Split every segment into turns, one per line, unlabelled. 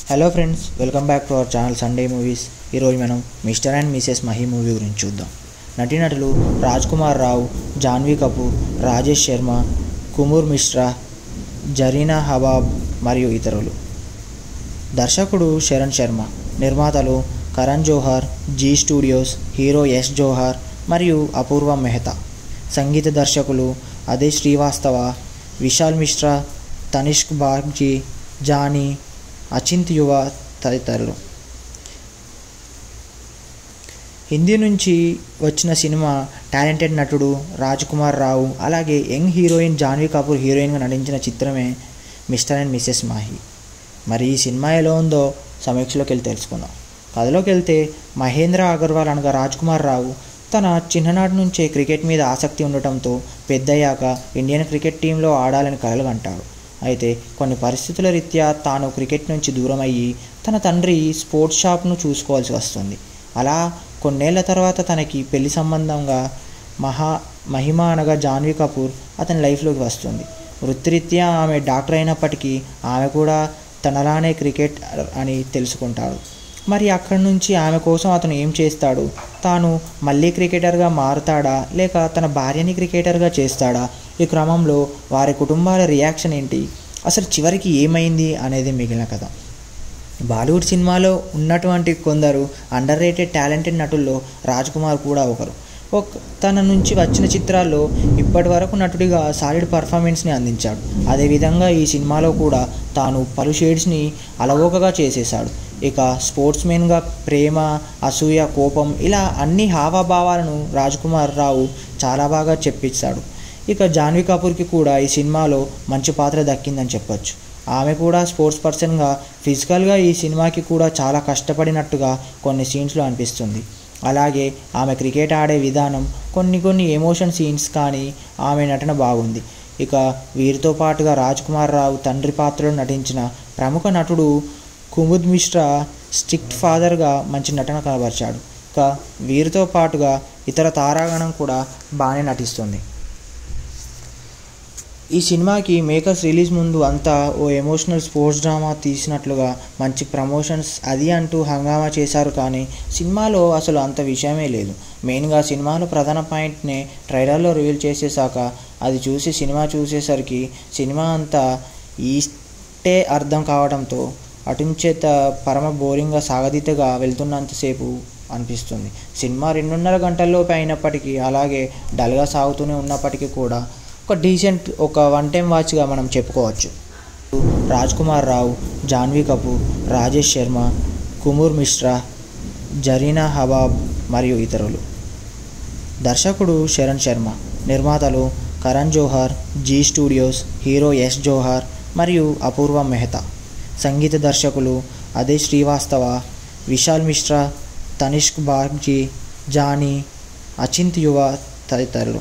hello friends welcome back to our channel Sunday movies ఈరోజు మనం mister and missus Mahi movie గురించి చూద్దాం నటీనటులు రాజ్ కుమార్ రావు జాన్వీ కపూర్ రాజేష్ శర్మ కుమూర్ మిశ్రా జరీనా హబాబ్ మరియు ఇతరులు దర్శకుడు శరణ్ శర్మ నిర్మాతలు కరణ్ జోహార్ జీ స్టూడియోస్ హీరో యశ్ జోహార్ మరియు అపూర్వ మెహతా సంగీత దర్శకులు అదే శ్రీవాస్తవ విశాల్ మిశ్రా తనిష్క్ బాగ్జీ జానీ అచింత్ యువ తదితరులు హిందీ నుంచి వచ్చిన సినిమా టాలెంటెడ్ నటుడు రాజ్ కుమార్ రావు అలాగే యంగ్ హీరోయిన్ జాన్వీ కపూర్ హీరోయిన్గా నటించిన చిత్రమే మిస్టర్ అండ్ మిసెస్ మాహి మరి ఈ సినిమా ఎలా ఉందో సమీక్షలోకి వెళ్ళి తెలుసుకుందాం కథలోకి వెళ్తే మహేంద్ర అగర్వాల్ అనగా రాజ్ కుమార్ రావు తన చిన్ననాటి నుంచే క్రికెట్ మీద ఆసక్తి ఉండటంతో పెద్దయ్యాక ఇండియన్ క్రికెట్ టీంలో ఆడాలని కలలు కంటాడు అయితే కొన్ని పరిస్థితుల రీత్యా తాను క్రికెట్ నుంచి దూరం అయ్యి తన తండ్రి స్పోర్ట్స్ షాప్ను చూసుకోవాల్సి వస్తుంది అలా కొన్నేళ్ల తర్వాత తనకి పెళ్లి సంబంధంగా మహా మహిమ అనగా జాన్వీ కపూర్ అతని లైఫ్లోకి వస్తుంది వృత్తిరీత్యా ఆమె డాక్టర్ అయినప్పటికీ ఆమె కూడా తనలానే క్రికెట్ అని తెలుసుకుంటాడు మరి అక్కడి నుంచి ఆమె కోసం అతను ఏం చేస్తాడు తాను మళ్ళీ క్రికెటర్గా మారుతాడా లేక తన భార్యని క్రికెటర్గా చేస్తాడా ఈ క్రమంలో వారి కుటుంబాల రియాక్షన్ ఏంటి అసలు చివరికి ఏమైంది అనేది మిగిలిన కథ బాలీవుడ్ సినిమాలో ఉన్నటువంటి కొందరు అండర్ రేటెడ్ టాలెంటెడ్ నటుల్లో రాజ్ కుమార్ కూడా ఒకరు ఒక తన నుంచి వచ్చిన చిత్రాల్లో ఇప్పటి వరకు నటుడిగా సాలిడ్ పర్ఫార్మెన్స్ని అందించాడు అదేవిధంగా ఈ సినిమాలో కూడా తాను పలు షేడ్స్ని అలవోకగా చేసేశాడు ఇక స్పోర్ట్స్మెన్గా ప్రేమ అసూయ కోపం ఇలా అన్ని హావాభావాలను రాజ్ కుమార్ రావు చాలా బాగా చెప్పించాడు ఇక జాన్వీ కపూర్కి కూడా ఈ సినిమాలో మంచి పాత్ర దక్కిందని చెప్పొచ్చు ఆమె కూడా స్పోర్ట్స్ పర్సన్గా ఫిజికల్గా ఈ సినిమాకి కూడా చాలా కష్టపడినట్టుగా కొన్ని సీన్స్లో అనిపిస్తుంది అలాగే ఆమె క్రికెట్ ఆడే విధానం కొన్ని కొన్ని ఎమోషన్ సీన్స్ కానీ ఆమె నటన బాగుంది ఇక వీరితో పాటుగా రాజ్ కుమార్ రావు తండ్రి పాత్రలో నటించిన ప్రముఖ నటుడు కుముద్ మిశ్రా స్ట్రిక్ట్ ఫాదర్గా మంచి నటన కనబరిచాడు ఇక వీరితో పాటుగా ఇతర తారాగణం కూడా బాగానే నటిస్తుంది ఈ సినిమాకి మేకర్స్ రిలీజ్ ముందు అంతా ఓ ఎమోషనల్ స్పోర్ట్స్ డ్రామా తీసినట్లుగా మంచి ప్రమోషన్స్ అది అంటూ హంగామా చేశారు కానీ సినిమాలో అసలు అంత విషయమే లేదు మెయిన్గా సినిమాలో ప్రధాన పాయింట్నే ట్రైలర్లో రివీల్ చేసేసాక అది చూసి సినిమా చూసేసరికి సినిమా అంతా ఈస్టే అర్థం కావడంతో అటుంచేత పరమ బోరింగ్గా సాగదీతగా వెళ్తున్నంతసేపు అనిపిస్తుంది సినిమా రెండున్నర గంటల్లోపు అయినప్పటికీ అలాగే డల్గా సాగుతూనే ఉన్నప్పటికీ కూడా ఒక డీసెంట్ ఒక వన్ టైం వాచ్గా మనం చెప్పుకోవచ్చు రాజ్ కుమార్ రావు జాన్వీ కపూర్ రాజేష్ శర్మ కుమూర్ మిశ్రా జరీనా హబాబ్ మరియు ఇతరులు దర్శకుడు శరణ్ శర్మ నిర్మాతలు కరణ్ జోహార్ జీ స్టూడియోస్ హీరో యశ్ జోహార్ మరియు అపూర్వ మెహతా సంగీత దర్శకులు అదే శ్రీవాస్తవ విశాల్ మిశ్రా తనిష్క్ బాగ్జీ జానీ అచింత్ యువ తదితరులు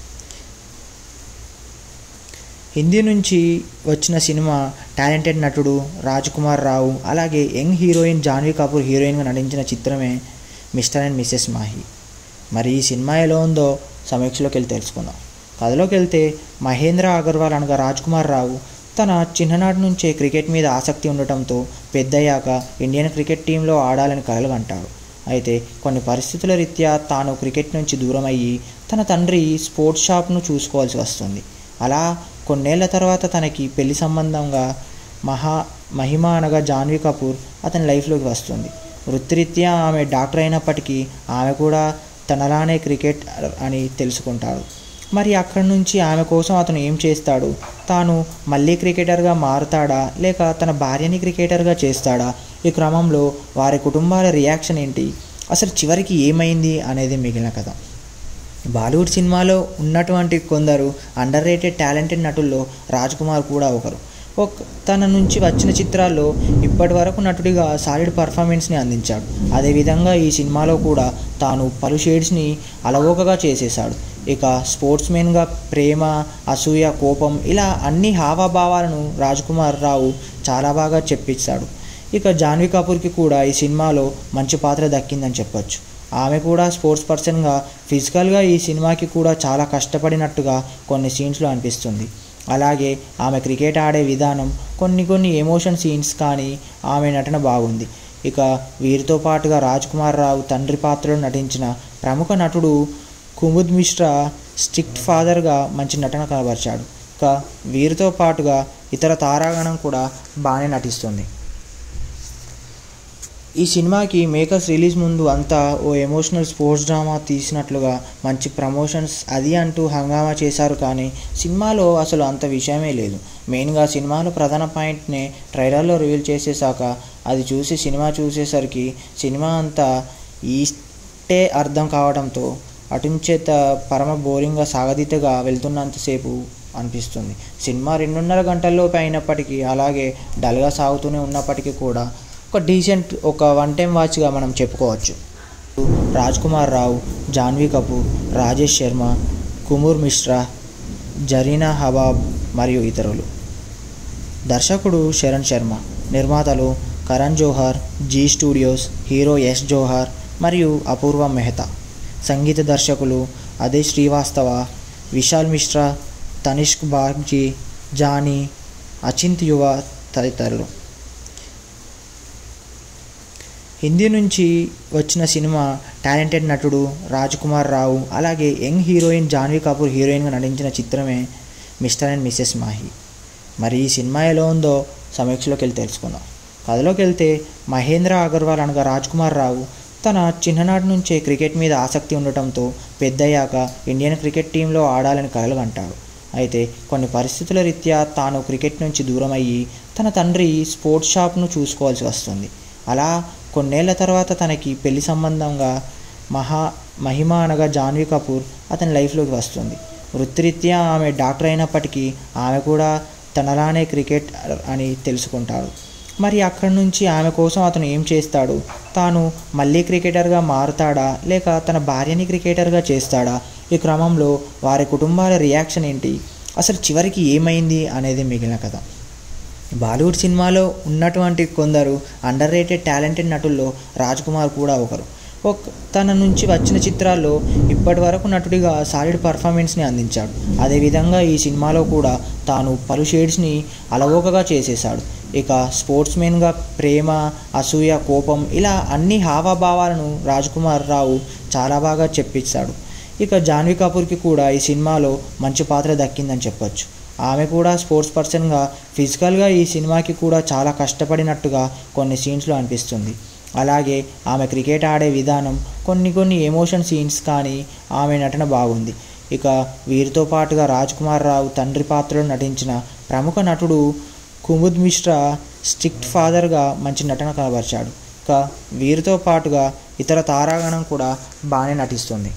హిందీ నుంచి వచ్చిన సినిమా టాలెంటెడ్ నటుడు రాజ్ కుమార్ రావు అలాగే యంగ్ హీరోయిన్ జాన్వీ కపూర్ హీరోయిన్గా నటించిన చిత్రమే మిస్టర్ అండ్ మిసెస్ మాహి మరి ఈ సినిమా ఎలా ఉందో సమీక్షలోకి వెళ్ళి తెలుసుకుందాం కథలోకి వెళ్తే మహేంద్ర అగర్వాల్ అనగా రాజ్ కుమార్ రావు తన చిన్ననాటి నుంచే క్రికెట్ మీద ఆసక్తి ఉండటంతో పెద్దయ్యాక ఇండియన్ క్రికెట్ టీంలో ఆడాలని కలలు కంటాడు అయితే కొన్ని పరిస్థితుల రీత్యా తాను క్రికెట్ నుంచి దూరం అయ్యి తన తండ్రి స్పోర్ట్స్ షాప్ను చూసుకోవాల్సి వస్తుంది అలా కొన్నేళ్ల తర్వాత తనకి పెళ్లి సంబంధంగా మహా మహిమ అనగా జాన్వీ కపూర్ అతని లైఫ్లోకి వస్తుంది వృత్తిరీత్యా ఆమె డాక్టర్ అయినప్పటికీ ఆమె కూడా తనలానే క్రికెట్ అని తెలుసుకుంటాడు మరి అక్కడి నుంచి ఆమె కోసం అతను ఏం చేస్తాడు తాను మళ్ళీ క్రికెటర్గా మారుతాడా లేక తన భార్యని క్రికెటర్గా చేస్తాడా ఈ క్రమంలో వారి కుటుంబాల రియాక్షన్ ఏంటి అసలు చివరికి ఏమైంది అనేది మిగిలిన కథ బాలీవుడ్ సినిమాలో ఉన్నటువంటి కొందరు అండర్ రేటెడ్ టాలెంటెడ్ నటుల్లో రాజ్ కుమార్ కూడా ఒకరు ఒక తన నుంచి వచ్చిన చిత్రాల్లో ఇప్పటి వరకు నటుడిగా సాలిడ్ పర్ఫార్మెన్స్ని అందించాడు అదేవిధంగా ఈ సినిమాలో కూడా తాను పలు షేడ్స్ని అలవోకగా చేసేశాడు ఇక స్పోర్ట్స్మెన్గా ప్రేమ అసూయ కోపం ఇలా అన్ని హావాభావాలను రాజ్ కుమార్ రావు చాలా బాగా చెప్పించాడు ఇక జాన్వీ కపూర్కి కూడా ఈ సినిమాలో మంచి పాత్ర దక్కిందని చెప్పొచ్చు ఆమె కూడా స్పోర్ట్స్ పర్సన్గా ఫిజికల్గా ఈ సినిమాకి కూడా చాలా కష్టపడినట్టుగా కొన్ని సీన్స్లో అనిపిస్తుంది అలాగే ఆమె క్రికెట్ ఆడే విధానం కొన్ని కొన్ని ఎమోషన్ సీన్స్ కానీ ఆమె నటన బాగుంది ఇక వీరితో పాటుగా రాజ్ కుమార్ రావు తండ్రి పాత్రలో నటించిన ప్రముఖ నటుడు కుముద్ మిశ్రా స్ట్రిక్ట్ ఫాదర్గా మంచి నటన కనబరిచాడు ఇక వీరితో పాటుగా ఇతర తారాగణం కూడా బాగానే నటిస్తుంది ఈ సినిమాకి మేకర్స్ రిలీజ్ ముందు అంతా ఓ ఎమోషనల్ స్పోర్ట్స్ డ్రామా తీసినట్లుగా మంచి ప్రమోషన్స్ అది అంటూ హంగామా చేశారు కానీ సినిమాలో అసలు అంత విషయమే లేదు మెయిన్గా సినిమాలో ప్రధాన పాయింట్ని ట్రైలర్లో రివీల్ చేసేసాక అది చూసి సినిమా చూసేసరికి సినిమా అంతా ఈస్టే అర్థం కావడంతో అటుంచేత పరమ బోరింగ్గా సాగదీతగా వెళ్తున్నంతసేపు అనిపిస్తుంది సినిమా రెండున్నర గంటల్లోపు అయినప్పటికీ అలాగే డల్గా సాగుతూనే ఉన్నప్పటికీ కూడా ఒక డీసెంట్ ఒక వన్ టైం వాచ్గా మనం చెప్పుకోవచ్చు రాజ్ కుమార్ రావు జాన్వీ కపూర్ రాజేష్ శర్మ కుమూర్ మిశ్రా జరీనా హబాబ్ మరియు ఇతరులు దర్శకుడు శరణ్ శర్మ నిర్మాతలు కరణ్ జోహార్ జీ స్టూడియోస్ హీరో యశ్ జోహార్ మరియు అపూర్వ మెహతా సంగీత దర్శకులు అదే శ్రీవాస్తవ విశాల్ మిశ్రా తనిష్క్ బాగ్జీ జానీ అచింత్ యువ తదితరులు హిందీ నుంచి వచ్చిన సినిమా టాలెంటెడ్ నటుడు రాజ్ కుమార్ రావు అలాగే యంగ్ హీరోయిన్ జాన్వీ కపూర్ హీరోయిన్గా నటించిన చిత్రమే మిస్టర్ అండ్ మిస్సెస్ మాహి మరి ఈ సినిమా ఎలా ఉందో సమీక్షలోకి వెళ్ళి తెలుసుకుందాం కథలోకి వెళ్తే మహేంద్ర అగర్వాల్ అనగా రాజ్ కుమార్ రావు తన చిన్ననాటి నుంచే క్రికెట్ మీద ఆసక్తి ఉండటంతో పెద్దయ్యాక ఇండియన్ క్రికెట్ టీంలో ఆడాలని కలలుగంటాడు అయితే కొన్ని పరిస్థితుల రీత్యా తాను క్రికెట్ నుంచి దూరం అయ్యి తన తండ్రి స్పోర్ట్స్ షాప్ను చూసుకోవాల్సి వస్తుంది అలా కొన్నేళ్ల తర్వాత తనకి పెళ్లి సంబంధంగా మహా మహిమ అనగా జాన్వీ కపూర్ అతని లైఫ్లోకి వస్తుంది వృత్తిరీత్యా ఆమె డాక్టర్ అయినప్పటికీ ఆమె కూడా తనలానే క్రికెట్ అని తెలుసుకుంటాడు మరి అక్కడి నుంచి ఆమె కోసం అతను ఏం చేస్తాడు తాను మళ్ళీ క్రికెటర్గా మారుతాడా లేక తన భార్యని క్రికెటర్గా చేస్తాడా ఈ క్రమంలో వారి కుటుంబాల రియాక్షన్ ఏంటి అసలు చివరికి ఏమైంది అనేది మిగిలిన కథ బాలీవుడ్ సినిమాలో ఉన్నటువంటి కొందరు అండర్ రేటెడ్ టాలెంటెడ్ నటుల్లో రాజ్ కుమార్ కూడా ఒకరు ఒక తన నుంచి వచ్చిన చిత్రాల్లో ఇప్పటి వరకు నటుడిగా సాలిడ్ పర్ఫార్మెన్స్ని అందించాడు అదేవిధంగా ఈ సినిమాలో కూడా తాను పలు షేడ్స్ని అలవోకగా చేసేశాడు ఇక స్పోర్ట్స్మెన్గా ప్రేమ అసూయ కోపం ఇలా అన్ని హావభావాలను రాజ్ కుమార్ రావు చాలా బాగా చెప్పించాడు ఇక జాన్వీ కపూర్కి కూడా ఈ సినిమాలో మంచి పాత్ర దక్కిందని చెప్పొచ్చు ఆమె కూడా స్పోర్ట్స్ పర్సన్గా ఫిజికల్గా ఈ సినిమాకి కూడా చాలా కష్టపడినట్టుగా కొన్ని సీన్స్లో అనిపిస్తుంది అలాగే ఆమె క్రికెట్ ఆడే విధానం కొన్ని కొన్ని ఎమోషన్ సీన్స్ కానీ ఆమె నటన బాగుంది ఇక వీరితో పాటుగా రాజ్ కుమార్ రావు తండ్రి పాత్రలో నటించిన ప్రముఖ నటుడు కుముద్ మిశ్రా స్ట్రిక్ట్ ఫాదర్గా మంచి నటన కనబరిచాడు ఇక వీరితో పాటుగా ఇతర తారాగణం కూడా బాగానే నటిస్తుంది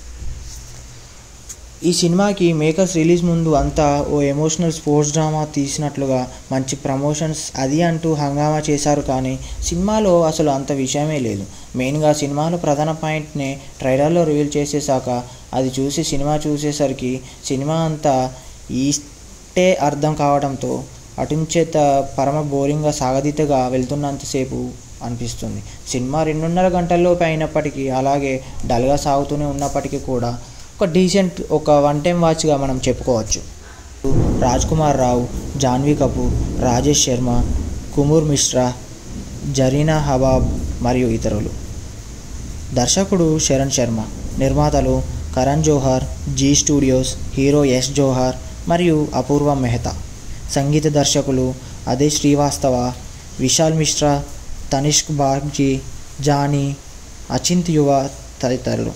ఈ సినిమాకి మేకర్స్ రిలీజ్ ముందు అంతా ఓ ఎమోషనల్ స్పోర్ట్స్ డ్రామా తీసినట్లుగా మంచి ప్రమోషన్స్ అది అంటూ హంగామా చేశారు కానీ సినిమాలో అసలు అంత విషయమే లేదు మెయిన్గా సినిమాలో ప్రధాన పాయింట్ని ట్రైలర్లో రివీల్ చేసేసాక అది చూసి సినిమా చూసేసరికి సినిమా అంతా ఈస్టే అర్థం కావడంతో అటుంచేత పరమ బోరింగ్గా సాగదీతగా వెళ్తున్నంతసేపు అనిపిస్తుంది సినిమా రెండున్నర గంటల్లోపు అయినప్పటికీ అలాగే డల్గా సాగుతూనే ఉన్నప్పటికీ కూడా ఒక డీసెంట్ ఒక వన్ టైం వాచ్గా మనం చెప్పుకోవచ్చు రాజ్ కుమార్ రావు జాన్వీ కపూర్ రాజేష్ శర్మ కుమూర్ మిశ్రా జరీనా హబాబ్ మరియు ఇతరులు దర్శకుడు శరణ్ శర్మ నిర్మాతలు కరణ్ జోహార్ జీ స్టూడియోస్ హీరో యశ్ జోహార్ మరియు అపూర్వ మెహతా సంగీత దర్శకులు అదే శ్రీవాస్తవ విశాల్ మిశ్రా తనిష్క్ బాగ్జీ జానీ అచింత్ యువ తదితరులు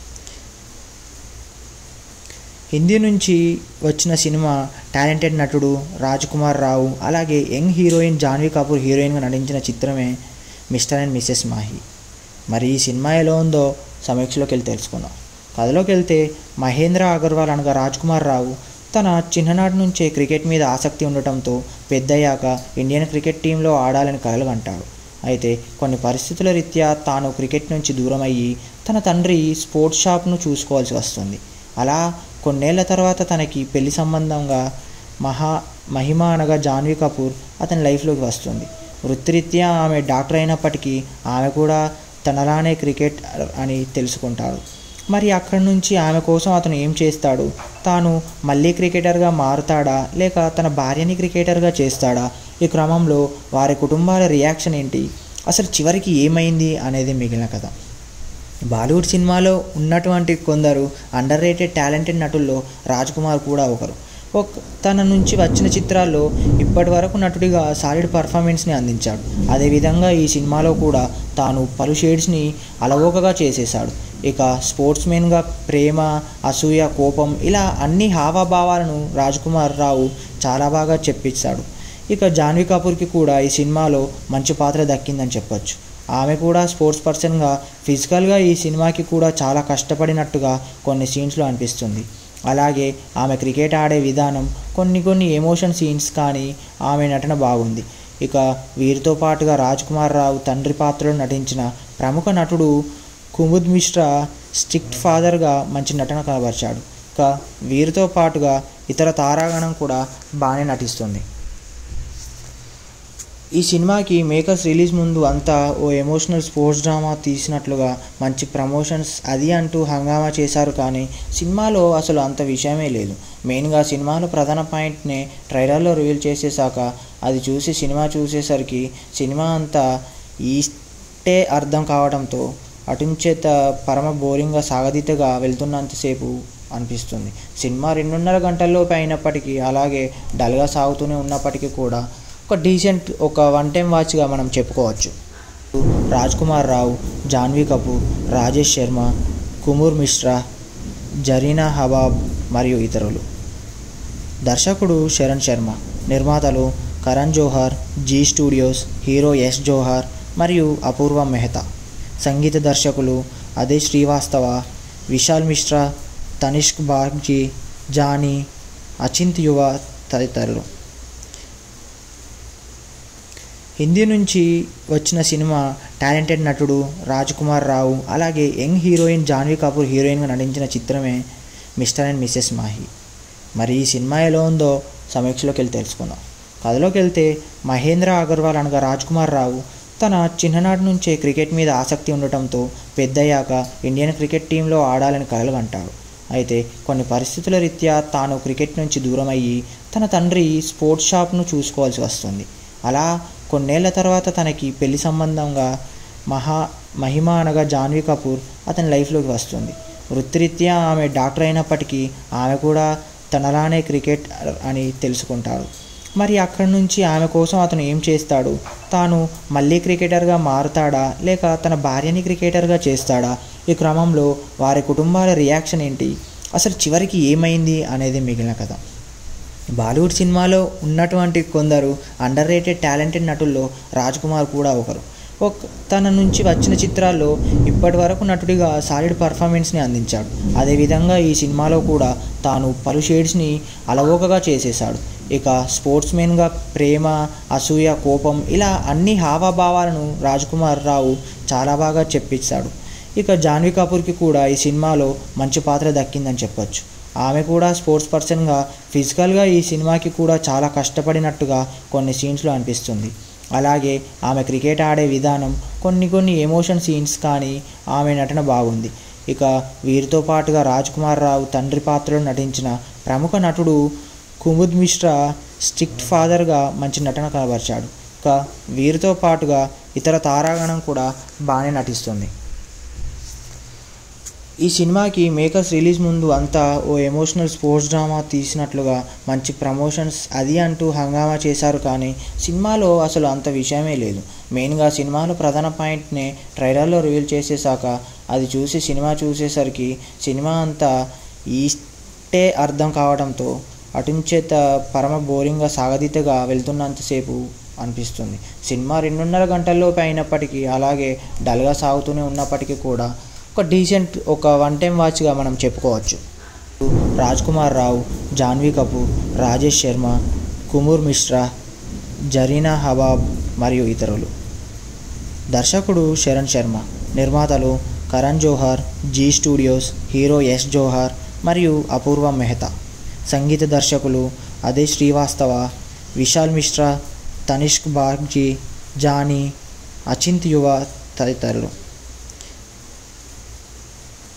హిందీ నుంచి వచ్చిన సినిమా టాలెంటెడ్ నటుడు రాజ్ కుమార్ రావు అలాగే యంగ్ హీరోయిన్ జాన్వీ కపూర్ హీరోయిన్గా నటించిన చిత్రమే మిస్టర్ అండ్ మిస్సెస్ మాహి మరి ఈ సినిమా ఎలా ఉందో సమీక్షలోకి వెళ్ళి తెలుసుకుందాం కథలోకి వెళ్తే మహేంద్ర అగర్వాల్ అనగా రాజ్ కుమార్ రావు తన చిన్ననాటి నుంచే క్రికెట్ మీద ఆసక్తి ఉండటంతో పెద్దయ్యాక ఇండియన్ క్రికెట్ టీంలో ఆడాలని కలలుగంటాడు అయితే కొన్ని పరిస్థితుల రీత్యా తాను క్రికెట్ నుంచి దూరం అయ్యి తన తండ్రి స్పోర్ట్స్ షాప్ను చూసుకోవాల్సి వస్తుంది అలా కొన్నేళ్ల తర్వాత తనకి పెళ్లి సంబంధంగా మహా మహిమ అనగా జాన్వీ కపూర్ అతని లైఫ్లోకి వస్తుంది వృత్తిరీత్యా ఆమె డాక్టర్ అయినప్పటికీ ఆమె కూడా తనలానే క్రికెట్ అని తెలుసుకుంటాడు మరి అక్కడి నుంచి ఆమె కోసం అతను ఏం చేస్తాడు తాను మళ్ళీ క్రికెటర్గా మారుతాడా లేక తన భార్యని క్రికెటర్గా చేస్తాడా ఈ క్రమంలో వారి కుటుంబాల రియాక్షన్ ఏంటి అసలు చివరికి ఏమైంది అనేది మిగిలిన కథ బాలీవుడ్ సినిమాలో ఉన్నటువంటి కొందరు అండర్ రేటెడ్ టాలెంటెడ్ నటుల్లో రాజ్ కుమార్ కూడా ఒకరు ఒక తన నుంచి వచ్చిన చిత్రాల్లో ఇప్పటి వరకు నటుడిగా సాలిడ్ పర్ఫార్మెన్స్ని అందించాడు అదేవిధంగా ఈ సినిమాలో కూడా తాను పలు షేడ్స్ని అలవోకగా చేసేశాడు ఇక స్పోర్ట్స్మెన్గా ప్రేమ అసూయ కోపం ఇలా అన్ని హావభావాలను రాజ్ కుమార్ రావు చాలా బాగా చెప్పించాడు ఇక జాన్వీ కపూర్కి కూడా ఈ సినిమాలో మంచి పాత్ర దక్కిందని చెప్పొచ్చు ఆమె కూడా స్పోర్ట్స్ పర్సన్గా ఫిజికల్గా ఈ సినిమాకి కూడా చాలా కష్టపడినట్టుగా కొన్ని సీన్స్లో అనిపిస్తుంది అలాగే ఆమె క్రికెట్ ఆడే విధానం కొన్ని కొన్ని ఎమోషన్ సీన్స్ కానీ ఆమె నటన బాగుంది ఇక వీరితో పాటుగా రాజ్ కుమార్ రావు తండ్రి పాత్రలో నటించిన ప్రముఖ నటుడు కుముద్ మిశ్రా స్ట్రిక్ట్ ఫాదర్గా మంచి నటన కనబరిచాడు ఇక వీరితో పాటుగా ఇతర తారాగణం కూడా బాగానే నటిస్తుంది ఈ సినిమాకి మేకర్స్ రిలీజ్ ముందు అంతా ఓ ఎమోషనల్ స్పోర్ట్స్ డ్రామా తీసినట్లుగా మంచి ప్రమోషన్స్ అది అంటూ హంగామా చేశారు కానీ సినిమాలో అసలు అంత విషయమే లేదు మెయిన్గా సినిమాలో ప్రధాన పాయింట్నే ట్రైలర్లో రివీల్ చేసేసాక అది చూసి సినిమా చూసేసరికి సినిమా అంతా ఈస్టే అర్థం కావడంతో అటుంచేత పరమ బోరింగ్గా సాగదీతగా వెళ్తున్నంతసేపు అనిపిస్తుంది సినిమా రెండున్నర గంటల్లోపు అయినప్పటికీ అలాగే డల్గా సాగుతూనే ఉన్నప్పటికీ కూడా ఒక డీసెంట్ ఒక వన్ టైం వాచ్గా మనం చెప్పుకోవచ్చు రాజ్ కుమార్ రావు జాన్వీ కపూర్ రాజేష్ శర్మ కుమూర్ మిశ్రా జరీనా హబాబ్ మరియు ఇతరులు దర్శకుడు శరణ్ శర్మ నిర్మాతలు కరణ్ జోహార్ జీ స్టూడియోస్ హీరో యశ్ జోహార్ మరియు అపూర్వ మెహతా సంగీత దర్శకులు అదే శ్రీవాస్తవ విశాల్ మిశ్రా తనిష్క్ బాగ్జీ జానీ అచింత్ యువ తదితరులు హిందీ నుంచి వచ్చిన సినిమా టాలెంటెడ్ నటుడు రాజ్ కుమార్ రావు అలాగే యంగ్ హీరోయిన్ జాన్వీ కపూర్ హీరోయిన్గా నటించిన చిత్రమే మిస్టర్ అండ్ మిస్సెస్ మాహి మరి ఈ సినిమా ఎలా ఉందో సమీక్షలోకి వెళ్ళి తెలుసుకుందాం కథలోకి వెళ్తే మహేంద్ర అగర్వాల్ అనగా రాజ్ కుమార్ రావు తన చిన్ననాటి నుంచే క్రికెట్ మీద ఆసక్తి ఉండటంతో పెద్దయ్యాక ఇండియన్ క్రికెట్ టీంలో ఆడాలని కలలు అంటాడు అయితే కొన్ని పరిస్థితుల రీత్యా తాను క్రికెట్ నుంచి దూరం అయ్యి తన తండ్రి స్పోర్ట్స్ షాప్ను చూసుకోవాల్సి వస్తుంది అలా కొన్నేళ్ల తర్వాత తనకి పెళ్లి సంబంధంగా మహా మహిమ అనగా జాన్వీ కపూర్ అతని లైఫ్లోకి వస్తుంది వృత్తిరీత్యా ఆమె డాక్టర్ అయినప్పటికీ ఆమె కూడా తనలానే క్రికెట్ అని తెలుసుకుంటారు మరి అక్కడి నుంచి ఆమె కోసం అతను ఏం చేస్తాడు తాను మళ్ళీ క్రికెటర్గా మారుతాడా లేక తన భార్యని క్రికెటర్గా చేస్తాడా ఈ క్రమంలో వారి కుటుంబాల రియాక్షన్ ఏంటి అసలు చివరికి ఏమైంది అనేది మిగిలిన కథ బాలీవుడ్ సినిమాలో ఉన్నటువంటి కొందరు అండర్ రేటెడ్ టాలెంటెడ్ నటుల్లో రాజ్ కుమార్ కూడా ఒకరు ఒక తన నుంచి వచ్చిన చిత్రాల్లో ఇప్పటి వరకు నటుడిగా సాలిడ్ పర్ఫార్మెన్స్ని అందించాడు అదేవిధంగా ఈ సినిమాలో కూడా తాను పలు షేడ్స్ని అలవోకగా చేసేశాడు ఇక స్పోర్ట్స్మెన్గా ప్రేమ అసూయ కోపం ఇలా అన్ని హావభావాలను రాజ్ కుమార్ రావు చాలా బాగా చెప్పించాడు ఇక జాన్వీ కపూర్కి కూడా ఈ సినిమాలో మంచి పాత్ర దక్కిందని చెప్పొచ్చు ఆమె కూడా స్పోర్ట్స్ పర్సన్గా ఫిజికల్గా ఈ సినిమాకి కూడా చాలా కష్టపడినట్టుగా కొన్ని సీన్స్లో అనిపిస్తుంది అలాగే ఆమె క్రికెట్ ఆడే విధానం కొన్ని కొన్ని ఎమోషన్ సీన్స్ కానీ ఆమె నటన బాగుంది ఇక వీరితో పాటుగా రాజ్ కుమార్ రావు తండ్రి పాత్రలో నటించిన ప్రముఖ నటుడు కుముద్ మిశ్రా స్ట్రిక్ట్ ఫాదర్గా మంచి నటన కనబరిచాడు ఇక వీరితో పాటుగా ఇతర తారాగణం కూడా బాగానే నటిస్తుంది ఈ సినిమాకి మేకర్స్ రిలీజ్ ముందు అంతా ఓ ఎమోషనల్ స్పోర్ట్స్ డ్రామా తీసినట్లుగా మంచి ప్రమోషన్స్ అది అంటూ హంగామా చేశారు కానీ సినిమాలో అసలు అంత విషయమే లేదు మెయిన్గా సినిమాలో ప్రధాన పాయింట్నే ట్రైలర్లో రివీల్ చేసేసాక అది చూసి సినిమా చూసేసరికి సినిమా అంతా ఈస్టే అర్థం కావడంతో అటుంచేత పరమ బోరింగ్గా సాగదీతగా వెళ్తున్నంతసేపు అనిపిస్తుంది సినిమా రెండున్నర గంటల్లోపు అయినప్పటికీ అలాగే డల్గా సాగుతూనే ఉన్నప్పటికీ కూడా ఒక డీసెంట్ ఒక వన్ టైం వాచ్గా మనం చెప్పుకోవచ్చు రాజ్ కుమార్ రావు జాన్వీ కపూర్ రాజేష్ శర్మ కుమూర్ మిశ్రా జరీనా హబాబ్ మరియు ఇతరులు దర్శకుడు శరణ్ శర్మ నిర్మాతలు కరణ్ జోహార్ జీ స్టూడియోస్ హీరో యశ్ జోహార్ మరియు అపూర్వ మెహతా సంగీత దర్శకులు అదే శ్రీవాస్తవ విశాల్ మిశ్రా తనిష్క్ బాగ్జీ జానీ అచింత్ యువ తదితరులు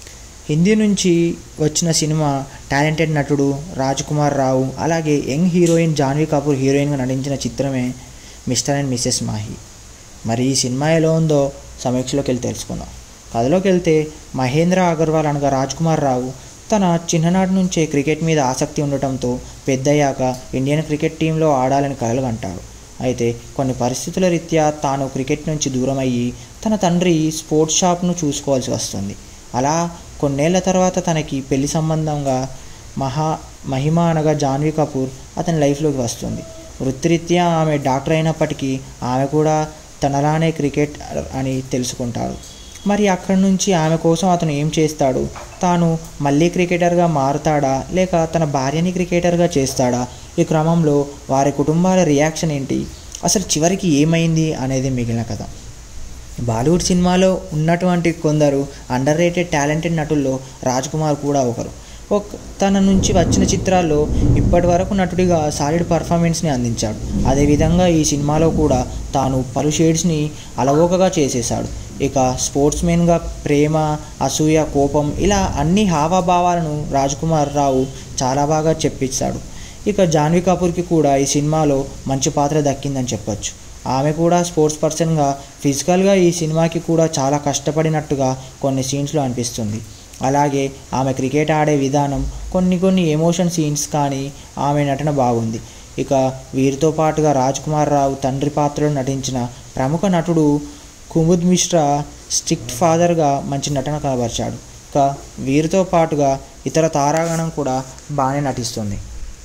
హిందీ నుంచి వచ్చిన సినిమా టాలెంటెడ్ నటుడు రాజ్ కుమార్ రావు అలాగే యంగ్ హీరోయిన్ జాన్వీ కపూర్ హీరోయిన్గా నటించిన చిత్రమే మిస్టర్ అండ్ మిస్సెస్ మాహి మరి ఈ సినిమా ఎలా ఉందో సమీక్షలోకి వెళ్ళి తెలుసుకుందాం కథలోకి వెళ్తే మహేంద్ర అగర్వాల్ అనగా రాజ్ కుమార్ రావు తన చిన్ననాటి నుంచే క్రికెట్ మీద ఆసక్తి ఉండటంతో పెద్దయ్యాక ఇండియన్ క్రికెట్ టీంలో ఆడాలని కలలుగంటాడు అయితే కొన్ని పరిస్థితుల రీత్యా తాను క్రికెట్ నుంచి దూరం అయ్యి తన తండ్రి స్పోర్ట్స్ షాప్ను చూసుకోవాల్సి వస్తుంది అలా కొన్నేళ్ల తర్వాత తనకి పెళ్లి సంబంధంగా మహా మహిమ అనగా జాన్వీ కపూర్ అతని లైఫ్లోకి వస్తుంది వృత్తిరీత్యా ఆమె డాక్టర్ అయినప్పటికీ ఆమె కూడా తనలానే క్రికెట్ అని తెలుసుకుంటాడు మరి అక్కడి నుంచి ఆమె కోసం అతను ఏం చేస్తాడు తాను మళ్ళీ క్రికెటర్గా మారుతాడా లేక తన భార్యని క్రికెటర్గా చేస్తాడా ఈ క్రమంలో వారి కుటుంబాల రియాక్షన్ ఏంటి అసలు చివరికి ఏమైంది అనేది మిగిలిన కథ బాలీవుడ్ సినిమాలో ఉన్నటువంటి కొందరు అండర్ రేటెడ్ టాలెంటెడ్ నటుల్లో రాజ్ కుమార్ కూడా ఒకరు ఒక తన నుంచి వచ్చిన చిత్రాల్లో ఇప్పటి వరకు నటుడిగా సాలిడ్ పర్ఫార్మెన్స్ని అందించాడు అదేవిధంగా ఈ సినిమాలో కూడా తాను పలు షేడ్స్ని అలవోకగా చేసేశాడు ఇక స్పోర్ట్స్మెన్గా ప్రేమ అసూయ కోపం ఇలా అన్ని హావభావాలను రాజ్ కుమార్ రావు చాలా బాగా చెప్పించాడు ఇక జాన్వీ కపూర్కి కూడా ఈ సినిమాలో మంచి పాత్ర దక్కిందని చెప్పొచ్చు ఆమె కూడా స్పోర్ట్స్ పర్సన్గా ఫిజికల్గా ఈ సినిమాకి కూడా చాలా కష్టపడినట్టుగా కొన్ని సీన్స్లో అనిపిస్తుంది అలాగే ఆమె క్రికెట్ ఆడే విధానం కొన్ని కొన్ని ఎమోషన్ సీన్స్ కానీ ఆమె నటన బాగుంది ఇక వీరితో పాటుగా రాజ్ కుమార్ రావు తండ్రి పాత్రలో నటించిన ప్రముఖ నటుడు కుముద్ మిశ్రా స్ట్రిక్ట్ ఫాదర్గా మంచి నటన కనబరిచాడు ఇక వీరితో పాటుగా ఇతర తారాగణం కూడా బాగానే నటిస్తుంది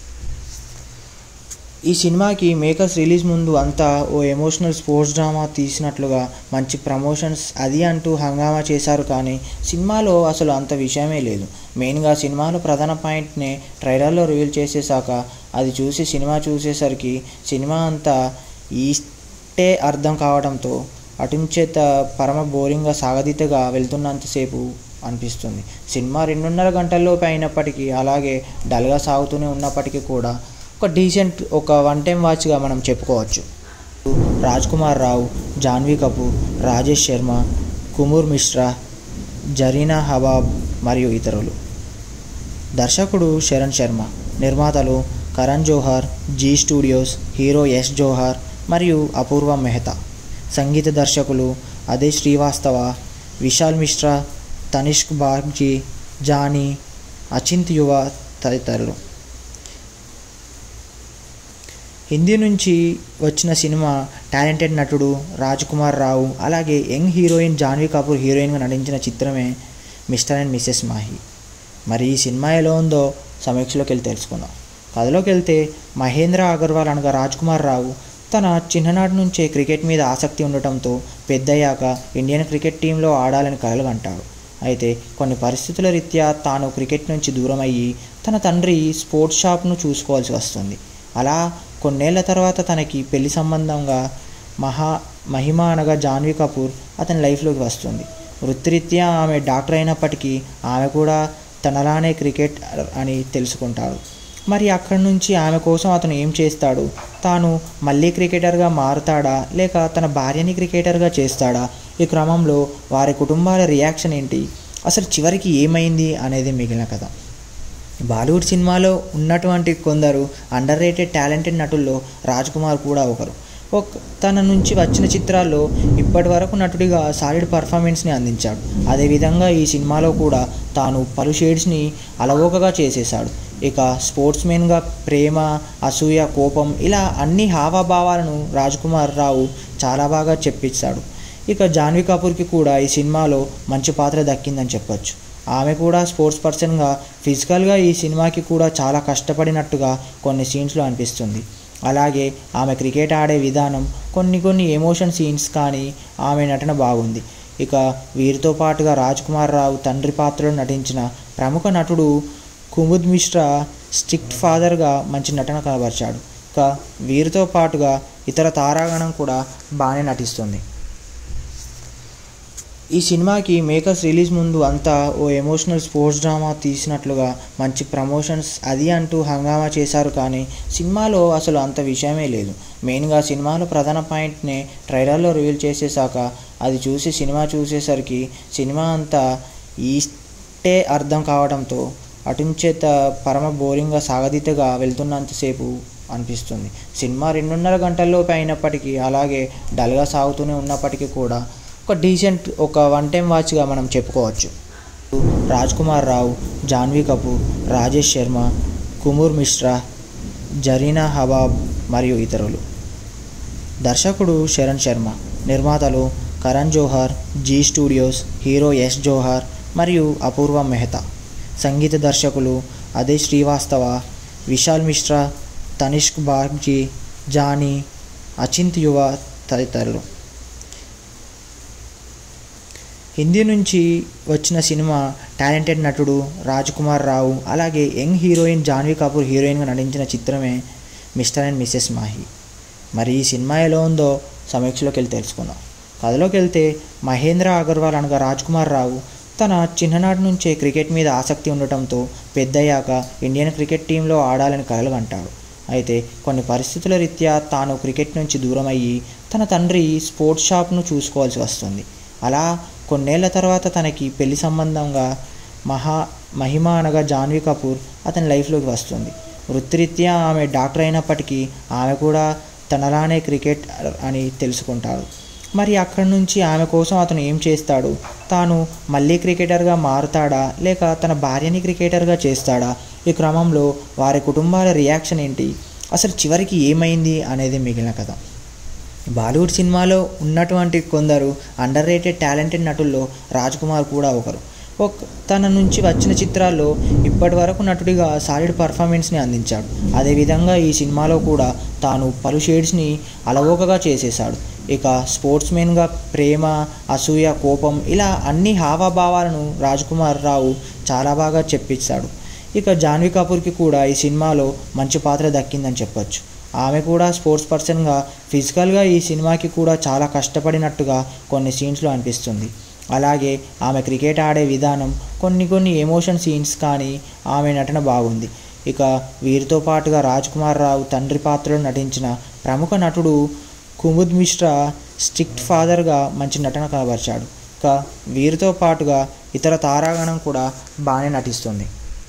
ఈ సినిమాకి మేకర్స్ రిలీజ్ ముందు అంతా ఓ ఎమోషనల్ స్పోర్ట్స్ డ్రామా తీసినట్లుగా మంచి ప్రమోషన్స్ అది అంటూ హంగామా చేశారు కానీ సినిమాలో అసలు అంత విషయమే లేదు మెయిన్గా సినిమాలో ప్రధాన పాయింట్ని ట్రైలర్లో రివీల్ చేసేసాక అది చూసి సినిమా చూసేసరికి సినిమా అంతా ఈస్టే అర్థం కావడంతో అటుంచేత పరమ బోరింగ్గా సాగదీతగా వెళ్తున్నంతసేపు అనిపిస్తుంది సినిమా రెండున్నర గంటల్లోపు అయినప్పటికీ అలాగే డల్గా సాగుతూనే ఉన్నప్పటికీ కూడా ఒక డీసెంట్ ఒక వన్ టైం వాచ్గా మనం చెప్పుకోవచ్చు రాజ్ కుమార్ రావు జాన్వీ కపూర్ రాజేష్ శర్మ కుమూర్ మిశ్రా జరీనా హబాబ్ మరియు ఇతరులు దర్శకుడు శరణ్ శర్మ నిర్మాతలు కరణ్ జోహార్ జీ స్టూడియోస్ హీరో యశ్ జోహార్ మరియు అపూర్వ మెహతా సంగీత దర్శకులు అదే శ్రీవాస్తవ విశాల్ మిశ్రా తనిష్క్ బాగ్జీ జానీ అచింత్ యువ తదితరులు హిందీ నుంచి వచ్చిన సినిమా టాలెంటెడ్ నటుడు రాజ్ కుమార్ రావు అలాగే యంగ్ హీరోయిన్ జాన్వీ కపూర్ హీరోయిన్గా నటించిన చిత్రమే మిస్టర్ అండ్ మిస్సెస్ మాహి మరి ఈ సినిమా ఎలా ఉందో సమీక్షలోకి వెళ్ళి తెలుసుకుందాం కథలోకి వెళ్తే మహేంద్ర అగర్వాల్ అనగా రాజ్ కుమార్ రావు తన చిన్ననాటి నుంచే క్రికెట్ మీద ఆసక్తి ఉండటంతో పెద్దయ్యాక ఇండియన్ క్రికెట్ టీంలో ఆడాలని కలలుగంటాడు అయితే కొన్ని పరిస్థితుల రీత్యా తాను క్రికెట్ నుంచి దూరం అయ్యి తన తండ్రి స్పోర్ట్స్ షాప్ను చూసుకోవాల్సి వస్తుంది అలా కొన్నేళ్ల తర్వాత తనకి పెళ్లి సంబంధంగా మహా మహిమ అనగా జాన్వీ కపూర్ అతని లైఫ్లోకి వస్తుంది వృత్తిరీత్యా ఆమె డాక్టర్ అయినప్పటికీ ఆమె కూడా తనలానే క్రికెట్ అని తెలుసుకుంటాడు మరి అక్కడి నుంచి ఆమె కోసం అతను ఏం చేస్తాడు తాను మళ్ళీ క్రికెటర్గా మారుతాడా లేక తన భార్యని క్రికెటర్గా చేస్తాడా ఈ క్రమంలో వారి కుటుంబాల రియాక్షన్ ఏంటి అసలు చివరికి ఏమైంది అనేది మిగిలిన కథ బాలీవుడ్ సినిమాలో ఉన్నటువంటి కొందరు అండర్ రేటెడ్ టాలెంటెడ్ నటుల్లో రాజ్ కుమార్ కూడా ఒకరు ఒక తన నుంచి వచ్చిన చిత్రాల్లో ఇప్పటి వరకు నటుడిగా సాలిడ్ పర్ఫార్మెన్స్ని అందించాడు అదేవిధంగా ఈ సినిమాలో కూడా తాను పలు షేడ్స్ని అలవోకగా చేసేశాడు ఇక స్పోర్ట్స్మెన్గా ప్రేమ అసూయ కోపం ఇలా అన్ని హావభావాలను రాజ్ కుమార్ రావు చాలా బాగా చెప్పించాడు ఇక జాన్వీ కపూర్కి కూడా ఈ సినిమాలో మంచి పాత్ర దక్కిందని చెప్పొచ్చు ఆమె కూడా స్పోర్ట్స్ పర్సన్గా ఫిజికల్గా ఈ సినిమాకి కూడా చాలా కష్టపడినట్టుగా కొన్ని సీన్స్లో అనిపిస్తుంది అలాగే ఆమె క్రికెట్ ఆడే విధానం కొన్ని కొన్ని ఎమోషన్ సీన్స్ కానీ ఆమె నటన బాగుంది ఇక వీరితో పాటుగా రాజ్ కుమార్ రావు తండ్రి పాత్రలో నటించిన ప్రముఖ నటుడు కుముద్ మిశ్రా స్ట్రిక్ట్ ఫాదర్గా మంచి నటన కనబరిచాడు ఇక వీరితో పాటుగా ఇతర తారాగణం కూడా బాగానే నటిస్తుంది ఈ సినిమాకి మేకర్స్ రిలీజ్ ముందు అంతా ఓ ఎమోషనల్ స్పోర్ట్స్ డ్రామా తీసినట్లుగా మంచి ప్రమోషన్స్ అది అంటూ హంగామా చేశారు కానీ సినిమాలో అసలు అంత విషయమే లేదు మెయిన్గా సినిమాలో ప్రధాన పాయింట్ని ట్రైలర్లో రివీల్ చేసేసాక అది చూసి సినిమా చూసేసరికి సినిమా అంతా ఈస్టే ఇట్టే అర్థం కావడంతో అటుంచేత పరమ బోరింగ్గా సాగదీతగా వెళ్తున్నంతసేపు అనిపిస్తుంది సినిమా రెండున్నర గంటల్లోపు అయినప్పటికీ అలాగే డల్గా సాగుతూనే ఉన్నప్పటికీ కూడా ఒక డీసెంట్ ఒక వన్ టైం వాచ్గా మనం చెప్పుకోవచ్చు రాజ్ కుమార్ రావు జాన్వీ కపూర్ రాజేష్ శర్మ కుమూర్ మిశ్రా జరీనా హబాబ్ మరియు ఇతరులు దర్శకుడు శరణ్ శర్మ నిర్మాతలు కరణ్ జోహార్ జీ స్టూడియోస్ హీరో యశ్ జోహార్ మరియు అపూర్వ మెహతా సంగీత దర్శకులు అదే శ్రీవాస్తవ విశాల్ మిశ్రా తనిష్క్ బాగ్జీ జానీ అచింత్ యువ తదితరులు హిందీ నుంచి వచ్చిన సినిమా టాలెంటెడ్ నటుడు రాజ్ కుమార్ రావు అలాగే యంగ్ హీరోయిన్ జాన్వీ కపూర్ హీరోయిన్గా నటించిన చిత్రమే మిస్టర్ అండ్ మిస్సెస్ మాహి మరి ఈ సినిమా ఎలా ఉందో సమీక్షలోకి వెళ్ళి తెలుసుకుందాం కథలోకి వెళ్తే మహేంద్ర అగర్వాల్ అనగా రాజ్ కుమార్ రావు తన చిన్ననాటి నుంచే క్రికెట్ మీద ఆసక్తి ఉండటంతో పెద్దయ్యాక ఇండియన్ క్రికెట్ టీంలో ఆడాలని కలలు కంటాడు అయితే కొన్ని పరిస్థితుల రీత్యా తాను క్రికెట్ నుంచి దూరం అయ్యి తన తండ్రి స్పోర్ట్స్ షాప్ను చూసుకోవాల్సి వస్తుంది అలా కొన్నేళ్ల తర్వాత తనకి పెళ్లి సంబంధంగా మహా మహిమ అనగా జాన్వీ కపూర్ అతని లైఫ్లోకి వస్తుంది వృత్తిరీత్యా ఆమె డాక్టర్ అయినప్పటికీ ఆమె కూడా తనలానే క్రికెట్ అని తెలుసుకుంటాడు మరి అక్కడి నుంచి ఆమె కోసం అతను ఏం చేస్తాడు తాను మళ్ళీ క్రికెటర్గా మారుతాడా లేక తన భార్యని క్రికెటర్గా చేస్తాడా ఈ క్రమంలో వారి కుటుంబాల రియాక్షన్ ఏంటి అసలు చివరికి ఏమైంది అనేది మిగిలిన కథ బాలీవుడ్ సినిమాలో ఉన్నటువంటి కొందరు అండర్ రేటెడ్ టాలెంటెడ్ నటుల్లో రాజ్ కుమార్ కూడా ఒకరు ఒక తన నుంచి వచ్చిన చిత్రాల్లో ఇప్పటి వరకు నటుడిగా సాలిడ్ పర్ఫార్మెన్స్ని అందించాడు అదేవిధంగా ఈ సినిమాలో కూడా తాను పలు షేడ్స్ని అలవోకగా చేసేశాడు ఇక స్పోర్ట్స్మెన్గా ప్రేమ అసూయ కోపం ఇలా అన్ని హావభావాలను రాజ్ కుమార్ రావు చాలా బాగా చెప్పించాడు ఇక జాన్వీ కపూర్కి కూడా ఈ సినిమాలో మంచి పాత్ర దక్కిందని చెప్పొచ్చు ఆమె కూడా స్పోర్ట్స్ పర్సన్గా ఫిజికల్గా ఈ సినిమాకి కూడా చాలా కష్టపడినట్టుగా కొన్ని సీన్స్లో అనిపిస్తుంది అలాగే ఆమె క్రికెట్ ఆడే విధానం కొన్ని కొన్ని ఎమోషన్ సీన్స్ కానీ ఆమె నటన బాగుంది ఇక వీరితో పాటుగా రాజ్ కుమార్ రావు తండ్రి పాత్రలో నటించిన ప్రముఖ నటుడు కుముద్ మిశ్రా స్ట్రిక్ట్ ఫాదర్గా మంచి నటన కనబరిచాడు ఇక వీరితో పాటుగా ఇతర తారాగణం కూడా బాగానే నటిస్తుంది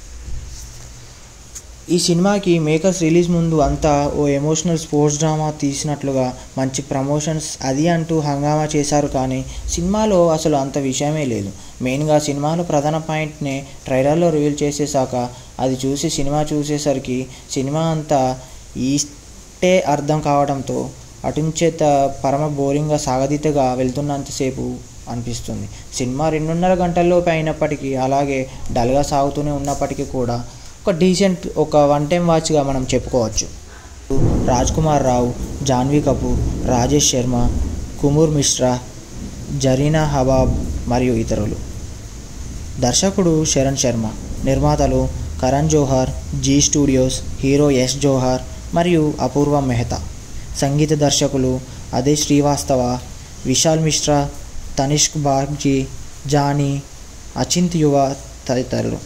ఈ సినిమాకి మేకర్స్ రిలీజ్ ముందు అంతా ఓ ఎమోషనల్ స్పోర్ట్స్ డ్రామా తీసినట్లుగా మంచి ప్రమోషన్స్ అది అంటూ హంగామా చేశారు కానీ సినిమాలో అసలు అంత విషయమే లేదు మెయిన్గా సినిమాలో ప్రధాన పాయింట్నే ట్రైలర్లో రివీల్ చేసేసాక అది చూసి సినిమా చూసేసరికి సినిమా అంతా ఈస్టే అర్థం కావడంతో అటుంచేత పరమ బోరింగ్గా సాగదీతగా వెళ్తున్నంతసేపు అనిపిస్తుంది సినిమా రెండున్నర గంటల్లోపు అయినప్పటికీ అలాగే డల్గా సాగుతూనే ఉన్నప్పటికీ కూడా ఒక డీసెంట్ ఒక వన్ టైం వాచ్గా మనం చెప్పుకోవచ్చు రాజ్ కుమార్ రావు జాన్వీ కపూర్ రాజేష్ శర్మ కుమూర్ మిశ్రా జరీనా హబాబ్ మరియు ఇతరులు దర్శకుడు శరణ్ శర్మ నిర్మాతలు కరణ్ జోహార్ జీ స్టూడియోస్ హీరో యశ్ జోహార్ మరియు అపూర్వ మెహతా సంగీత దర్శకులు అదే శ్రీవాస్తవ విశాల్ మిశ్రా తనిష్క్ బాగ్జీ జానీ అచింత్ యువ తదితరులు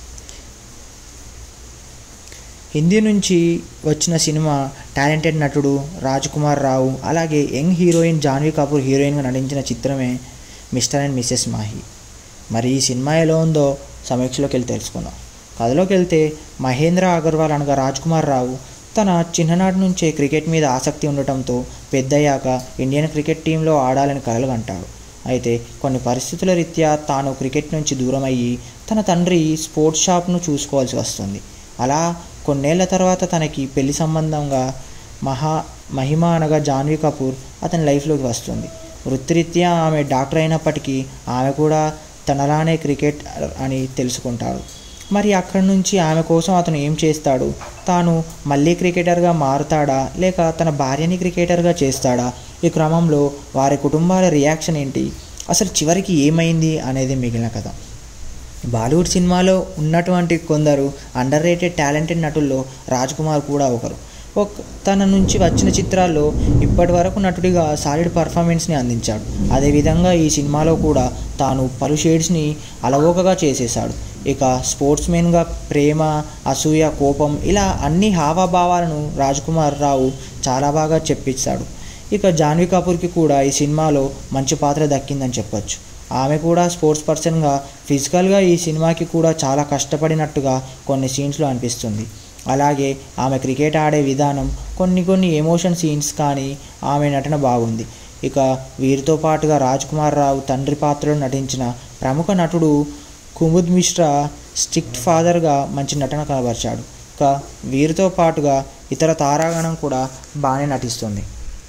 హిందీ నుంచి వచ్చిన సినిమా టాలెంటెడ్ నటుడు రాజ్ కుమార్ రావు అలాగే యంగ్ హీరోయిన్ జాన్వీ కపూర్ హీరోయిన్గా నటించిన చిత్రమే మిస్టర్ అండ్ మిస్సెస్ మాహి మరి ఈ సినిమా ఎలా ఉందో సమీక్షలోకి వెళ్ళి తెలుసుకుందాం కథలోకి వెళ్తే మహేంద్ర అగర్వాల్ అనగా రాజ్ కుమార్ రావు తన చిన్ననాటి నుంచే క్రికెట్ మీద ఆసక్తి ఉండటంతో పెద్దయ్యాక ఇండియన్ క్రికెట్ టీంలో ఆడాలని కలలు కంటాడు అయితే కొన్ని పరిస్థితుల రీత్యా తాను క్రికెట్ నుంచి దూరం అయ్యి తన తండ్రి స్పోర్ట్స్ షాప్ను చూసుకోవాల్సి వస్తుంది అలా కొన్నేళ్ల తర్వాత తనకి పెళ్లి సంబంధంగా మహా మహిమ అనగా జాన్వీ కపూర్ అతని లైఫ్లోకి వస్తుంది వృత్తిరీత్యా ఆమె డాక్టర్ అయినప్పటికీ ఆమె కూడా తనలానే క్రికెట్ అని తెలుసుకుంటాడు మరి అక్కడి నుంచి ఆమె కోసం అతను ఏం చేస్తాడు తాను మళ్ళీ క్రికెటర్గా మారుతాడా లేక తన భార్యని క్రికెటర్గా చేస్తాడా ఈ క్రమంలో వారి కుటుంబాల రియాక్షన్ ఏంటి అసలు చివరికి ఏమైంది అనేది మిగిలిన కథ బాలీవుడ్ సినిమాలో ఉన్నటువంటి కొందరు అండర్ రేటెడ్ టాలెంటెడ్ నటుల్లో రాజ్ కుమార్ కూడా ఒకరు ఒక తన నుంచి వచ్చిన చిత్రాల్లో ఇప్పటి వరకు నటుడిగా సాలిడ్ పర్ఫార్మెన్స్ని అందించాడు అదేవిధంగా ఈ సినిమాలో కూడా తాను పలు షేడ్స్ని అలవోకగా చేసేశాడు ఇక స్పోర్ట్స్మెన్గా ప్రేమ అసూయ కోపం ఇలా అన్ని హావభావాలను రాజ్ కుమార్ రావు చాలా బాగా చెప్పించాడు ఇక జాన్వీ కపూర్కి కూడా ఈ సినిమాలో మంచి పాత్ర దక్కిందని చెప్పొచ్చు ఆమె కూడా స్పోర్ట్స్ పర్సన్గా ఫిజికల్గా ఈ సినిమాకి కూడా చాలా కష్టపడినట్టుగా కొన్ని సీన్స్లో అనిపిస్తుంది అలాగే ఆమె క్రికెట్ ఆడే విధానం కొన్ని కొన్ని ఎమోషన్ సీన్స్ కానీ ఆమె నటన బాగుంది ఇక వీరితో పాటుగా రాజ్ కుమార్ రావు తండ్రి పాత్రలో నటించిన ప్రముఖ నటుడు కుముద్ మిశ్రా స్ట్రిక్ట్ ఫాదర్గా మంచి నటన కనబరిచాడు ఇక వీరితో పాటుగా ఇతర తారాగణం కూడా బాగానే నటిస్తుంది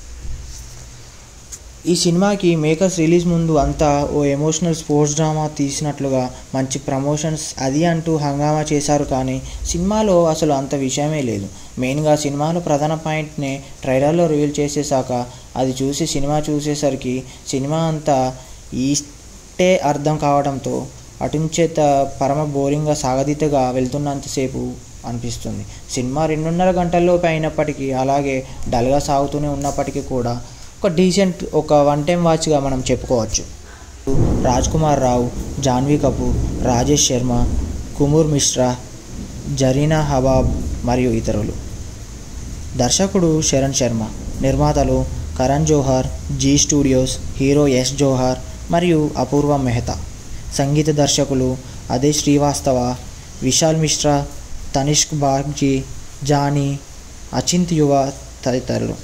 ఈ సినిమాకి మేకర్స్ రిలీజ్ ముందు అంతా ఓ ఎమోషనల్ స్పోర్ట్స్ డ్రామా తీసినట్లుగా మంచి ప్రమోషన్స్ అది అంటూ హంగామా చేశారు కానీ సినిమాలో అసలు అంత విషయమే లేదు మెయిన్గా సినిమాలో ప్రధాన పాయింట్ని ట్రైలర్లో రివీల్ చేసేసాక అది చూసి సినిమా చూసేసరికి సినిమా అంతా ఈస్టే అర్థం కావడంతో అటుంచేత పరమ బోరింగ్గా సాగదీతగా వెళ్తున్నంతసేపు అనిపిస్తుంది సినిమా రెండున్నర గంటల్లోపు అయినప్పటికీ అలాగే డల్గా సాగుతూనే ఉన్నప్పటికీ కూడా ఒక డీసెంట్ ఒక వన్ టైం వాచ్గా మనం చెప్పుకోవచ్చు రాజ్ కుమార్ రావు జాన్వీ కపూర్ రాజేష్ శర్మ కుమూర్ మిశ్రా జరీనా హబాబ్ మరియు ఇతరులు దర్శకుడు శరణ్ శర్మ నిర్మాతలు కరణ్ జోహార్ జీ స్టూడియోస్ హీరో యశ్ జోహార్ మరియు అపూర్వ మెహతా సంగీత దర్శకులు అదే శ్రీవాస్తవ విశాల్ మిశ్రా తనిష్క్ బాగ్జీ జానీ అచింత్ యువ తదితరులు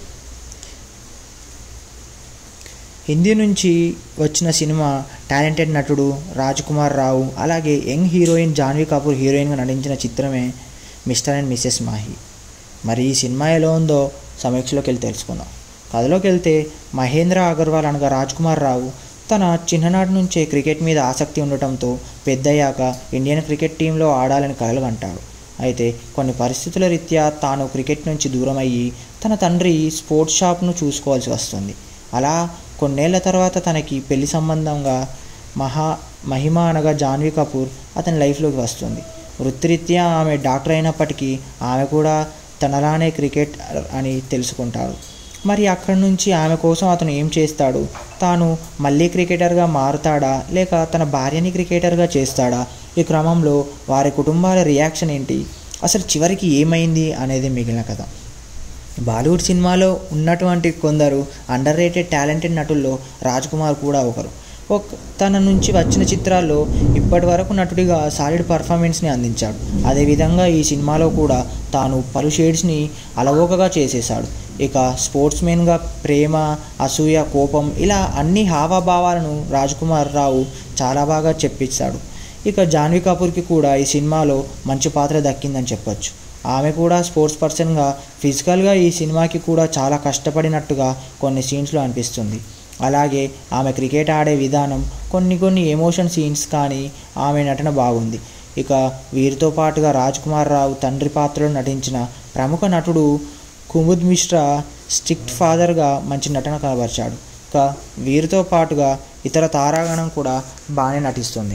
హిందీ నుంచి వచ్చిన సినిమా టాలెంటెడ్ నటుడు రాజ్ కుమార్ రావు అలాగే యంగ్ హీరోయిన్ జాన్వీ కపూర్ హీరోయిన్గా నటించిన చిత్రమే మిస్టర్ అండ్ మిస్సెస్ మాహి మరి ఈ సినిమా ఎలా ఉందో సమీక్షలోకి వెళ్ళి తెలుసుకుందాం కథలోకి వెళ్తే మహేంద్ర అగర్వాల్ అనగా రాజ్ కుమార్ రావు తన చిన్ననాటి నుంచే క్రికెట్ మీద ఆసక్తి ఉండటంతో పెద్దయ్యాక ఇండియన్ క్రికెట్ టీంలో ఆడాలని కలలు అంటాడు అయితే కొన్ని పరిస్థితుల రీత్యా తాను క్రికెట్ నుంచి దూరం అయ్యి తన తండ్రి స్పోర్ట్స్ షాప్ను చూసుకోవాల్సి వస్తుంది అలా కొన్నేళ్ల తర్వాత తనకి పెళ్లి సంబంధంగా మహా మహిమ అనగా జాన్వీ కపూర్ అతని లైఫ్లోకి వస్తుంది వృత్తిరీత్యా ఆమె డాక్టర్ అయినప్పటికీ ఆమె కూడా తనలానే క్రికెట్ అని తెలుసుకుంటాడు మరి అక్కడి నుంచి ఆమె కోసం అతను ఏం చేస్తాడు తాను మళ్ళీ క్రికెటర్గా మారుతాడా లేక తన భార్యని క్రికెటర్గా చేస్తాడా ఈ క్రమంలో వారి కుటుంబాల రియాక్షన్ ఏంటి అసలు చివరికి ఏమైంది అనేది మిగిలిన కథ బాలీవుడ్ సినిమాలో ఉన్నటువంటి కొందరు అండర్ రేటెడ్ టాలెంటెడ్ నటుల్లో రాజ్ కుమార్ కూడా ఒకరు ఒక తన నుంచి వచ్చిన చిత్రాల్లో ఇప్పటి వరకు నటుడిగా సాలిడ్ పర్ఫార్మెన్స్ని అందించాడు అదేవిధంగా ఈ సినిమాలో కూడా తాను పలు షేడ్స్ని అలవోకగా చేసేశాడు ఇక స్పోర్ట్స్మెన్గా ప్రేమ అసూయ కోపం ఇలా అన్ని హావభావాలను రాజ్ కుమార్ రావు చాలా బాగా చెప్పించాడు ఇక జాన్వీ కపూర్కి కూడా ఈ సినిమాలో మంచి పాత్ర దక్కిందని చెప్పొచ్చు ఆమె కూడా స్పోర్ట్స్ పర్సన్గా ఫిజికల్గా ఈ సినిమాకి కూడా చాలా కష్టపడినట్టుగా కొన్ని సీన్స్లో అనిపిస్తుంది అలాగే ఆమె క్రికెట్ ఆడే విధానం కొన్ని కొన్ని ఎమోషన్ సీన్స్ కానీ ఆమె నటన బాగుంది ఇక వీరితో పాటుగా రాజ్ కుమార్ రావు తండ్రి పాత్రలో నటించిన ప్రముఖ నటుడు కుముద్ మిశ్రా స్ట్రిక్ట్ ఫాదర్గా మంచి నటన కనబరిచాడు ఇక వీరితో పాటుగా ఇతర తారాగణం కూడా బాగానే నటిస్తుంది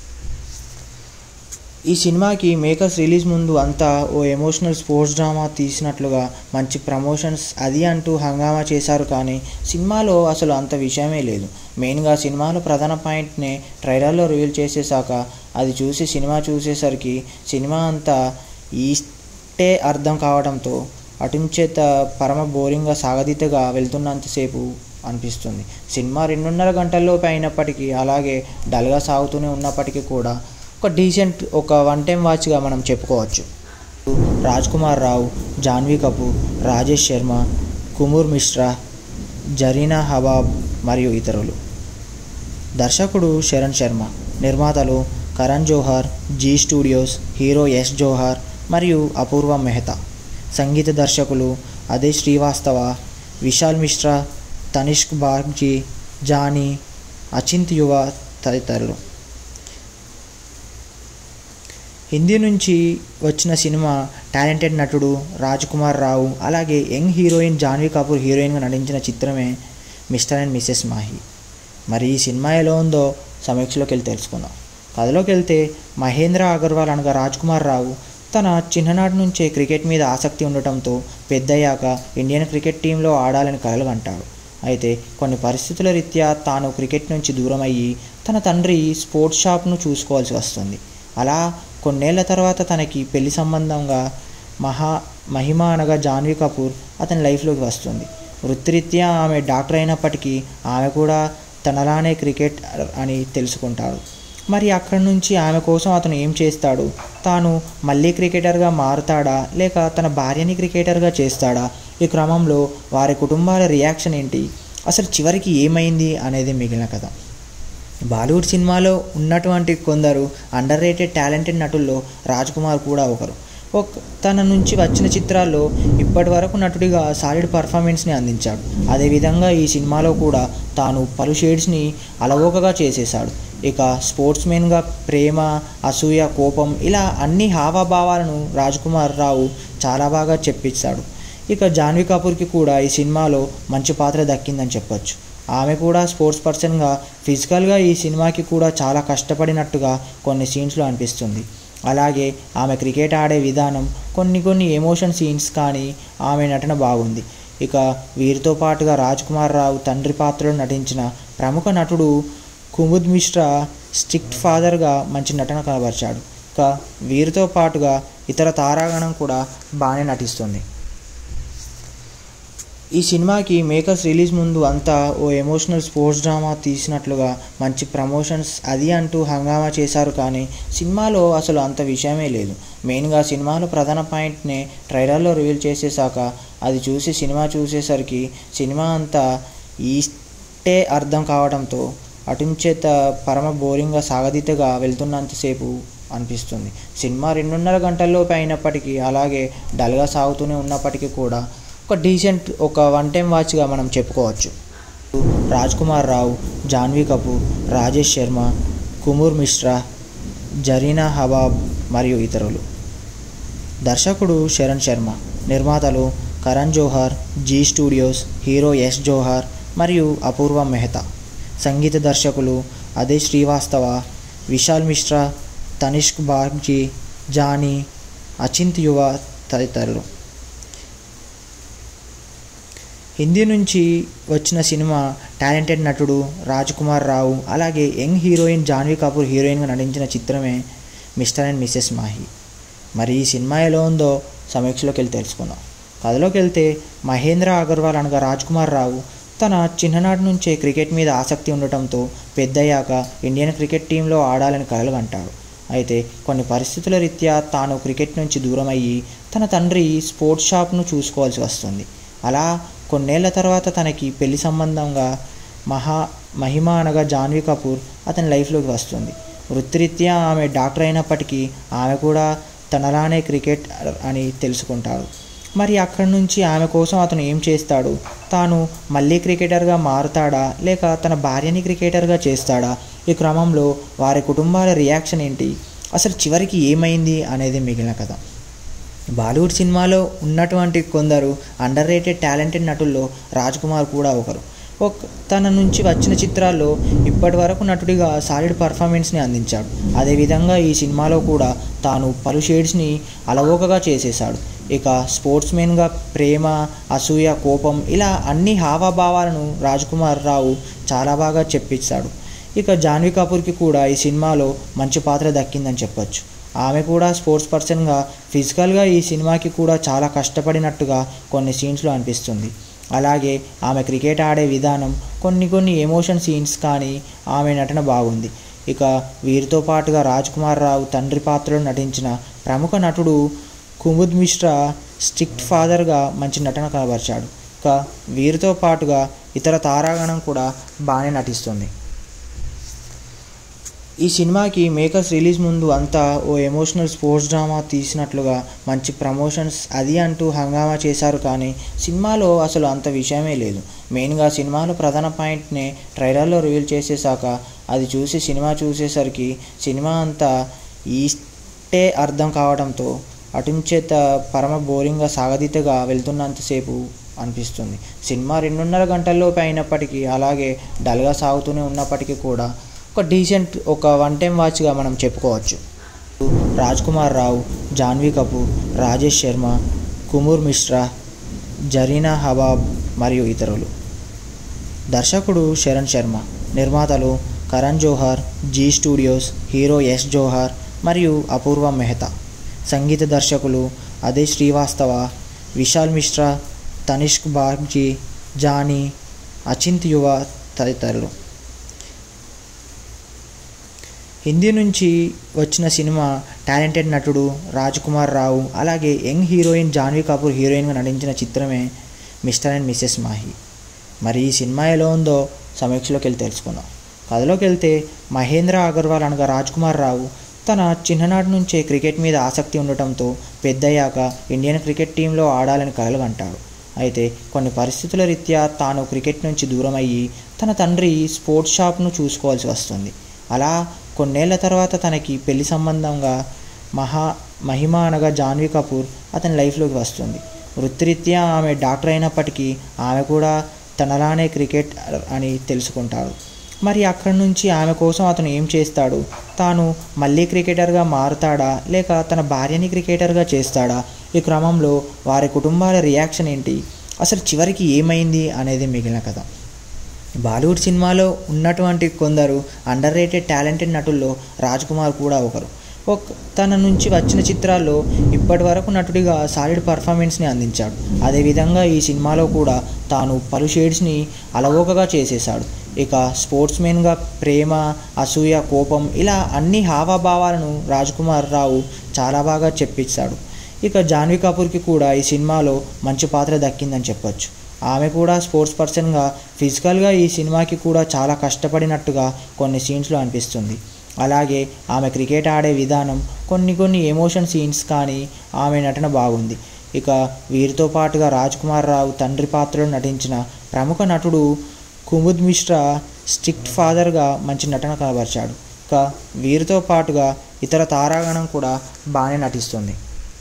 ఈ సినిమాకి మేకర్స్ రిలీజ్ ముందు అంతా ఓ ఎమోషనల్ స్పోర్ట్స్ డ్రామా తీసినట్లుగా మంచి ప్రమోషన్స్ అది అంటూ హంగామా చేశారు కానీ సినిమాలో అసలు అంత విషయమే లేదు మెయిన్గా సినిమాలో ప్రధాన పాయింట్ని ట్రైలర్లో రివీల్ చేసేసాక అది చూసి సినిమా చూసేసరికి సినిమా అంతా ఈస్టే అర్థం కావడంతో అటుంచేత పరమ బోరింగ్గా సాగదీతగా వెళ్తున్నంతసేపు అనిపిస్తుంది సినిమా రెండున్నర గంటల్లోపు అయినప్పటికీ అలాగే డల్గా సాగుతూనే ఉన్నప్పటికీ కూడా ఒక డీసెంట్ ఒక వన్ టైం వాచ్గా మనం చెప్పుకోవచ్చు రాజ్ కుమార్ రావు జాన్వీ కపూర్ రాజేష్ శర్మ కుమూర్ మిశ్రా జరీనా హబాబ్ మరియు ఇతరులు దర్శకుడు శరణ్ శర్మ నిర్మాతలు కరణ్ జోహార్ జీ స్టూడియోస్ హీరో యశ్ జోహార్ మరియు అపూర్వ మెహతా సంగీత దర్శకులు అదే శ్రీవాస్తవ విశాల్ మిశ్రా తనిష్క్ బాగ్జీ జానీ అచింత్ యువ తదితరులు హిందీ నుంచి వచ్చిన సినిమా టాలెంటెడ్ నటుడు రాజ్ కుమార్ రావు అలాగే యంగ్ హీరోయిన్ జాన్వీ కపూర్ హీరోయిన్గా నటించిన చిత్రమే మిస్టర్ అండ్ మిస్సెస్ మాహి మరి ఈ సినిమా ఎలా ఉందో సమీక్షలోకి వెళ్ళి తెలుసుకుందాం కథలోకి వెళ్తే మహేంద్ర అగర్వాల్ అనగా రాజ్ కుమార్ రావు తన చిన్ననాటి నుంచే క్రికెట్ మీద ఆసక్తి ఉండటంతో పెద్దయ్యాక ఇండియన్ క్రికెట్ టీంలో ఆడాలని కలలు అంటాడు అయితే కొన్ని పరిస్థితుల రీత్యా తాను క్రికెట్ నుంచి దూరం అయ్యి తన తండ్రి స్పోర్ట్స్ షాప్ను చూసుకోవాల్సి వస్తుంది అలా కొన్నేళ్ల తర్వాత తనకి పెళ్లి సంబంధంగా మహా మహిమ అనగా జాన్వీ కపూర్ అతని లైఫ్లోకి వస్తుంది వృత్తిరీత్యా ఆమె డాక్టర్ అయినప్పటికీ ఆమె కూడా తనలానే క్రికెట్ అని తెలుసుకుంటాడు మరి అక్కడి నుంచి ఆమె కోసం అతను ఏం చేస్తాడు తాను మళ్ళీ క్రికెటర్గా మారుతాడా లేక తన భార్యని క్రికెటర్గా చేస్తాడా ఈ క్రమంలో వారి కుటుంబాల రియాక్షన్ ఏంటి అసలు చివరికి ఏమైంది అనేది మిగిలిన కథ బాలీవుడ్ సినిమాలో ఉన్నటువంటి కొందరు అండర్ రేటెడ్ టాలెంటెడ్ నటుల్లో రాజ్ కుమార్ కూడా ఒకరు ఒక తన నుంచి వచ్చిన చిత్రాల్లో ఇప్పటి వరకు నటుడిగా సాలిడ్ పర్ఫార్మెన్స్ని అందించాడు అదేవిధంగా ఈ సినిమాలో కూడా తాను పలు షేడ్స్ని అలవోకగా చేసేశాడు ఇక స్పోర్ట్స్మెన్గా ప్రేమ అసూయ కోపం ఇలా అన్ని హావభావాలను రాజ్ కుమార్ రావు చాలా బాగా చెప్పించాడు ఇక జాన్వీ కపూర్కి కూడా ఈ సినిమాలో మంచి పాత్ర దక్కిందని చెప్పొచ్చు ఆమె కూడా స్పోర్ట్స్ పర్సన్గా ఫిజికల్గా ఈ సినిమాకి కూడా చాలా కష్టపడినట్టుగా కొన్ని సీన్స్లో అనిపిస్తుంది అలాగే ఆమె క్రికెట్ ఆడే విధానం కొన్ని కొన్ని ఎమోషన్ సీన్స్ కానీ ఆమె నటన బాగుంది ఇక వీరితో పాటుగా రాజ్ కుమార్ రావు తండ్రి పాత్రలో నటించిన ప్రముఖ నటుడు కుముద్ మిశ్రా స్ట్రిక్ట్ ఫాదర్గా మంచి నటన కనబరిచాడు ఇక వీరితో పాటుగా ఇతర తారాగణం కూడా బాగానే నటిస్తుంది ఈ సినిమాకి మేకర్స్ రిలీజ్ ముందు అంతా ఓ ఎమోషనల్ స్పోర్ట్స్ డ్రామా తీసినట్లుగా మంచి ప్రమోషన్స్ అది అంటూ హంగామా చేశారు కానీ సినిమాలో అసలు అంత విషయమే లేదు మెయిన్గా సినిమాలో ప్రధాన పాయింట్ని ట్రైలర్లో రివీల్ చేసేసాక అది చూసి సినిమా చూసేసరికి సినిమా అంతా ఈస్టే అర్థం కావడంతో అటుంచేత పరమ బోరింగ్గా సాగదీతగా వెళ్తున్నంతసేపు అనిపిస్తుంది సినిమా రెండున్నర గంటల్లోపు అయినప్పటికీ అలాగే డల్గా సాగుతూనే ఉన్నప్పటికీ కూడా ఒక డీసెంట్ ఒక వన్ టైం వాచ్గా మనం చెప్పుకోవచ్చు రాజ్ కుమార్ రావు జాన్వీ కపూర్ రాజేష్ శర్మ కుమూర్ మిశ్రా జరీనా హబాబ్ మరియు ఇతరులు దర్శకుడు శరణ్ శర్మ నిర్మాతలు కరణ్ జోహార్ జీ స్టూడియోస్ హీరో యశ్ జోహార్ మరియు అపూర్వ మెహతా సంగీత దర్శకులు అదే శ్రీవాస్తవ విశాల్ మిశ్రా తనిష్క్ బాగ్జీ జానీ అచింత్ యువ తదితరులు హిందీ నుంచి వచ్చిన సినిమా టాలెంటెడ్ నటుడు రాజ్ కుమార్ రావు అలాగే యంగ్ హీరోయిన్ జాన్వీ కపూర్ హీరోయిన్గా నటించిన చిత్రమే మిస్టర్ అండ్ మిస్సెస్ మాహి మరి ఈ సినిమా ఎలా ఉందో సమీక్షలోకి వెళ్ళి తెలుసుకుందాం కథలోకి వెళ్తే మహేంద్ర అగర్వాల్ అనగా రాజ్ కుమార్ రావు తన చిన్ననాటి నుంచే క్రికెట్ మీద ఆసక్తి ఉండటంతో పెద్దయ్యాక ఇండియన్ క్రికెట్ టీంలో ఆడాలని కలలుగంటాడు అయితే కొన్ని పరిస్థితుల రీత్యా తాను క్రికెట్ నుంచి దూరం అయ్యి తన తండ్రి స్పోర్ట్స్ షాప్ను చూసుకోవాల్సి వస్తుంది అలా కొన్నేళ్ల తర్వాత తనకి పెళ్లి సంబంధంగా మహా మహిమ అనగా జాన్వీ కపూర్ అతని లైఫ్లోకి వస్తుంది వృత్తిరీత్యా ఆమె డాక్టర్ అయినప్పటికీ ఆమె కూడా తనలానే క్రికెట్ అని తెలుసుకుంటాడు మరి అక్కడి నుంచి ఆమె కోసం అతను ఏం చేస్తాడు తాను మళ్ళీ క్రికెటర్గా మారుతాడా లేక తన భార్యని క్రికెటర్గా చేస్తాడా ఈ క్రమంలో వారి కుటుంబాల రియాక్షన్ ఏంటి అసలు చివరికి ఏమైంది అనేది మిగిలిన కథ బాలీవుడ్ సినిమాలో ఉన్నటువంటి కొందరు అండర్ రేటెడ్ టాలెంటెడ్ నటుల్లో రాజ్ కుమార్ కూడా ఒకరు ఒక తన నుంచి వచ్చిన చిత్రాల్లో ఇప్పటి వరకు నటుడిగా సాలిడ్ పర్ఫార్మెన్స్ని అందించాడు అదేవిధంగా ఈ సినిమాలో కూడా తాను పలు షేడ్స్ని అలవోకగా చేసేశాడు ఇక స్పోర్ట్స్మెన్గా ప్రేమ అసూయ కోపం ఇలా అన్ని హావభావాలను రాజ్ కుమార్ రావు చాలా బాగా చెప్పించాడు ఇక జాన్వీ కపూర్కి కూడా ఈ సినిమాలో మంచి పాత్ర దక్కిందని చెప్పొచ్చు ఆమె కూడా స్పోర్ట్స్ పర్సన్గా ఫిజికల్గా ఈ సినిమాకి కూడా చాలా కష్టపడినట్టుగా కొన్ని సీన్స్లో అనిపిస్తుంది అలాగే ఆమె క్రికెట్ ఆడే విధానం కొన్ని కొన్ని ఎమోషన్ సీన్స్ కానీ ఆమె నటన బాగుంది ఇక వీరితో పాటుగా రాజ్ కుమార్ రావు తండ్రి పాత్రలో నటించిన ప్రముఖ నటుడు కుముద్ మిశ్రా స్ట్రిక్ట్ ఫాదర్గా మంచి నటన కనబరిచాడు ఇక వీరితో పాటుగా ఇతర తారాగణం కూడా బాగానే నటిస్తుంది ఈ సినిమాకి మేకర్స్ రిలీజ్ ముందు అంతా ఓ ఎమోషనల్ స్పోర్ట్స్ డ్రామా తీసినట్లుగా మంచి ప్రమోషన్స్ అది అంటూ హంగామా చేశారు కానీ సినిమాలో అసలు అంత విషయమే లేదు మెయిన్గా సినిమాలో ప్రధాన పాయింట్ని ట్రైలర్లో రివీల్ చేసేసాక అది చూసి సినిమా చూసేసరికి సినిమా అంతా ఈస్టే అర్థం కావడంతో అటుంచేత పరమ బోరింగ్గా సాగదీతగా వెళ్తున్నంతసేపు అనిపిస్తుంది సినిమా రెండున్నర గంటల్లోపు అయినప్పటికీ అలాగే డల్గా సాగుతూనే ఉన్నప్పటికీ కూడా ఒక డీసెంట్ ఒక వన్ టైం వాచ్గా మనం చెప్పుకోవచ్చు రాజ్ కుమార్ రావు జాన్వీ కపూర్ రాజేష్ శర్మ కుమూర్ మిశ్రా జరీనా హబాబ్ మరియు ఇతరులు దర్శకుడు శరణ్ శర్మ నిర్మాతలు కరణ్ జోహార్ జీ స్టూడియోస్ హీరో యశ్ జోహార్ మరియు అపూర్వ మెహతా సంగీత దర్శకులు అదే శ్రీవాస్తవ విశాల్ మిశ్రా తనిష్క్ బాగ్జీ జానీ అచింత్ యువ తదితరులు హిందీ నుంచి వచ్చిన సినిమా టాలెంటెడ్ నటుడు రాజ్ కుమార్ రావు అలాగే యంగ్ హీరోయిన్ జాన్వీ కపూర్ హీరోయిన్గా నటించిన చిత్రమే మిస్టర్ అండ్ మిస్సెస్ మాహి మరి ఈ సినిమా ఎలా ఉందో సమీక్షలోకి వెళ్ళి తెలుసుకుందాం కథలోకి వెళ్తే మహేంద్ర అగర్వాల్ అనగా రాజ్ కుమార్ రావు తన చిన్ననాటి నుంచే క్రికెట్ మీద ఆసక్తి ఉండటంతో పెద్దయ్యాక ఇండియన్ క్రికెట్ టీంలో ఆడాలని కలలు అంటాడు అయితే కొన్ని పరిస్థితుల రీత్యా తాను క్రికెట్ నుంచి దూరం అయ్యి తన తండ్రి స్పోర్ట్స్ షాప్ను చూసుకోవాల్సి వస్తుంది అలా కొన్నేళ్ల తర్వాత తనకి పెళ్లి సంబంధంగా మహా మహిమ అనగా జాన్వీ కపూర్ అతని లైఫ్లోకి వస్తుంది వృత్తిరీత్యా ఆమె డాక్టర్ అయినప్పటికీ ఆమె కూడా తనలానే క్రికెట్ అని తెలుసుకుంటాడు మరి అక్కడి నుంచి ఆమె కోసం అతను ఏం చేస్తాడు తాను మళ్ళీ క్రికెటర్గా మారుతాడా లేక తన భార్యని క్రికెటర్గా చేస్తాడా ఈ క్రమంలో వారి కుటుంబాల రియాక్షన్ ఏంటి అసలు చివరికి ఏమైంది అనేది మిగిలిన కథ బాలీవుడ్ సినిమాలో ఉన్నటువంటి కొందరు అండర్ రేటెడ్ టాలెంటెడ్ నటుల్లో రాజ్ కుమార్ కూడా ఒకరు ఒక తన నుంచి వచ్చిన చిత్రాల్లో ఇప్పటి వరకు నటుడిగా సాలిడ్ పర్ఫార్మెన్స్ని అందించాడు అదేవిధంగా ఈ సినిమాలో కూడా తాను పలు షేడ్స్ని అలవోకగా చేసేశాడు ఇక స్పోర్ట్స్మెన్గా ప్రేమ అసూయ కోపం ఇలా అన్ని హావభావాలను రాజ్ కుమార్ రావు చాలా బాగా చెప్పించాడు ఇక జాన్వీ కపూర్కి కూడా ఈ సినిమాలో మంచి పాత్ర దక్కిందని చెప్పొచ్చు ఆమె కూడా స్పోర్ట్స్ పర్సన్గా ఫిజికల్గా ఈ సినిమాకి కూడా చాలా కష్టపడినట్టుగా కొన్ని సీన్స్లో అనిపిస్తుంది అలాగే ఆమె క్రికెట్ ఆడే విధానం కొన్ని కొన్ని ఎమోషన్ సీన్స్ కానీ ఆమె నటన బాగుంది ఇక వీరితో పాటుగా రాజ్ కుమార్ రావు తండ్రి పాత్రలో నటించిన ప్రముఖ నటుడు కుముద్ మిశ్రా స్ట్రిక్ట్ ఫాదర్గా మంచి నటన కనబరిచాడు ఇక వీరితో పాటుగా ఇతర తారాగణం కూడా బాగానే నటిస్తుంది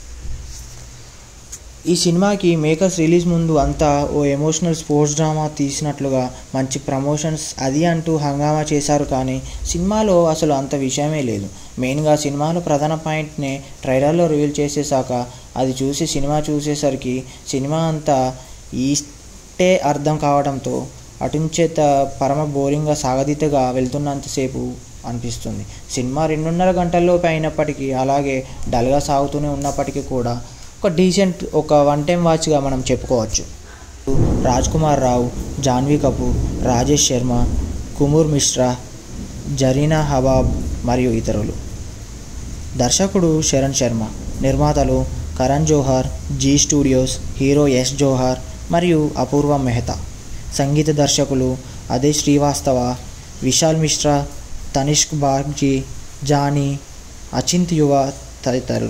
ఈ సినిమాకి మేకర్స్ రిలీజ్ ముందు అంతా ఓ ఎమోషనల్ స్పోర్ట్స్ డ్రామా తీసినట్లుగా మంచి ప్రమోషన్స్ అది అంటూ హంగామా చేశారు కానీ సినిమాలో అసలు అంత విషయమే లేదు మెయిన్గా సినిమాలో ప్రధాన పాయింట్నే ట్రైలర్లో రివీల్ చేసేసాక అది చూసి సినిమా చూసేసరికి సినిమా అంతా ఈస్టే అర్థం కావడంతో అటుంచేత పరమ బోరింగ్గా సాగదీతగా వెళ్తున్నంతసేపు అనిపిస్తుంది సినిమా రెండున్నర గంటల్లోపు అయినప్పటికీ అలాగే డల్గా సాగుతూనే ఉన్నప్పటికీ కూడా ఒక డీసెంట్ ఒక వన్ టైం వాచ్గా మనం చెప్పుకోవచ్చు రాజ్ కుమార్ రావు జాన్వీ కపూర్ రాజేష్ శర్మ కుమూర్ మిశ్రా జరీనా హబాబ్ మరియు ఇతరులు దర్శకుడు శరణ్ శర్మ నిర్మాతలు కరణ్ జోహార్ జీ స్టూడియోస్ హీరో యశ్ జోహార్ మరియు అపూర్వ మెహతా సంగీత దర్శకులు అదే శ్రీవాస్తవ విశాల్ మిశ్రా తనిష్క్ బాగ్జీ జానీ అచింత్ యువ తదితరులు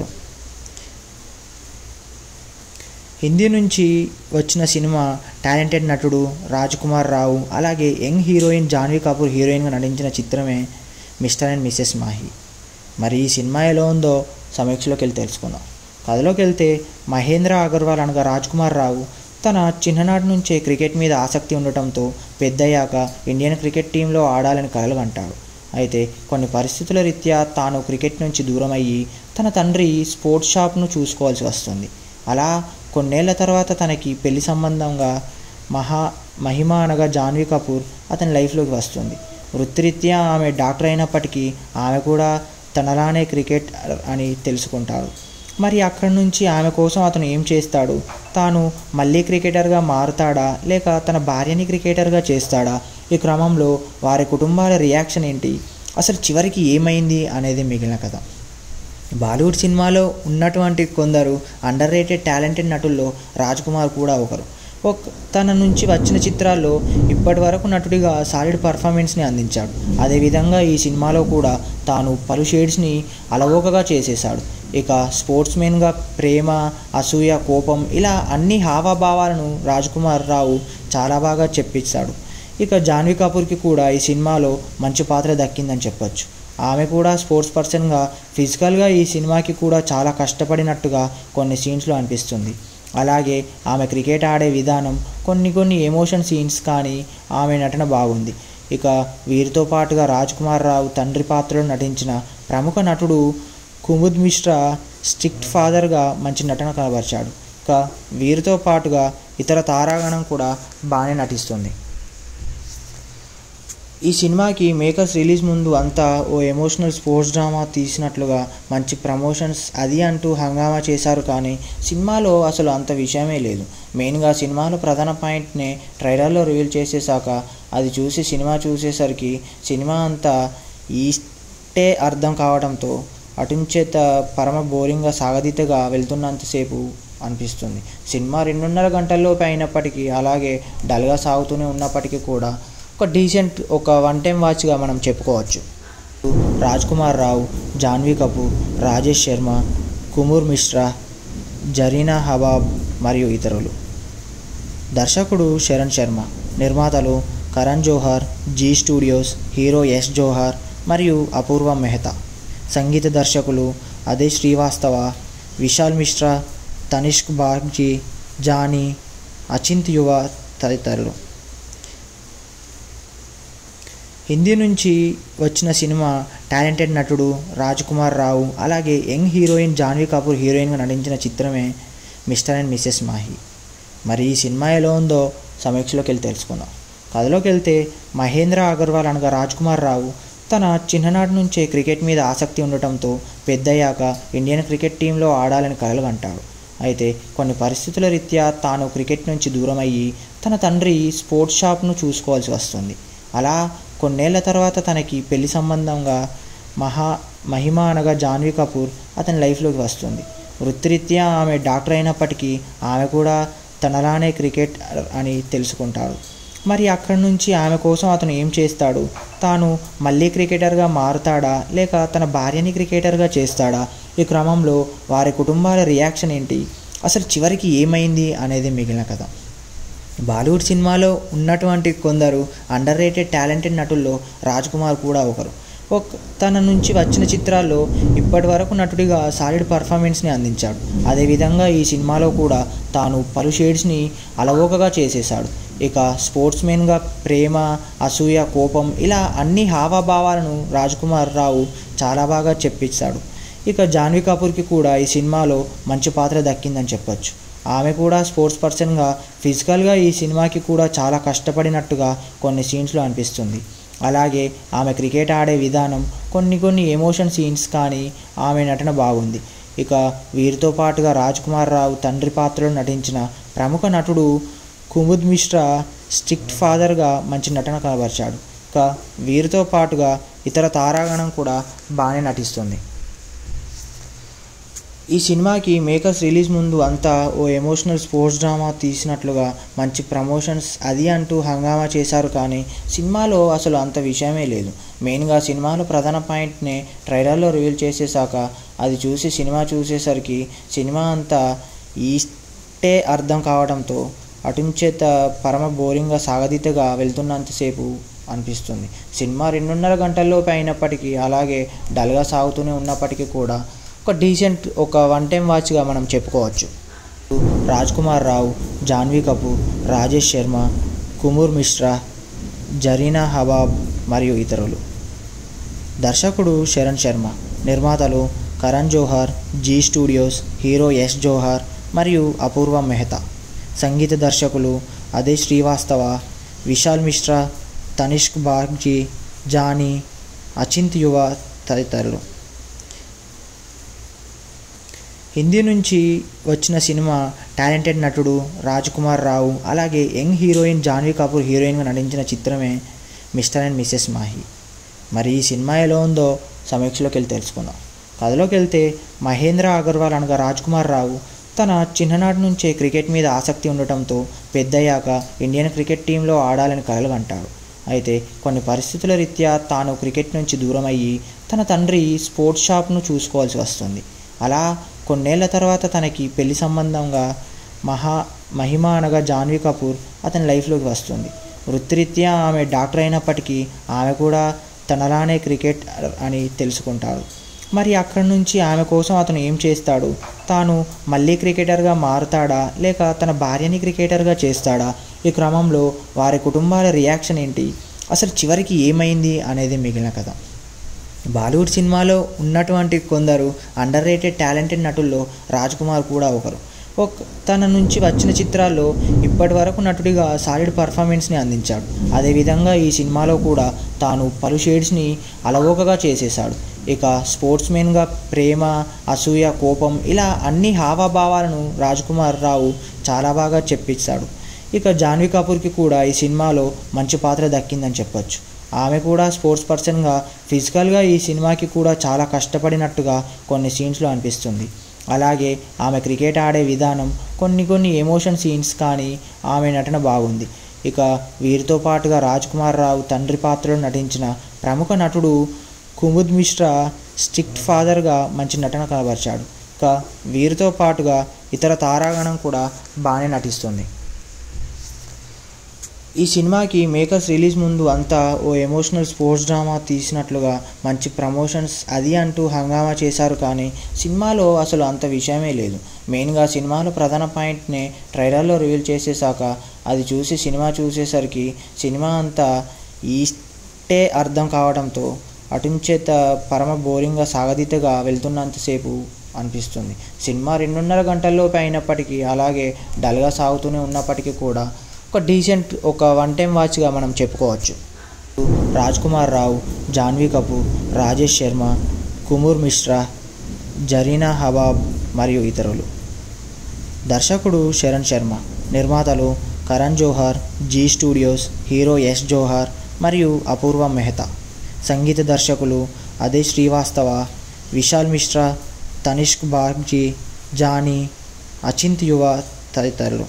హిందీ నుంచి వచ్చిన సినిమా టాలెంటెడ్ నటుడు రాజ్ కుమార్ రావు అలాగే యంగ్ హీరోయిన్ జాన్వీ కపూర్ హీరోయిన్గా నటించిన చిత్రమే మిస్టర్ అండ్ మిస్సెస్ మాహి మరి ఈ సినిమా ఎలా ఉందో సమీక్షలోకి వెళ్ళి తెలుసుకుందాం కథలోకి వెళ్తే మహేంద్ర అగర్వాల్ అనగా రాజ్ కుమార్ రావు తన చిన్ననాటి నుంచే క్రికెట్ మీద ఆసక్తి ఉండటంతో పెద్దయ్యాక ఇండియన్ క్రికెట్ టీంలో ఆడాలని కలలు అంటాడు అయితే కొన్ని పరిస్థితుల రీత్యా తాను క్రికెట్ నుంచి దూరం అయ్యి తన తండ్రి స్పోర్ట్స్ షాప్ను చూసుకోవాల్సి వస్తుంది అలా కొన్నేళ్ల తర్వాత తనకి పెళ్లి సంబంధంగా మహా మహిమ అనగా జాన్వీ కపూర్ అతని లైఫ్లోకి వస్తుంది వృత్తిరీత్యా ఆమె డాక్టర్ అయినప్పటికీ ఆమె కూడా తనలానే క్రికెట్ అని తెలుసుకుంటాడు మరి అక్కడి నుంచి ఆమె కోసం అతను ఏం చేస్తాడు తాను మళ్ళీ క్రికెటర్గా మారుతాడా లేక తన భార్యని క్రికెటర్గా చేస్తాడా ఈ క్రమంలో వారి కుటుంబాల రియాక్షన్ ఏంటి అసలు చివరికి ఏమైంది అనేది మిగిలిన కథ బాలీవుడ్ సినిమాలో ఉన్నటువంటి కొందరు అండర్ రేటెడ్ టాలెంటెడ్ నటుల్లో రాజ్ కుమార్ కూడా ఒకరు ఒక తన నుంచి వచ్చిన చిత్రాల్లో ఇప్పటి వరకు నటుడిగా సాలిడ్ పర్ఫార్మెన్స్ని అందించాడు అదేవిధంగా ఈ సినిమాలో కూడా తాను పలు షేడ్స్ని అలవోకగా చేసేశాడు ఇక స్పోర్ట్స్మెన్గా ప్రేమ అసూయ కోపం ఇలా అన్ని హావభావాలను రాజ్ కుమార్ రావు చాలా బాగా చెప్పించాడు ఇక జాన్వీ కపూర్కి కూడా ఈ సినిమాలో మంచి పాత్ర దక్కిందని చెప్పొచ్చు ఆమె కూడా స్పోర్ట్స్ పర్సన్గా ఫిజికల్గా ఈ సినిమాకి కూడా చాలా కష్టపడినట్టుగా కొన్ని సీన్స్లో అనిపిస్తుంది అలాగే ఆమె క్రికెట్ ఆడే విధానం కొన్ని కొన్ని ఎమోషన్ సీన్స్ కానీ ఆమె నటన బాగుంది ఇక వీరితో పాటుగా రాజ్ కుమార్ రావు తండ్రి పాత్రలో నటించిన ప్రముఖ నటుడు కుముద్ మిశ్రా స్ట్రిక్ట్ ఫాదర్గా మంచి నటన కనబరిచాడు ఇక వీరితో పాటుగా ఇతర తారాగణం కూడా బాగానే నటిస్తుంది ఈ సినిమాకి మేకర్స్ రిలీజ్ ముందు అంతా ఓ ఎమోషనల్ స్పోర్ట్స్ డ్రామా తీసినట్లుగా మంచి ప్రమోషన్స్ అది అంటూ హంగామా చేశారు కానీ సినిమాలో అసలు అంత విషయమే లేదు మెయిన్గా సినిమాలో ప్రధాన పాయింట్నే ట్రైలర్లో రివీల్ చేసేసాక అది చూసి సినిమా చూసేసరికి సినిమా అంతా ఈస్టే ఇష్టే అర్థం కావడంతో అటుంచేత పరమ బోరింగ్గా సాగదీతగా వెళ్తున్నంతసేపు అనిపిస్తుంది సినిమా రెండున్నర గంటల్లోపు అయినప్పటికీ అలాగే డల్గా సాగుతూనే ఉన్నప్పటికీ కూడా ఒక డీసెంట్ ఒక వన్ టైం వాచ్గా మనం చెప్పుకోవచ్చు రాజ్ కుమార్ రావు జాన్వీ కపూర్ రాజేష్ శర్మ కుమూర్ మిశ్రా జరీనా హబాబ్ మరియు ఇతరులు దర్శకుడు శరణ్ శర్మ నిర్మాతలు కరణ్ జోహార్ జీ స్టూడియోస్ హీరో యశ్ జోహార్ మరియు అపూర్వ మెహతా సంగీత దర్శకులు అదే శ్రీవాస్తవ విశాల్ మిశ్రా తనిష్క్ బాగ్జీ జానీ అచింత్ యువ తదితరులు హిందీ నుంచి వచ్చిన సినిమా టాలెంటెడ్ నటుడు రాజ్ కుమార్ రావు అలాగే యంగ్ హీరోయిన్ జాన్వీ కపూర్ హీరోయిన్గా నటించిన చిత్రమే మిస్టర్ అండ్ మిస్సెస్ మాహి మరి ఈ సినిమా ఎలా ఉందో సమీక్షలోకి వెళ్ళి తెలుసుకుందాం కథలోకి వెళ్తే మహేంద్ర అగర్వాల్ అనగా రాజ్ కుమార్ రావు తన చిన్ననాటి నుంచే క్రికెట్ మీద ఆసక్తి ఉండటంతో పెద్దయ్యాక ఇండియన్ క్రికెట్ టీంలో ఆడాలని కలలుగంటాడు అయితే కొన్ని పరిస్థితుల రీత్యా తాను క్రికెట్ నుంచి దూరం అయ్యి తన తండ్రి స్పోర్ట్స్ షాప్ను చూసుకోవాల్సి వస్తుంది అలా కొన్నేళ్ల తర్వాత తనకి పెళ్లి సంబంధంగా మహా మహిమ అనగా జాన్వీ కపూర్ అతని లైఫ్లోకి వస్తుంది వృత్తిరీత్యా ఆమె డాక్టర్ అయినప్పటికీ ఆమె కూడా తనలానే క్రికెట్ అని తెలుసుకుంటాడు మరి అక్కడి నుంచి ఆమె కోసం అతను ఏం చేస్తాడు తాను మళ్ళీ క్రికెటర్గా మారుతాడా లేక తన భార్యని క్రికెటర్గా చేస్తాడా ఈ క్రమంలో వారి కుటుంబాల రియాక్షన్ ఏంటి అసలు చివరికి ఏమైంది అనేది మిగిలిన కథ బాలీవుడ్ సినిమాలో ఉన్నటువంటి కొందరు అండర్ రేటెడ్ టాలెంటెడ్ నటుల్లో రాజ్ కుమార్ కూడా ఒకరు ఒక తన నుంచి వచ్చిన చిత్రాల్లో ఇప్పటి వరకు నటుడిగా సాలిడ్ పర్ఫార్మెన్స్ని అందించాడు అదేవిధంగా ఈ సినిమాలో కూడా తాను పలు షేడ్స్ని అలవోకగా చేసేశాడు ఇక స్పోర్ట్స్మెన్గా ప్రేమ అసూయ కోపం ఇలా అన్ని హావభావాలను రాజ్ కుమార్ రావు చాలా బాగా చెప్పించాడు ఇక జాన్వీ కపూర్కి కూడా ఈ సినిమాలో మంచి పాత్ర దక్కిందని చెప్పొచ్చు ఆమె కూడా స్పోర్ట్స్ పర్సన్గా ఫిజికల్గా ఈ సినిమాకి కూడా చాలా కష్టపడినట్టుగా కొన్ని సీన్స్లో అనిపిస్తుంది అలాగే ఆమె క్రికెట్ ఆడే విధానం కొన్ని కొన్ని ఎమోషన్ సీన్స్ కానీ ఆమె నటన బాగుంది ఇక వీరితో పాటుగా రాజ్ కుమార్ రావు తండ్రి పాత్రలో నటించిన ప్రముఖ నటుడు కుముద్ మిశ్రా స్ట్రిక్ట్ ఫాదర్గా మంచి నటన కనబరిచాడు ఇక వీరితో పాటుగా ఇతర తారాగణం కూడా బాగానే నటిస్తుంది ఈ సినిమాకి మేకర్స్ రిలీజ్ ముందు అంతా ఓ ఎమోషనల్ స్పోర్ట్స్ డ్రామా తీసినట్లుగా మంచి ప్రమోషన్స్ అది అంటూ హంగామా చేశారు కానీ సినిమాలో అసలు అంత విషయమే లేదు మెయిన్గా సినిమాలో ప్రధాన పాయింట్ని ట్రైలర్లో రివీల్ చేసేసాక అది చూసి సినిమా చూసేసరికి సినిమా అంతా ఈస్టే అర్థం కావడంతో అటుంచేత పరమ బోరింగ్గా సాగదీతగా వెళ్తున్నంతసేపు అనిపిస్తుంది సినిమా రెండున్నర గంటల్లోపు అయినప్పటికీ అలాగే డల్గా సాగుతూనే ఉన్నప్పటికీ కూడా ఒక డీసెంట్ ఒక వన్ టైం వాచ్గా మనం చెప్పుకోవచ్చు రాజ్ కుమార్ రావు జాన్వీ కపూర్ రాజేష్ శర్మ కుమూర్ మిశ్రా జరీనా హబాబ్ మరియు ఇతరులు దర్శకుడు శరణ్ శర్మ నిర్మాతలు కరణ్ జోహార్ జీ స్టూడియోస్ హీరో యశ్ జోహార్ మరియు అపూర్వ మెహతా సంగీత దర్శకులు అదే శ్రీవాస్తవ విశాల్ మిశ్రా తనిష్క్ బాగ్జీ జానీ అచింత్ యువ తదితరులు హిందీ నుంచి వచ్చిన సినిమా టాలెంటెడ్ నటుడు రాజ్ కుమార్ రావు అలాగే యంగ్ హీరోయిన్ జాన్వీ కపూర్ హీరోయిన్గా నటించిన చిత్రమే మిస్టర్ అండ్ మిస్సెస్ మాహి మరి ఈ సినిమా ఎలా ఉందో సమీక్షలోకి వెళ్ళి తెలుసుకుందాం కథలోకి వెళ్తే మహేంద్ర అగర్వాల్ అనగా రాజ్ కుమార్ రావు తన చిన్ననాటి నుంచే క్రికెట్ మీద ఆసక్తి ఉండటంతో పెద్దయ్యాక ఇండియన్ క్రికెట్ టీంలో ఆడాలని కలలుగంటాడు అయితే కొన్ని పరిస్థితుల రీత్యా తాను క్రికెట్ నుంచి దూరం అయ్యి తన తండ్రి స్పోర్ట్స్ షాప్ను చూసుకోవాల్సి వస్తుంది అలా కొన్నేళ్ల తర్వాత తనకి పెళ్లి సంబంధంగా మహా మహిమ అనగా జాన్వీ కపూర్ అతని లైఫ్లోకి వస్తుంది వృత్తిరీత్యా ఆమె డాక్టర్ అయినప్పటికీ ఆమె కూడా తనలానే క్రికెట్ అని తెలుసుకుంటాడు మరి అక్కడి నుంచి ఆమె కోసం అతను ఏం చేస్తాడు తాను మళ్ళీ క్రికెటర్గా మారుతాడా లేక తన భార్యని క్రికెటర్గా చేస్తాడా ఈ క్రమంలో వారి కుటుంబాల రియాక్షన్ ఏంటి అసలు చివరికి ఏమైంది అనేది మిగిలిన కథ బాలీవుడ్ సినిమాలో ఉన్నటువంటి కొందరు అండర్ రేటెడ్ టాలెంటెడ్ నటుల్లో రాజ్ కుమార్ కూడా ఒకరు ఒక తన నుంచి వచ్చిన చిత్రాల్లో ఇప్పటి వరకు నటుడిగా సాలిడ్ పర్ఫార్మెన్స్ని అందించాడు అదేవిధంగా ఈ సినిమాలో కూడా తాను పలు షేడ్స్ని అలవోకగా చేసేశాడు ఇక స్పోర్ట్స్మెన్గా ప్రేమ అసూయ కోపం ఇలా అన్ని హావభావాలను రాజ్ కుమార్ రావు చాలా బాగా చెప్పించాడు ఇక జాన్వీ కపూర్కి కూడా ఈ సినిమాలో మంచి పాత్ర దక్కిందని చెప్పొచ్చు ఆమె కూడా స్పోర్ట్స్ పర్సన్గా ఫిజికల్గా ఈ సినిమాకి కూడా చాలా కష్టపడినట్టుగా కొన్ని సీన్స్లో అనిపిస్తుంది అలాగే ఆమె క్రికెట్ ఆడే విధానం కొన్ని కొన్ని ఎమోషన్ సీన్స్ కానీ ఆమె నటన బాగుంది ఇక వీరితో పాటుగా రాజ్ కుమార్ రావు తండ్రి పాత్రలో నటించిన ప్రముఖ నటుడు కుముద్ మిశ్రా స్ట్రిక్ట్ ఫాదర్గా మంచి నటన కనబరిచాడు ఇక వీరితో పాటుగా ఇతర తారాగణం కూడా బాగానే నటిస్తుంది ఈ సినిమాకి మేకర్స్ రిలీజ్ ముందు అంతా ఓ ఎమోషనల్ స్పోర్ట్స్ డ్రామా తీసినట్లుగా మంచి ప్రమోషన్స్ అది అంటూ హంగామా చేశారు కానీ సినిమాలో అసలు అంత విషయమే లేదు మెయిన్గా సినిమాలో ప్రధాన పాయింట్ని ట్రైలర్లో రివీల్ చేసేసాక అది చూసి సినిమా చూసేసరికి సినిమా అంతా ఈస్టే అర్థం కావడంతో అటుంచేత పరమ బోరింగ్గా సాగదీతగా వెళ్తున్నంతసేపు అనిపిస్తుంది సినిమా రెండున్నర గంటల్లోపు అయినప్పటికీ అలాగే డల్గా సాగుతూనే ఉన్నప్పటికీ కూడా ఒక డీసెంట్ ఒక వన్ టైం వాచ్గా మనం చెప్పుకోవచ్చు రాజ్ కుమార్ రావు జాన్వీ కపూర్ రాజేష్ శర్మ కుమూర్ మిశ్రా జరీనా హబాబ్ మరియు ఇతరులు దర్శకుడు శరణ్ శర్మ నిర్మాతలు కరణ్ జోహార్ జీ స్టూడియోస్ హీరో యశ్ జోహార్ మరియు అపూర్వ మెహతా సంగీత దర్శకులు అదే శ్రీవాస్తవ విశాల్ మిశ్రా తనిష్క్ బాగ్జీ జానీ అచింత్ యువ తదితరులు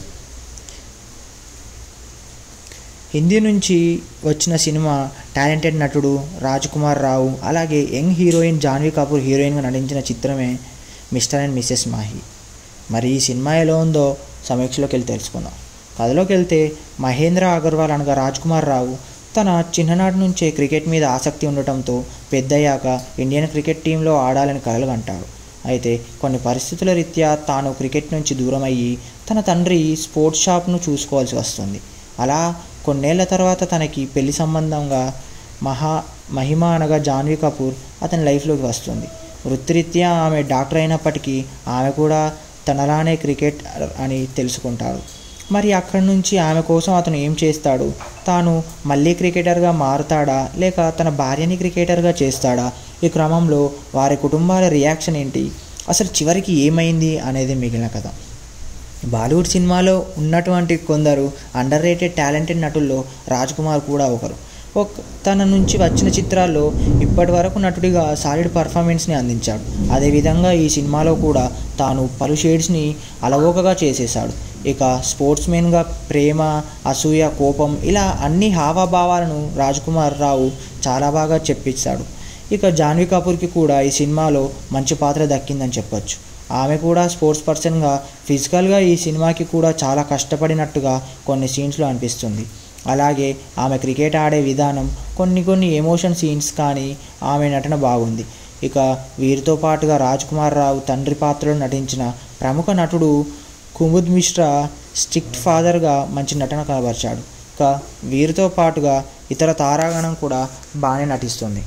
హిందీ నుంచి వచ్చిన సినిమా టాలెంటెడ్ నటుడు రాజ్ కుమార్ రావు అలాగే యంగ్ హీరోయిన్ జాన్వీ కపూర్ హీరోయిన్గా నటించిన చిత్రమే మిస్టర్ అండ్ మిస్సెస్ మాహి మరి ఈ సినిమా ఎలా ఉందో సమీక్షలోకి వెళ్ళి తెలుసుకుందాం కథలోకి వెళ్తే మహేంద్ర అగర్వాల్ అనగా రాజ్ కుమార్ రావు తన చిన్ననాటి నుంచే క్రికెట్ మీద ఆసక్తి ఉండటంతో పెద్దయ్యాక ఇండియన్ క్రికెట్ టీంలో ఆడాలని కలలు అంటాడు అయితే కొన్ని పరిస్థితుల రీత్యా తాను క్రికెట్ నుంచి దూరం అయ్యి తన తండ్రి స్పోర్ట్స్ షాప్ను చూసుకోవాల్సి వస్తుంది అలా కొన్నేళ్ల తర్వాత తనకి పెళ్లి సంబంధంగా మహా మహిమ అనగా జాన్వీ కపూర్ అతని లైఫ్లోకి వస్తుంది వృత్తిరీత్యా ఆమె డాక్టర్ అయినప్పటికీ ఆమె కూడా తనలానే క్రికెట్ అని తెలుసుకుంటాడు మరి అక్కడి నుంచి ఆమె కోసం అతను ఏం చేస్తాడు తాను మళ్ళీ క్రికెటర్గా మారుతాడా లేక తన భార్యని క్రికెటర్గా చేస్తాడా ఈ క్రమంలో వారి కుటుంబాల రియాక్షన్ ఏంటి అసలు చివరికి ఏమైంది అనేది మిగిలిన కథ బాలీవుడ్ సినిమాలో ఉన్నటువంటి కొందరు అండర్ రేటెడ్ టాలెంటెడ్ నటుల్లో రాజ్ కుమార్ కూడా ఒకరు ఒక తన నుంచి వచ్చిన చిత్రాల్లో ఇప్పటి వరకు నటుడిగా సాలిడ్ పర్ఫార్మెన్స్ని అందించాడు అదేవిధంగా ఈ సినిమాలో కూడా తాను పలు షేడ్స్ని అలవోకగా చేసేశాడు ఇక స్పోర్ట్స్మెన్గా ప్రేమ అసూయ కోపం ఇలా అన్ని హావభావాలను రాజ్ కుమార్ రావు చాలా బాగా చెప్పించాడు ఇక జాన్వీ కపూర్కి కూడా ఈ సినిమాలో మంచి పాత్ర దక్కిందని చెప్పొచ్చు ఆమె కూడా స్పోర్ట్స్ పర్సన్గా ఫిజికల్గా ఈ సినిమాకి కూడా చాలా కష్టపడినట్టుగా కొన్ని సీన్స్లో అనిపిస్తుంది అలాగే ఆమె క్రికెట్ ఆడే విధానం కొన్ని కొన్ని ఎమోషన్ సీన్స్ కానీ ఆమె నటన బాగుంది ఇక వీరితో పాటుగా రాజ్ కుమార్ రావు తండ్రి పాత్రలో నటించిన ప్రముఖ నటుడు కుముద్ మిశ్రా స్ట్రిక్ట్ ఫాదర్గా మంచి నటన కనబరిచాడు ఇక వీరితో పాటుగా ఇతర తారాగణం కూడా బాగానే నటిస్తుంది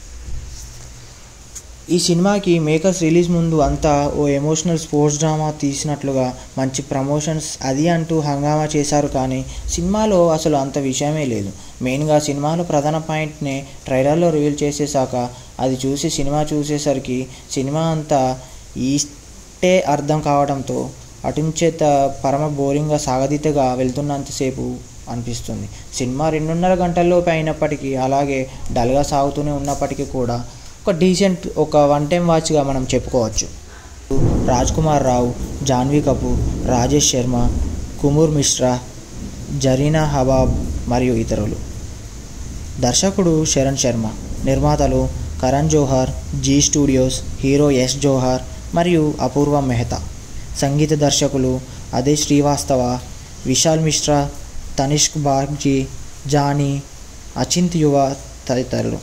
ఈ సినిమాకి మేకర్స్ రిలీజ్ ముందు అంతా ఓ ఎమోషనల్ స్పోర్ట్స్ డ్రామా తీసినట్లుగా మంచి ప్రమోషన్స్ అది అంటూ హంగామా చేశారు కానీ సినిమాలో అసలు అంత విషయమే లేదు మెయిన్గా సినిమాలో ప్రధాన పాయింట్ని ట్రైలర్లో రివీల్ చేసేసాక అది చూసి సినిమా చూసేసరికి సినిమా అంతా ఈస్టే అర్థం కావడంతో అటుంచేత పరమ బోరింగ్గా సాగదీతగా వెళ్తున్నంతసేపు అనిపిస్తుంది సినిమా రెండున్నర గంటల్లోపు అయినప్పటికీ అలాగే డల్గా సాగుతూనే ఉన్నప్పటికీ కూడా ఒక డీసెంట్ ఒక వన్ టైం వాచ్గా మనం చెప్పుకోవచ్చు రాజ్ కుమార్ రావు జాన్వీ కపూర్ రాజేష్ శర్మ కుమూర్ మిశ్రా జరీనా హబాబ్ మరియు ఇతరులు దర్శకుడు శరణ్ శర్మ నిర్మాతలు కరణ్ జోహార్ జీ స్టూడియోస్ హీరో యశ్ జోహార్ మరియు అపూర్వ మెహతా సంగీత దర్శకులు అదే శ్రీవాస్తవ విశాల్ మిశ్రా తనిష్క్ బాగ్జీ జానీ అచింత్ యువ తదితరులు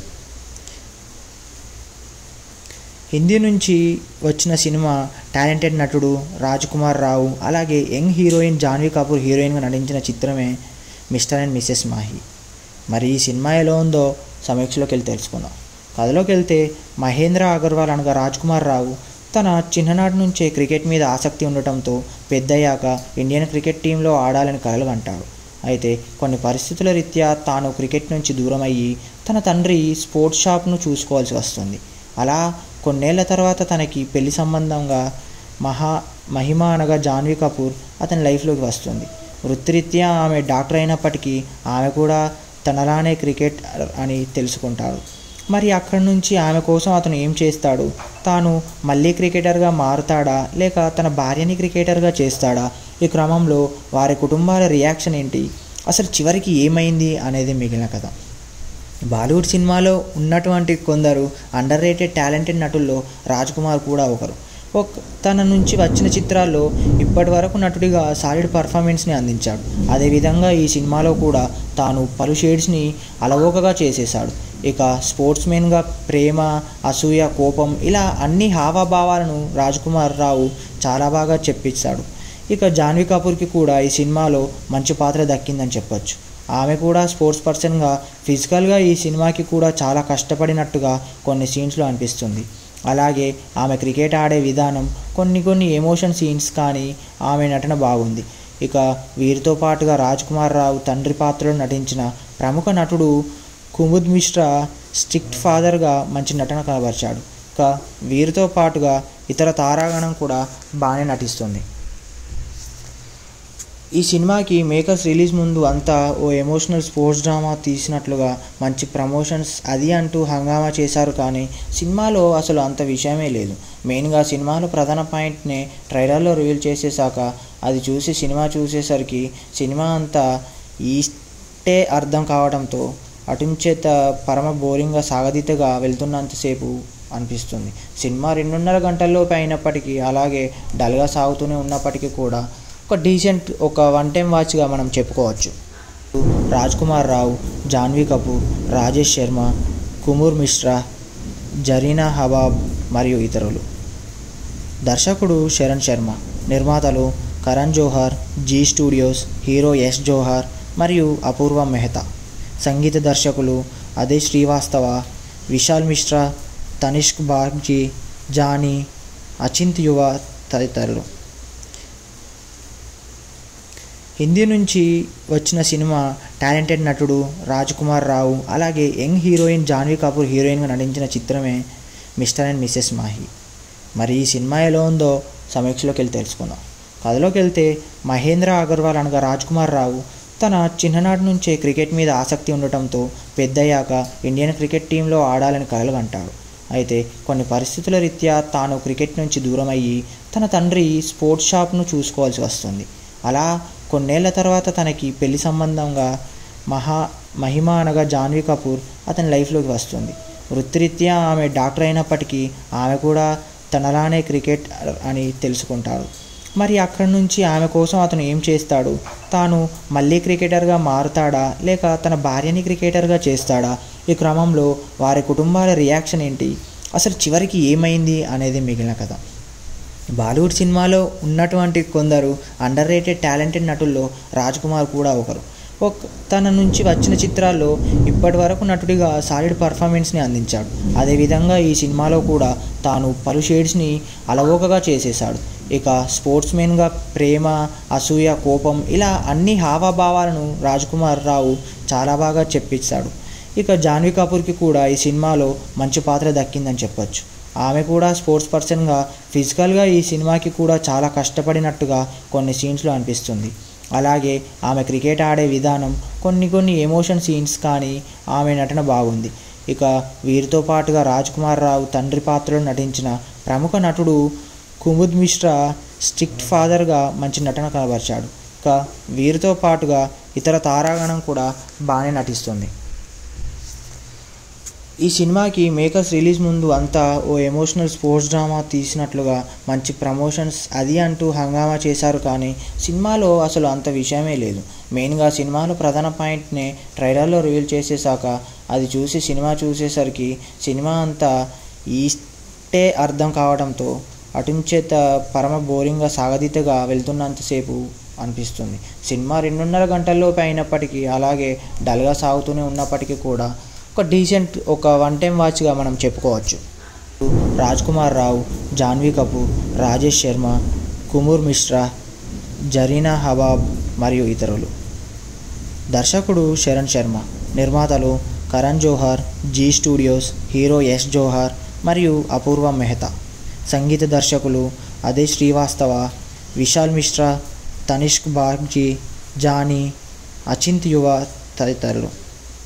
హిందీ నుంచి వచ్చిన సినిమా టాలెంటెడ్ నటుడు రాజ్ కుమార్ రావు అలాగే యంగ్ హీరోయిన్ జాన్వీ కపూర్ హీరోయిన్గా నటించిన చిత్రమే మిస్టర్ అండ్ మిస్సెస్ మాహి మరి ఈ సినిమా ఎలా ఉందో సమీక్షలోకి వెళ్ళి తెలుసుకుందాం కథలోకి వెళ్తే మహేంద్ర అగర్వాల్ అనగా రాజ్ కుమార్ రావు తన చిన్ననాటి నుంచే క్రికెట్ మీద ఆసక్తి ఉండటంతో పెద్దయ్యాక ఇండియన్ క్రికెట్ టీంలో ఆడాలని కలలు అంటాడు అయితే కొన్ని పరిస్థితుల రీత్యా తాను క్రికెట్ నుంచి దూరం అయ్యి తన తండ్రి స్పోర్ట్స్ షాప్ను చూసుకోవాల్సి వస్తుంది అలా కొన్నేళ్ల తర్వాత తనకి పెళ్లి సంబంధంగా మహా మహిమ అనగా జాన్వీ కపూర్ అతని లైఫ్లోకి వస్తుంది వృత్తిరీత్యా ఆమె డాక్టర్ అయినప్పటికీ ఆమె కూడా తనలానే క్రికెట్ అని తెలుసుకుంటాడు మరి అక్కడి నుంచి ఆమె కోసం అతను ఏం చేస్తాడు తాను మళ్ళీ క్రికెటర్గా మారుతాడా లేక తన భార్యని క్రికెటర్గా చేస్తాడా ఈ క్రమంలో వారి కుటుంబాల రియాక్షన్ ఏంటి అసలు చివరికి ఏమైంది అనేది మిగిలిన కథ బాలీవుడ్ సినిమాలో ఉన్నటువంటి కొందరు అండర్ రేటెడ్ టాలెంటెడ్ నటుల్లో రాజ్ కుమార్ కూడా ఒకరు ఒక తన నుంచి వచ్చిన చిత్రాల్లో ఇప్పటి వరకు నటుడిగా సాలిడ్ పర్ఫార్మెన్స్ని అందించాడు అదేవిధంగా ఈ సినిమాలో కూడా తాను పలు షేడ్స్ని అలవోకగా చేసేశాడు ఇక స్పోర్ట్స్మెన్గా ప్రేమ అసూయ కోపం ఇలా అన్ని హావభావాలను రాజ్ కుమార్ రావు చాలా బాగా చెప్పించాడు ఇక జాన్వీ కపూర్కి కూడా ఈ సినిమాలో మంచి పాత్ర దక్కిందని చెప్పొచ్చు ఆమె కూడా స్పోర్ట్స్ పర్సన్గా ఫిజికల్గా ఈ సినిమాకి కూడా చాలా కష్టపడినట్టుగా కొన్ని సీన్స్లో అనిపిస్తుంది అలాగే ఆమె క్రికెట్ ఆడే విధానం కొన్ని కొన్ని ఎమోషన్ సీన్స్ కానీ ఆమె నటన బాగుంది ఇక వీరితో పాటుగా రాజ్ కుమార్ రావు తండ్రి పాత్రలో నటించిన ప్రముఖ నటుడు కుముద్ మిశ్రా స్ట్రిక్ట్ ఫాదర్గా మంచి నటన కనబరిచాడు ఇక వీరితో పాటుగా ఇతర తారాగణం కూడా బాగానే నటిస్తుంది ఈ సినిమాకి మేకర్స్ రిలీజ్ ముందు అంతా ఓ ఎమోషనల్ స్పోర్ట్స్ డ్రామా తీసినట్లుగా మంచి ప్రమోషన్స్ అది అంటూ హంగామా చేశారు కానీ సినిమాలో అసలు అంత విషయమే లేదు మెయిన్గా సినిమాలో ప్రధాన పాయింట్ని ట్రైలర్లో రివీల్ చేసేసాక అది చూసి సినిమా చూసేసరికి సినిమా అంతా ఈస్టే అర్థం కావడంతో అటుంచేత పరమ బోరింగ్గా సాగదీతగా వెళ్తున్నంతసేపు అనిపిస్తుంది సినిమా రెండున్నర గంటల్లోపు అయినప్పటికీ అలాగే డల్గా సాగుతూనే ఉన్నప్పటికీ కూడా ఒక డీసెంట్ ఒక వన్ టైం వాచ్గా మనం చెప్పుకోవచ్చు రాజ్ కుమార్ రావు జాన్వీ కపూర్ రాజేష్ శర్మ కుమూర్ మిశ్రా జరీనా హబాబ్ మరియు ఇతరులు దర్శకుడు శరణ్ శర్మ నిర్మాతలు కరణ్ జోహార్ జీ స్టూడియోస్ హీరో యశ్ జోహార్ మరియు అపూర్వ మెహతా సంగీత దర్శకులు అదే శ్రీవాస్తవ విశాల్ మిశ్రా తనిష్క్ బాగ్జీ జానీ అచింత్ యువ తదితరులు హిందీ నుంచి వచ్చిన సినిమా టాలెంటెడ్ నటుడు రాజ్ కుమార్ రావు అలాగే యంగ్ హీరోయిన్ జాన్వీ కపూర్ హీరోయిన్గా నటించిన చిత్రమే మిస్టర్ అండ్ మిస్సెస్ మాహి మరి ఈ సినిమా ఎలా ఉందో సమీక్షలోకి వెళ్ళి తెలుసుకుందాం కథలోకి వెళ్తే మహేంద్ర అగర్వాల్ అనగా రాజ్ కుమార్ రావు తన చిన్ననాటి నుంచే క్రికెట్ మీద ఆసక్తి ఉండటంతో పెద్దయ్యాక ఇండియన్ క్రికెట్ టీంలో ఆడాలని కలలుగంటాడు అయితే కొన్ని పరిస్థితుల రీత్యా తాను క్రికెట్ నుంచి దూరం అయ్యి తన తండ్రి స్పోర్ట్స్ షాప్ను చూసుకోవాల్సి వస్తుంది అలా కొన్నేళ్ల తర్వాత తనకి పెళ్లి సంబంధంగా మహా మహిమ అనగా జాన్వీ కపూర్ అతని లైఫ్లోకి వస్తుంది వృత్తిరీత్యా ఆమె డాక్టర్ అయినప్పటికీ ఆమె కూడా తనలానే క్రికెట్ అని తెలుసుకుంటాడు మరి అక్కడి నుంచి ఆమె కోసం అతను ఏం చేస్తాడు తాను మళ్ళీ క్రికెటర్గా మారుతాడా లేక తన భార్యని క్రికెటర్గా చేస్తాడా ఈ క్రమంలో వారి కుటుంబాల రియాక్షన్ ఏంటి అసలు చివరికి ఏమైంది అనేది మిగిలిన కథ బాలీవుడ్ సినిమాలో ఉన్నటువంటి కొందరు అండర్ రేటెడ్ టాలెంటెడ్ నటుల్లో రాజ్ కుమార్ కూడా ఒకరు ఒక తన నుంచి వచ్చిన చిత్రాల్లో ఇప్పటి వరకు నటుడిగా సాలిడ్ పర్ఫార్మెన్స్ని అందించాడు అదేవిధంగా ఈ సినిమాలో కూడా తాను పలు షేడ్స్ని అలవోకగా చేసేశాడు ఇక స్పోర్ట్స్మెన్గా ప్రేమ అసూయ కోపం ఇలా అన్ని హావభావాలను రాజ్ కుమార్ రావు చాలా బాగా చెప్పించాడు ఇక జాన్వీ కపూర్కి కూడా ఈ సినిమాలో మంచి పాత్ర దక్కిందని చెప్పొచ్చు ఆమె కూడా స్పోర్ట్స్ పర్సన్గా ఫిజికల్గా ఈ సినిమాకి కూడా చాలా కష్టపడినట్టుగా కొన్ని సీన్స్లో అనిపిస్తుంది అలాగే ఆమె క్రికెట్ ఆడే విధానం కొన్ని కొన్ని ఎమోషన్ సీన్స్ కానీ ఆమె నటన బాగుంది ఇక వీరితో పాటుగా రాజ్ కుమార్ రావు తండ్రి పాత్రలో నటించిన ప్రముఖ నటుడు కుముద్ మిశ్రా స్ట్రిక్ట్ ఫాదర్గా మంచి నటన కనబరిచాడు ఇక వీరితో పాటుగా ఇతర తారాగణం కూడా బాగానే నటిస్తుంది ఈ సినిమాకి మేకర్స్ రిలీజ్ ముందు అంతా ఓ ఎమోషనల్ స్పోర్ట్స్ డ్రామా తీసినట్లుగా మంచి ప్రమోషన్స్ అది అంటూ హంగామా చేశారు కానీ సినిమాలో అసలు అంత విషయమే లేదు మెయిన్గా సినిమాలో ప్రధాన పాయింట్ని ట్రైలర్లో రివీల్ చేసేసాక అది చూసి సినిమా చూసేసరికి సినిమా అంతా ఈస్టే అర్థం కావడంతో అటుంచేత పరమ బోరింగ్గా సాగదీతగా వెళ్తున్నంతసేపు అనిపిస్తుంది సినిమా రెండున్నర గంటల్లోపు అయినప్పటికీ అలాగే డల్గా సాగుతూనే ఉన్నప్పటికీ కూడా ఒక డీసెంట్ ఒక వన్ టైం వాచ్గా మనం చెప్పుకోవచ్చు రాజ్ కుమార్ రావు జాన్వీ కపూర్ రాజేష్ శర్మ కుమూర్ మిశ్రా జరీనా హబాబ్ మరియు ఇతరులు దర్శకుడు శరణ్ శర్మ నిర్మాతలు కరణ్ జోహార్ జీ స్టూడియోస్ హీరో యశ్ జోహార్ మరియు అపూర్వ మెహతా సంగీత దర్శకులు అదే శ్రీవాస్తవ విశాల్ మిశ్రా తనిష్క్ బాగ్జీ జానీ అచింత్ యువ తదితరులు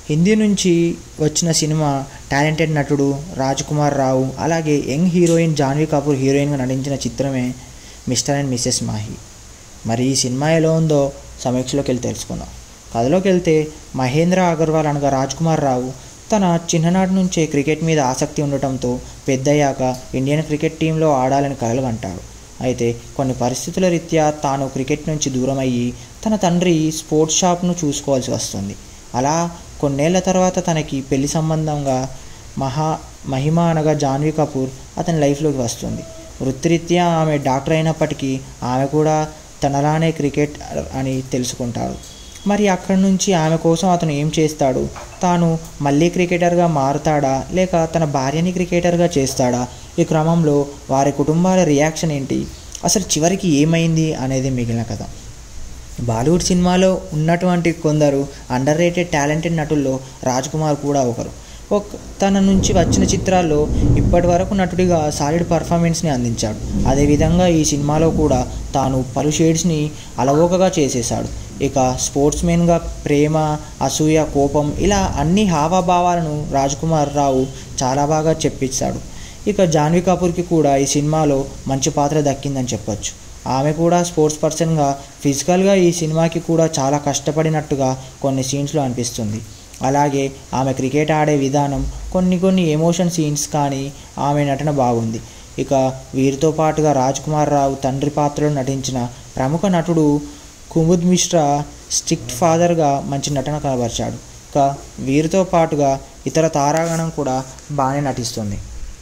హిందీ నుంచి వచ్చిన సినిమా టాలెంటెడ్ నటుడు రాజ్ కుమార్ రావు అలాగే యంగ్ హీరోయిన్ జాన్వీ కపూర్ హీరోయిన్గా నటించిన చిత్రమే మిస్టర్ అండ్ మిస్సెస్ మాహి మరి ఈ సినిమా ఎలా ఉందో సమీక్షలోకి వెళ్ళి తెలుసుకుందాం కథలోకి వెళ్తే మహేంద్ర అగర్వాల్ అనగా రాజ్ కుమార్ రావు తన చిన్ననాటి నుంచే క్రికెట్ మీద ఆసక్తి ఉండటంతో పెద్దయ్యాక ఇండియన్ క్రికెట్ టీంలో ఆడాలని కలలు అంటాడు అయితే కొన్ని పరిస్థితుల రీత్యా తాను క్రికెట్ నుంచి దూరం అయ్యి తన తండ్రి స్పోర్ట్స్ షాప్ను చూసుకోవాల్సి వస్తుంది అలా కొన్నేళ్ల తర్వాత తనకి పెళ్లి సంబంధంగా మహా మహిమ అనగా జాన్వీ కపూర్ అతని లైఫ్లోకి వస్తుంది వృత్తిరీత్యా ఆమె డాక్టర్ అయినప్పటికీ ఆమె కూడా తనలానే క్రికెట్ అని తెలుసుకుంటాడు మరి అక్కడి నుంచి ఆమె కోసం అతను ఏం చేస్తాడు తాను మళ్ళీ క్రికెటర్గా మారుతాడా లేక తన భార్యని క్రికెటర్గా చేస్తాడా ఈ క్రమంలో వారి కుటుంబాల రియాక్షన్ ఏంటి అసలు చివరికి ఏమైంది అనేది మిగిలిన కథ బాలీవుడ్ సినిమాలో ఉన్నటువంటి కొందరు అండర్ రేటెడ్ టాలెంటెడ్ నటుల్లో రాజ్ కుమార్ కూడా ఒకరు ఒక తన నుంచి వచ్చిన చిత్రాల్లో ఇప్పటి వరకు నటుడిగా సాలిడ్ పర్ఫార్మెన్స్ని అందించాడు అదేవిధంగా ఈ సినిమాలో కూడా తాను పలు షేడ్స్ని అలవోకగా చేసేశాడు ఇక స్పోర్ట్స్మెన్గా ప్రేమ అసూయ కోపం ఇలా అన్ని హావభావాలను రాజ్ కుమార్ రావు చాలా బాగా చెప్పించాడు ఇక జాన్వీ కపూర్కి కూడా ఈ సినిమాలో మంచి పాత్ర దక్కిందని చెప్పొచ్చు ఆమె కూడా స్పోర్ట్స్ పర్సన్గా ఫిజికల్గా ఈ సినిమాకి కూడా చాలా కష్టపడినట్టుగా కొన్ని సీన్స్లో అనిపిస్తుంది అలాగే ఆమె క్రికెట్ ఆడే విధానం కొన్ని కొన్ని ఎమోషన్ సీన్స్ కానీ ఆమె నటన బాగుంది ఇక వీరితో పాటుగా రాజ్ కుమార్ రావు తండ్రి పాత్రలో నటించిన ప్రముఖ నటుడు కుముద్ మిశ్రా స్ట్రిక్ట్ ఫాదర్గా మంచి నటన కనబరిచాడు ఇక వీరితో పాటుగా ఇతర తారాగణం కూడా బాగానే నటిస్తుంది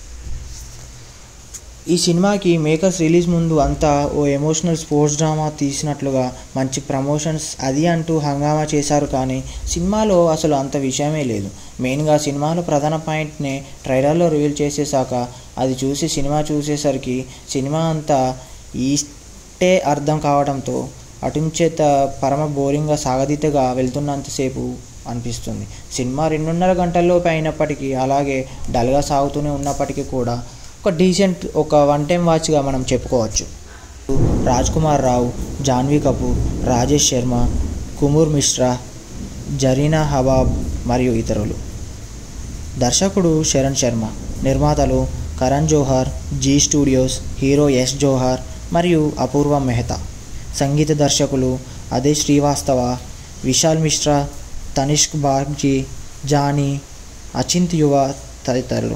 ఈ సినిమాకి మేకర్స్ రిలీజ్ ముందు అంతా ఓ ఎమోషనల్ స్పోర్ట్స్ డ్రామా తీసినట్లుగా మంచి ప్రమోషన్స్ అది అంటూ హంగామా చేశారు కానీ సినిమాలో అసలు అంత విషయమే లేదు మెయిన్గా సినిమాలో ప్రధాన పాయింట్ని ట్రైలర్లో రివీల్ చేసేసాక అది చూసి సినిమా చూసేసరికి సినిమా అంతా ఈస్టే అర్థం కావడంతో అటుంచేత పరమ బోరింగ్గా సాగదీతగా వెళ్తున్నంతసేపు అనిపిస్తుంది సినిమా రెండున్నర గంటల్లోపు అయినప్పటికీ అలాగే డల్గా సాగుతూనే ఉన్నప్పటికీ కూడా ఒక డీసెంట్ ఒక వన్ టైం వాచ్గా మనం చెప్పుకోవచ్చు రాజ్ కుమార్ రావు జాన్వీ కపూర్ రాజేష్ శర్మ కుమూర్ మిశ్రా జరీనా హబాబ్ మరియు ఇతరులు దర్శకుడు శరణ్ శర్మ నిర్మాతలు కరణ్ జోహార్ జీ స్టూడియోస్ హీరో యశ్ జోహార్ మరియు అపూర్వ మెహతా సంగీత దర్శకులు అదే శ్రీవాస్తవ విశాల్ మిశ్రా తనిష్క్ బాగ్జీ జానీ అచింత్ యువ తదితరులు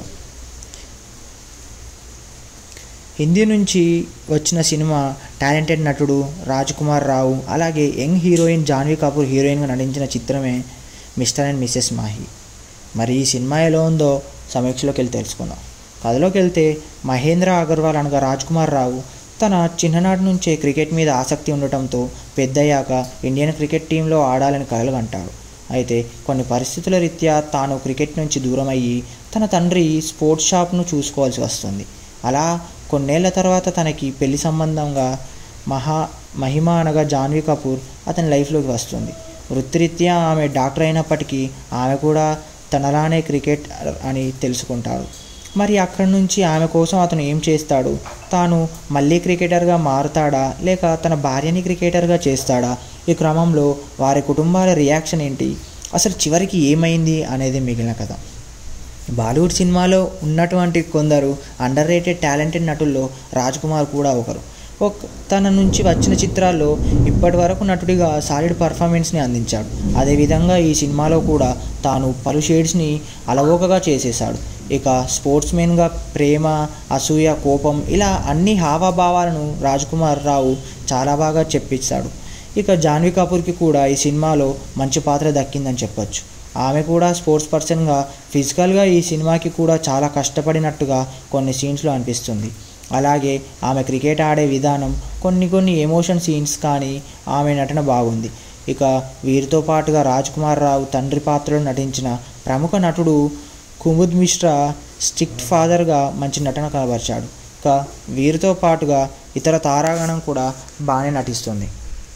హిందీ నుంచి వచ్చిన సినిమా టాలెంటెడ్ నటుడు రాజ్ కుమార్ రావు అలాగే యంగ్ హీరోయిన్ జాన్వీ కపూర్ హీరోయిన్గా నటించిన చిత్రమే మిస్టర్ అండ్ మిస్సెస్ మాహి మరి ఈ సినిమా ఎలా ఉందో సమీక్షలోకి వెళ్ళి తెలుసుకుందాం కథలోకి వెళ్తే మహేంద్ర అగర్వాల్ అనగా రాజ్ కుమార్ రావు తన చిన్ననాటి నుంచే క్రికెట్ మీద ఆసక్తి ఉండటంతో పెద్దయ్యాక ఇండియన్ క్రికెట్ టీంలో ఆడాలని కలలు అంటాడు అయితే కొన్ని పరిస్థితుల రీత్యా తాను క్రికెట్ నుంచి దూరం అయ్యి తన తండ్రి స్పోర్ట్స్ షాప్ను చూసుకోవాల్సి వస్తుంది అలా కొన్నేళ్ల తర్వాత తనకి పెళ్లి సంబంధంగా మహా మహిమ అనగా జాన్వీ కపూర్ అతని లైఫ్లోకి వస్తుంది వృత్తిరీత్యా ఆమె డాక్టర్ అయినప్పటికీ ఆమె కూడా తనలానే క్రికెట్ అని తెలుసుకుంటాడు మరి అక్కడి నుంచి ఆమె కోసం అతను ఏం చేస్తాడు తాను మళ్ళీ క్రికెటర్గా మారుతాడా లేక తన భార్యని క్రికెటర్గా చేస్తాడా ఈ క్రమంలో వారి కుటుంబాల రియాక్షన్ ఏంటి అసలు చివరికి ఏమైంది అనేది మిగిలిన కథ బాలీవుడ్ సినిమాలో ఉన్నటువంటి కొందరు అండర్ రేటెడ్ టాలెంటెడ్ నటుల్లో రాజ్ కుమార్ కూడా ఒకరు ఒక తన నుంచి వచ్చిన చిత్రాల్లో ఇప్పటి వరకు నటుడిగా సాలిడ్ పర్ఫార్మెన్స్ని అందించాడు అదేవిధంగా ఈ సినిమాలో కూడా తాను పలు షేడ్స్ని అలవోకగా చేసేశాడు ఇక స్పోర్ట్స్మెన్గా ప్రేమ అసూయ కోపం ఇలా అన్ని హావభావాలను రాజ్ కుమార్ రావు చాలా బాగా చెప్పించాడు ఇక జాన్వీ కపూర్కి కూడా ఈ సినిమాలో మంచి పాత్ర దక్కిందని చెప్పొచ్చు ఆమె కూడా స్పోర్ట్స్ పర్సన్గా ఫిజికల్గా ఈ సినిమాకి కూడా చాలా కష్టపడినట్టుగా కొన్ని సీన్స్లో అనిపిస్తుంది అలాగే ఆమె క్రికెట్ ఆడే విధానం కొన్ని కొన్ని ఎమోషన్ సీన్స్ కానీ ఆమె నటన బాగుంది ఇక వీరితో పాటుగా రాజ్ కుమార్ రావు తండ్రి పాత్రలో నటించిన ప్రముఖ నటుడు కుముద్ మిశ్రా స్ట్రిక్ట్ ఫాదర్గా మంచి నటన కనబరిచాడు ఇక వీరితో పాటుగా ఇతర తారాగణం కూడా బాగానే నటిస్తుంది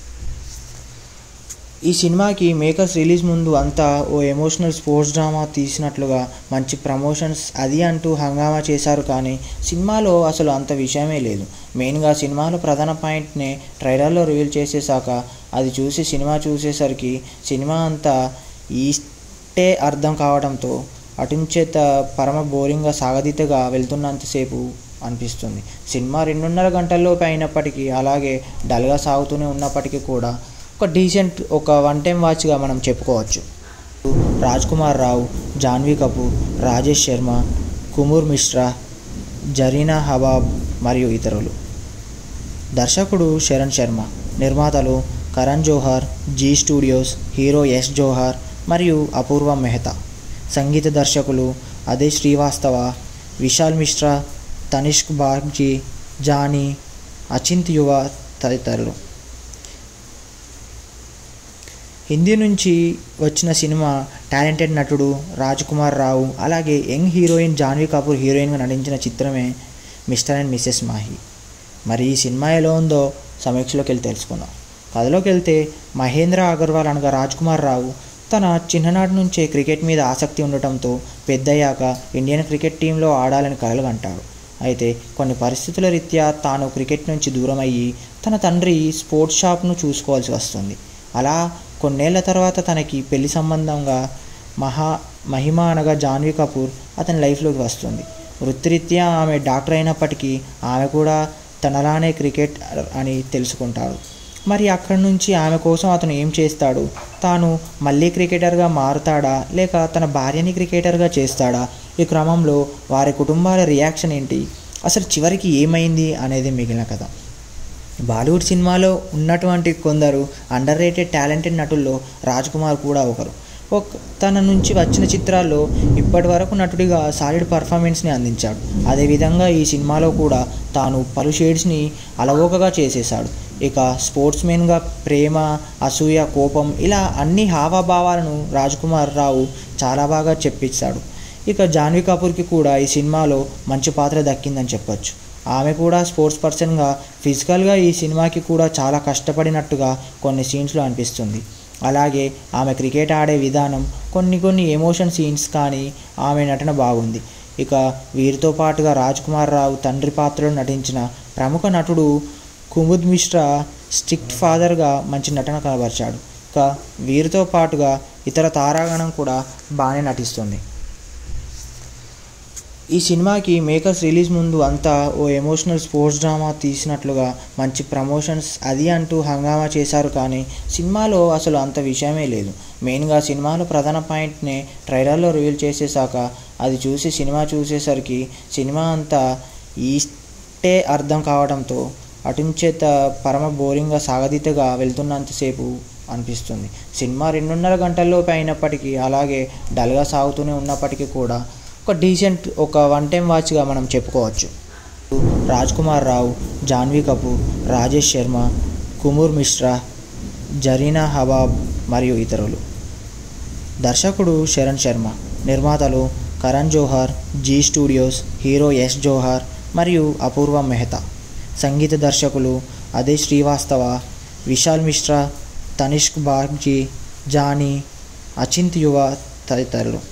ఈ సినిమాకి మేకర్స్ రిలీజ్ ముందు అంతా ఓ ఎమోషనల్ స్పోర్ట్స్ డ్రామా తీసినట్లుగా మంచి ప్రమోషన్స్ అది అంటూ హంగామా చేశారు కానీ సినిమాలో అసలు అంత విషయమే లేదు మెయిన్గా సినిమాలో ప్రధాన పాయింట్ని ట్రైలర్లో రివీల్ చేసేసాక అది చూసి సినిమా చూసేసరికి సినిమా అంతా ఈస్టే ఇష్టే అర్థం కావడంతో అటుంచేత పరమ బోరింగ్గా సాగదీతగా వెళ్తున్నంతసేపు అనిపిస్తుంది సినిమా రెండున్నర గంటల్లోపు అయినప్పటికీ అలాగే డల్గా సాగుతూనే ఉన్నప్పటికీ కూడా ఒక డీసెంట్ ఒక వన్ టైం వాచ్గా మనం చెప్పుకోవచ్చు రాజ్ కుమార్ రావు జాన్వీ కపూర్ రాజేష్ శర్మ కుమూర్ మిశ్రా జరీనా హబాబ్ మరియు ఇతరులు దర్శకుడు శరణ్ శర్మ నిర్మాతలు కరణ్ జోహార్ జీ స్టూడియోస్ హీరో యశ్ జోహార్ మరియు అపూర్వ మెహతా సంగీత దర్శకులు అదే శ్రీవాస్తవ విశాల్ మిశ్రా తనిష్క్ బాగ్జీ జానీ అచింత్ యువ తదితరులు హిందీ నుంచి వచ్చిన సినిమా టాలెంటెడ్ నటుడు రాజ్ కుమార్ రావు అలాగే యంగ్ హీరోయిన్ జాన్వీ కపూర్ హీరోయిన్గా నటించిన చిత్రమే మిస్టర్ అండ్ మిస్సెస్ మాహి మరి ఈ సినిమా ఎలా ఉందో సమీక్షలోకి వెళ్ళి తెలుసుకుందాం కథలోకి వెళ్తే మహేంద్ర అగర్వాల్ అనగా రాజ్ కుమార్ రావు తన చిన్ననాటి నుంచే క్రికెట్ మీద ఆసక్తి ఉండటంతో పెద్దయ్యాక ఇండియన్ క్రికెట్ టీంలో ఆడాలని కలలుగంటాడు అయితే కొన్ని పరిస్థితుల రీత్యా తాను క్రికెట్ నుంచి దూరం అయ్యి తన తండ్రి స్పోర్ట్స్ షాప్ను చూసుకోవాల్సి వస్తుంది అలా కొన్నేళ్ల తర్వాత తనకి పెళ్లి సంబంధంగా మహా మహిమ అనగా జాన్వీ కపూర్ అతని లైఫ్లోకి వస్తుంది వృత్తిరీత్యా ఆమె డాక్టర్ అయినప్పటికీ ఆమె కూడా తనలానే క్రికెట్ అని తెలుసుకుంటాడు మరి అక్కడి నుంచి ఆమె కోసం అతను ఏం చేస్తాడు తాను మళ్ళీ క్రికెటర్గా మారుతాడా లేక తన భార్యని క్రికెటర్గా చేస్తాడా ఈ క్రమంలో వారి కుటుంబాల రియాక్షన్ ఏంటి అసలు చివరికి ఏమైంది అనేది మిగిలిన కథ బాలీవుడ్ సినిమాలో ఉన్నటువంటి కొందరు అండర్ రేటెడ్ టాలెంటెడ్ నటుల్లో రాజ్ కుమార్ కూడా ఒకరు ఒక తన నుంచి వచ్చిన చిత్రాల్లో ఇప్పటి వరకు నటుడిగా సాలిడ్ పర్ఫార్మెన్స్ని అందించాడు అదేవిధంగా ఈ సినిమాలో కూడా తాను పలు షేడ్స్ని అలవోకగా చేసేశాడు ఇక స్పోర్ట్స్మెన్గా ప్రేమ అసూయ కోపం ఇలా అన్ని హావభావాలను రాజ్ కుమార్ రావు చాలా బాగా చెప్పించాడు ఇక జాన్వీ కపూర్కి కూడా ఈ సినిమాలో మంచి పాత్ర దక్కిందని చెప్పొచ్చు ఆమె కూడా స్పోర్ట్స్ పర్సన్గా ఫిజికల్గా ఈ సినిమాకి కూడా చాలా కష్టపడినట్టుగా కొన్ని సీన్స్లో అనిపిస్తుంది అలాగే ఆమె క్రికెట్ ఆడే విధానం కొన్ని కొన్ని ఎమోషన్ సీన్స్ కానీ ఆమె నటన బాగుంది ఇక వీరితో పాటుగా రాజ్ కుమార్ రావు తండ్రి పాత్రలో నటించిన ప్రముఖ నటుడు కుముద్ మిశ్రా స్ట్రిక్ట్ ఫాదర్గా మంచి నటన కనబరిచాడు ఇక వీరితో పాటుగా ఇతర తారాగణం కూడా బాగానే నటిస్తుంది ఈ సినిమాకి మేకర్స్ రిలీజ్ ముందు అంతా ఓ ఎమోషనల్ స్పోర్ట్స్ డ్రామా తీసినట్లుగా మంచి ప్రమోషన్స్ అది అంటూ హంగామా చేశారు కానీ సినిమాలో అసలు అంత విషయమే లేదు మెయిన్గా సినిమాలో ప్రధాన పాయింట్ని ట్రైలర్లో రివీల్ చేసేసాక అది చూసి సినిమా చూసేసరికి సినిమా అంతా ఈస్టే అర్థం కావడంతో అటుంచేత పరమ బోరింగ్గా సాగదీతగా వెళ్తున్నంతసేపు అనిపిస్తుంది సినిమా రెండున్నర గంటల్లోపు అయినప్పటికీ అలాగే డల్గా సాగుతూనే ఉన్నప్పటికీ కూడా ఒక డీసెంట్ ఒక వన్ టైం వాచ్గా మనం చెప్పుకోవచ్చు రాజ్ కుమార్ రావు జాన్వీ కపూర్ రాజేష్ శర్మ కుమూర్ మిశ్రా జరీనా హబాబ్ మరియు ఇతరులు దర్శకుడు శరణ్ శర్మ నిర్మాతలు కరణ్ జోహార్ జీ స్టూడియోస్ హీరో యశ్ జోహార్ మరియు అపూర్వ మెహతా సంగీత దర్శకులు అదే శ్రీవాస్తవ విశాల్ మిశ్రా తనిష్క్ బాగ్జీ జానీ అచింత్ యువ తదితరులు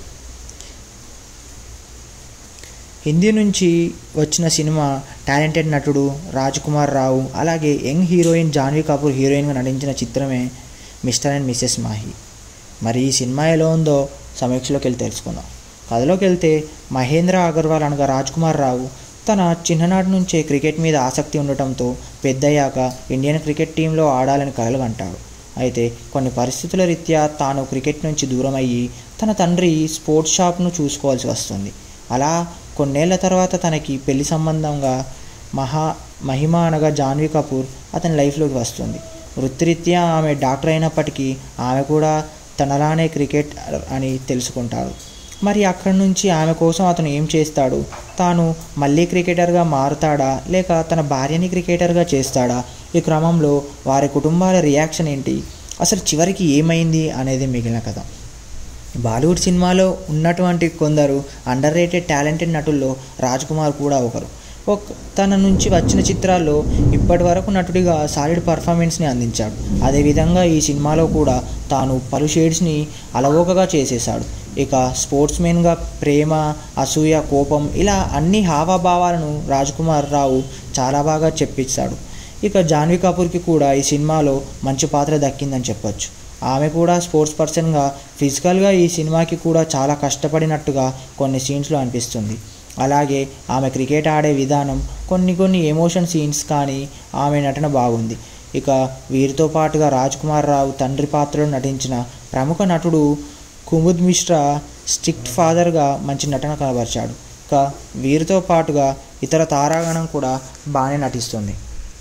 హిందీ నుంచి వచ్చిన సినిమా టాలెంటెడ్ నటుడు రాజ్ కుమార్ రావు అలాగే యంగ్ హీరోయిన్ జాన్వీ కపూర్ హీరోయిన్గా నటించిన చిత్రమే మిస్టర్ అండ్ మిస్సెస్ మాహి మరి ఈ సినిమా ఎలా ఉందో సమీక్షలోకి వెళ్ళి తెలుసుకుందాం కథలోకి వెళ్తే మహేంద్ర అగర్వాల్ అనగా రాజ్ కుమార్ రావు తన చిన్ననాటి నుంచే క్రికెట్ మీద ఆసక్తి ఉండటంతో పెద్దయ్యాక ఇండియన్ క్రికెట్ టీంలో ఆడాలని కలలుగంటాడు అయితే కొన్ని పరిస్థితుల రీత్యా తాను క్రికెట్ నుంచి దూరం అయ్యి తన తండ్రి స్పోర్ట్స్ షాప్ను చూసుకోవాల్సి వస్తుంది అలా కొన్నేళ్ల తర్వాత తనకి పెళ్లి సంబంధంగా మహా మహిమ అనగా జాన్వీ కపూర్ అతని లైఫ్లోకి వస్తుంది వృత్తిరీత్యా ఆమె డాక్టర్ అయినప్పటికీ ఆమె కూడా తనలానే క్రికెట్ అని తెలుసుకుంటాడు మరి అక్కడి నుంచి ఆమె కోసం అతను ఏం చేస్తాడు తాను మళ్ళీ క్రికెటర్గా మారుతాడా లేక తన భార్యని క్రికెటర్గా చేస్తాడా ఈ క్రమంలో వారి కుటుంబాల రియాక్షన్ ఏంటి అసలు చివరికి ఏమైంది అనేది మిగిలిన కథ బాలీవుడ్ సినిమాలో ఉన్నటువంటి కొందరు అండర్ రేటెడ్ టాలెంటెడ్ నటుల్లో రాజ్ కుమార్ కూడా ఒకరు ఒక తన నుంచి వచ్చిన చిత్రాల్లో ఇప్పటి వరకు నటుడిగా సాలిడ్ పర్ఫార్మెన్స్ని అందించాడు అదేవిధంగా ఈ సినిమాలో కూడా తాను పలు షేడ్స్ని అలవోకగా చేసేశాడు ఇక స్పోర్ట్స్మెన్గా ప్రేమ అసూయ కోపం ఇలా అన్ని హావభావాలను రాజ్ కుమార్ రావు చాలా బాగా చెప్పించాడు ఇక జాన్వీ కపూర్కి కూడా ఈ సినిమాలో మంచి పాత్ర దక్కిందని చెప్పొచ్చు ఆమె కూడా స్పోర్ట్స్ పర్సన్గా ఫిజికల్గా ఈ సినిమాకి కూడా చాలా కష్టపడినట్టుగా కొన్ని సీన్స్లో అనిపిస్తుంది అలాగే ఆమె క్రికెట్ ఆడే విధానం కొన్ని కొన్ని ఎమోషన్ సీన్స్ కానీ ఆమె నటన బాగుంది ఇక వీరితో పాటుగా రాజ్ కుమార్ రావు తండ్రి పాత్రలో నటించిన ప్రముఖ నటుడు కుముద్ మిశ్రా స్ట్రిక్ట్ ఫాదర్గా మంచి నటన కనబరిచాడు ఇక వీరితో పాటుగా ఇతర తారాగణం కూడా బాగానే నటిస్తుంది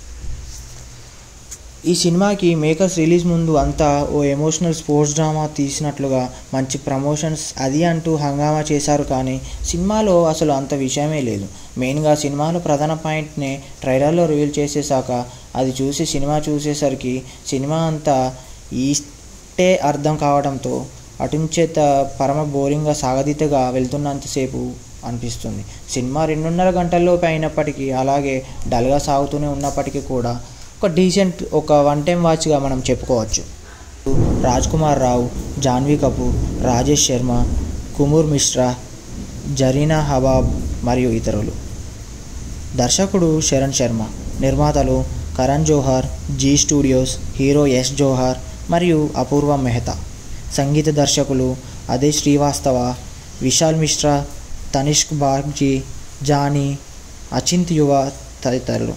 ఈ సినిమాకి మేకర్స్ రిలీజ్ ముందు అంతా ఓ ఎమోషనల్ స్పోర్ట్స్ డ్రామా తీసినట్లుగా మంచి ప్రమోషన్స్ అది అంటూ హంగామా చేశారు కానీ సినిమాలో అసలు అంత విషయమే లేదు మెయిన్గా సినిమాలో ప్రధాన పాయింట్ని ట్రైలర్లో రివీల్ చేసేసాక అది చూసి సినిమా చూసేసరికి సినిమా అంతా ఈస్టే అర్థం కావడంతో అటుంచేత పరమ బోరింగ్గా సాగదీతగా వెళ్తున్నంతసేపు అనిపిస్తుంది సినిమా రెండున్నర గంటల్లోపు అయినప్పటికీ అలాగే డల్గా సాగుతూనే ఉన్నప్పటికీ కూడా ఒక డీసెంట్ ఒక వన్ టైం వాచ్గా మనం చెప్పుకోవచ్చు రాజ్ కుమార్ రావు జాన్వీ కపూర్ రాజేష్ శర్మ కుమూర్ మిశ్రా జరీనా హబాబ్ మరియు ఇతరులు దర్శకుడు శరణ్ శర్మ నిర్మాతలు కరణ్ జోహార్ జీ స్టూడియోస్ హీరో యశ్ జోహార్ మరియు అపూర్వ మెహతా సంగీత దర్శకులు అదే శ్రీవాస్తవ విశాల్ మిశ్రా తనిష్క్ బాగ్జీ జానీ అచింత్ యువ తదితరులు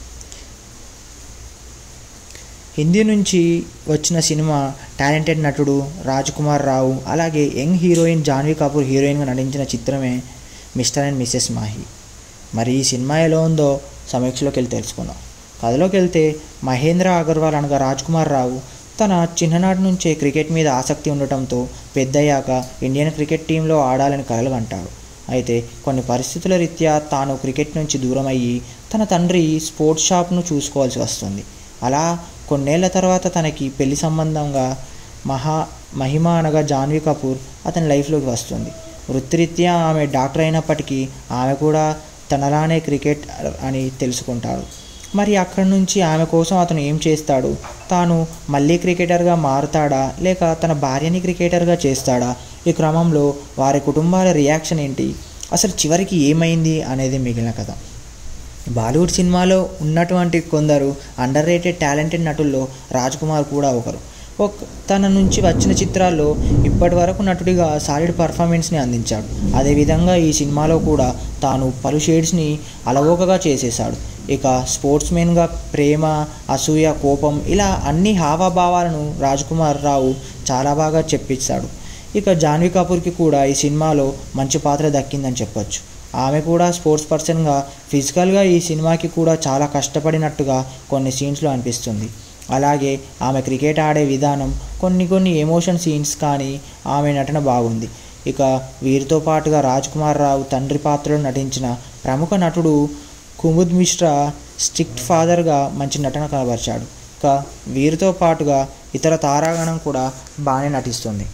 హిందీ నుంచి వచ్చిన సినిమా టాలెంటెడ్ నటుడు రాజ్ కుమార్ రావు అలాగే యంగ్ హీరోయిన్ జాన్వీ కపూర్ హీరోయిన్గా నటించిన చిత్రమే మిస్టర్ అండ్ మిస్సెస్ మాహి మరి ఈ సినిమా ఎలా ఉందో సమీక్షలోకి వెళ్ళి తెలుసుకుందాం కథలోకి వెళ్తే మహేంద్ర అగర్వాల్ అనగా రాజ్ కుమార్ రావు తన చిన్ననాటి నుంచే క్రికెట్ మీద ఆసక్తి ఉండటంతో పెద్దయ్యాక ఇండియన్ క్రికెట్ టీంలో ఆడాలని కలలుగంటాడు అయితే కొన్ని పరిస్థితుల రీత్యా తాను క్రికెట్ నుంచి దూరం అయ్యి తన తండ్రి స్పోర్ట్స్ షాప్ను చూసుకోవాల్సి వస్తుంది అలా కొన్నేళ్ల తర్వాత తనకి పెళ్లి సంబంధంగా మహా మహిమ అనగా జాన్వీ కపూర్ అతని లైఫ్లోకి వస్తుంది వృత్తిరీత్యా ఆమె డాక్టర్ అయినప్పటికీ ఆమె కూడా తనలానే క్రికెట్ అని తెలుసుకుంటాడు మరి అక్కడి నుంచి ఆమె కోసం అతను ఏం చేస్తాడు తాను మళ్ళీ క్రికెటర్గా మారుతాడా లేక తన భార్యని క్రికెటర్గా చేస్తాడా ఈ క్రమంలో వారి కుటుంబాల రియాక్షన్ ఏంటి అసలు చివరికి ఏమైంది అనేది మిగిలిన కథ బాలీవుడ్ సినిమాలో ఉన్నటువంటి కొందరు అండర్ రేటెడ్ టాలెంటెడ్ నటుల్లో రాజ్ కుమార్ కూడా ఒకరు ఒక తన నుంచి వచ్చిన చిత్రాల్లో ఇప్పటి వరకు నటుడిగా సాలిడ్ పర్ఫార్మెన్స్ని అందించాడు అదేవిధంగా ఈ సినిమాలో కూడా తాను పలు షేడ్స్ని అలవోకగా చేసేశాడు ఇక స్పోర్ట్స్మెన్గా ప్రేమ అసూయ కోపం ఇలా అన్ని హావభావాలను రాజ్ కుమార్ రావు చాలా బాగా చెప్పించాడు ఇక జాన్వీ కపూర్కి కూడా ఈ సినిమాలో మంచి పాత్ర దక్కిందని చెప్పొచ్చు ఆమె కూడా స్పోర్ట్స్ పర్సన్గా ఫిజికల్గా ఈ సినిమాకి కూడా చాలా కష్టపడినట్టుగా కొన్ని సీన్స్లో అనిపిస్తుంది అలాగే ఆమె క్రికెట్ ఆడే విధానం కొన్ని కొన్ని ఎమోషన్ సీన్స్ కానీ ఆమె నటన బాగుంది ఇక వీరితో పాటుగా రాజ్ కుమార్ రావు తండ్రి పాత్రలో నటించిన ప్రముఖ నటుడు కుముద్ మిశ్రా స్ట్రిక్ట్ ఫాదర్గా మంచి నటన కనబరిచాడు ఇక వీరితో పాటుగా ఇతర తారాగణం కూడా బాగానే నటిస్తుంది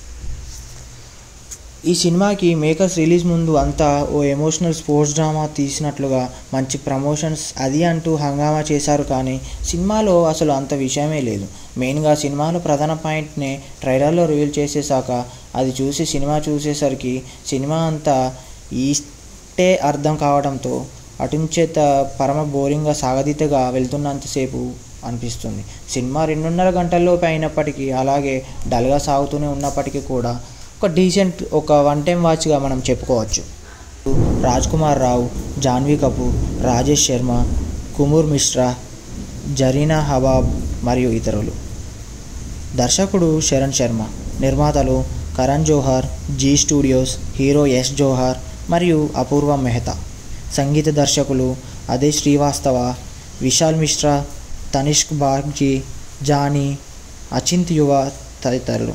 ఈ సినిమాకి మేకర్స్ రిలీజ్ ముందు అంతా ఓ ఎమోషనల్ స్పోర్ట్స్ డ్రామా తీసినట్లుగా మంచి ప్రమోషన్స్ అది అంటూ హంగామా చేశారు కానీ సినిమాలో అసలు అంత విషయమే లేదు మెయిన్గా సినిమాలో ప్రధాన పాయింట్ని ట్రైలర్లో రివీల్ చేసేసాక అది చూసి సినిమా చూసేసరికి సినిమా అంతా ఈస్టే అర్థం కావడంతో అటుంచేత పరమ బోరింగ్గా సాగదీతగా వెళ్తున్నంతసేపు అనిపిస్తుంది సినిమా రెండున్నర గంటల్లోపు అయినప్పటికీ అలాగే డల్గా సాగుతూనే ఉన్నప్పటికీ కూడా ఒక డీసెంట్ ఒక వన్ టైం వాచ్గా మనం చెప్పుకోవచ్చు రాజ్ కుమార్ రావు జాన్వీ కపూర్ రాజేష్ శర్మ కుమూర్ మిశ్రా జరీనా హబాబ్ మరియు ఇతరులు దర్శకుడు శరణ్ శర్మ నిర్మాతలు కరణ్ జోహార్ జీ స్టూడియోస్ హీరో యశ్ జోహార్ మరియు అపూర్వ మెహతా సంగీత దర్శకులు అదే శ్రీవాస్తవ విశాల్ మిశ్రా తనిష్క్ బాగ్జీ జానీ అచింత్ యువ తదితరులు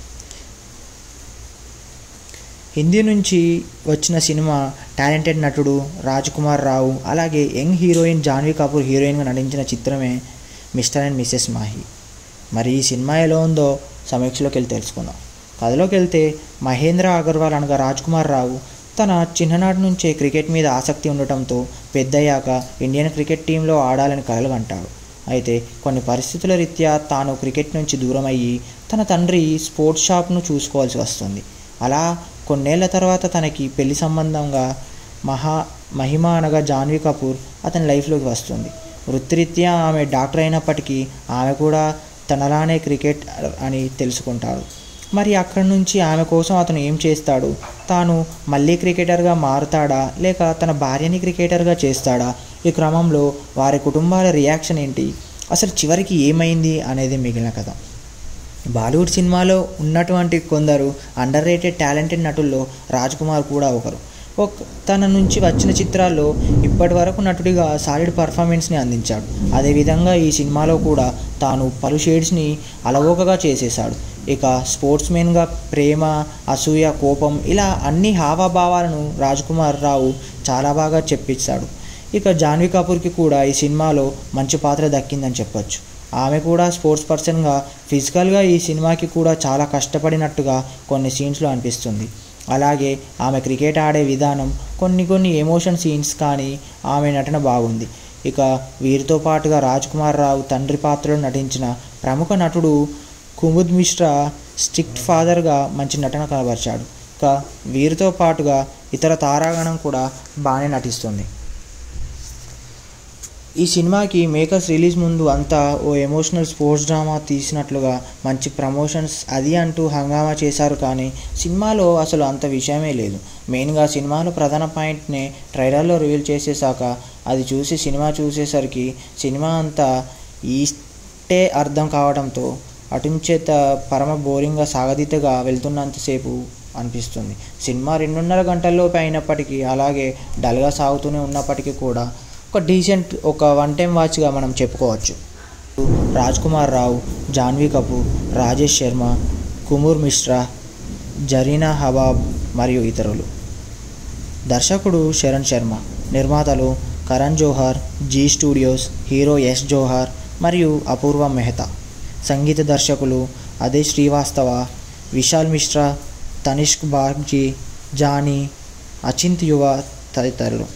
హిందీ నుంచి వచ్చిన సినిమా టాలెంటెడ్ నటుడు రాజ్ కుమార్ రావు అలాగే యంగ్ హీరోయిన్ జాన్వీ కపూర్ హీరోయిన్గా నటించిన చిత్రమే మిస్టర్ అండ్ మిస్సెస్ మాహి మరి ఈ సినిమా ఎలా ఉందో సమీక్షలోకి వెళ్ళి తెలుసుకుందాం కథలోకి వెళ్తే మహేంద్ర అగర్వాల్ అనగా రాజ్ కుమార్ రావు తన చిన్ననాటి నుంచే క్రికెట్ మీద ఆసక్తి ఉండటంతో పెద్దయ్యాక ఇండియన్ క్రికెట్ టీంలో ఆడాలని కలలుగంటాడు అయితే కొన్ని పరిస్థితుల రీత్యా తాను క్రికెట్ నుంచి దూరం అయ్యి తన తండ్రి స్పోర్ట్స్ షాప్ను చూసుకోవాల్సి వస్తుంది అలా కొన్నేళ్ల తర్వాత తనకి పెళ్లి సంబంధంగా మహా మహిమ అనగా జాన్వీ కపూర్ అతని లైఫ్లోకి వస్తుంది వృత్తిరీత్యా ఆమె డాక్టర్ అయినప్పటికీ ఆమె కూడా తనలానే క్రికెట్ అని తెలుసుకుంటాడు మరి అక్కడి నుంచి ఆమె కోసం అతను ఏం చేస్తాడు తాను మళ్ళీ క్రికెటర్గా మారుతాడా లేక తన భార్యని క్రికెటర్గా చేస్తాడా ఈ క్రమంలో వారి కుటుంబాల రియాక్షన్ ఏంటి అసలు చివరికి ఏమైంది అనేది మిగిలిన కథ బాలీవుడ్ సినిమాలో ఉన్నటువంటి కొందరు అండర్ రేటెడ్ టాలెంటెడ్ నటుల్లో రాజ్ కుమార్ కూడా ఒకరు ఒక తన నుంచి వచ్చిన చిత్రాల్లో ఇప్పటి వరకు నటుడిగా సాలిడ్ పర్ఫార్మెన్స్ని అందించాడు అదేవిధంగా ఈ సినిమాలో కూడా తాను పలు షేడ్స్ని అలవోకగా చేసేశాడు ఇక స్పోర్ట్స్మెన్గా ప్రేమ అసూయ కోపం ఇలా అన్ని హావభావాలను రాజ్ కుమార్ రావు చాలా బాగా చెప్పించాడు ఇక జాన్వీ కపూర్కి కూడా ఈ సినిమాలో మంచి పాత్ర దక్కిందని చెప్పొచ్చు ఆమె కూడా స్పోర్ట్స్ పర్సన్గా ఫిజికల్గా ఈ సినిమాకి కూడా చాలా కష్టపడినట్టుగా కొన్ని సీన్స్లో అనిపిస్తుంది అలాగే ఆమె క్రికెట్ ఆడే విధానం కొన్ని కొన్ని ఎమోషన్ సీన్స్ కానీ ఆమె నటన బాగుంది ఇక వీరితో పాటుగా రాజ్ కుమార్ రావు తండ్రి పాత్రలో నటించిన ప్రముఖ నటుడు కుముద్ మిశ్రా స్ట్రిక్ట్ ఫాదర్గా మంచి నటన కనబరిచాడు ఇక వీరితో పాటుగా ఇతర తారాగణం కూడా బాగానే నటిస్తుంది ఈ సినిమాకి మేకర్స్ రిలీజ్ ముందు అంతా ఓ ఎమోషనల్ స్పోర్ట్స్ డ్రామా తీసినట్లుగా మంచి ప్రమోషన్స్ అది అంటూ హంగామా చేశారు కానీ సినిమాలో అసలు అంత విషయమే లేదు మెయిన్గా సినిమాలో ప్రధాన పాయింట్ని ట్రైలర్లో రివీల్ చేసేసాక అది చూసి సినిమా చూసేసరికి సినిమా అంతా ఈస్టే అర్థం కావడంతో అటుంచేత పరమ బోరింగ్గా సాగదీతగా వెళ్తున్నంతసేపు అనిపిస్తుంది సినిమా రెండున్నర గంటల్లోపు అయినప్పటికీ అలాగే డల్గా సాగుతూనే ఉన్నప్పటికీ కూడా ఒక డీసెంట్ ఒక వన్ టైం వాచ్గా మనం చెప్పుకోవచ్చు రాజ్ కుమార్ రావు జాన్వీ కపూర్ రాజేష్ శర్మ కుమూర్ మిశ్రా జరీనా హబాబ్ మరియు ఇతరులు దర్శకుడు శరణ్ శర్మ నిర్మాతలు కరణ్ జోహార్ జీ స్టూడియోస్ హీరో యశ్ జోహార్ మరియు అపూర్వ మెహతా సంగీత దర్శకులు అదే శ్రీవాస్తవ విశాల్ మిశ్రా తనిష్క్ బాగ్జీ జానీ అచింత్ యువ తదితరులు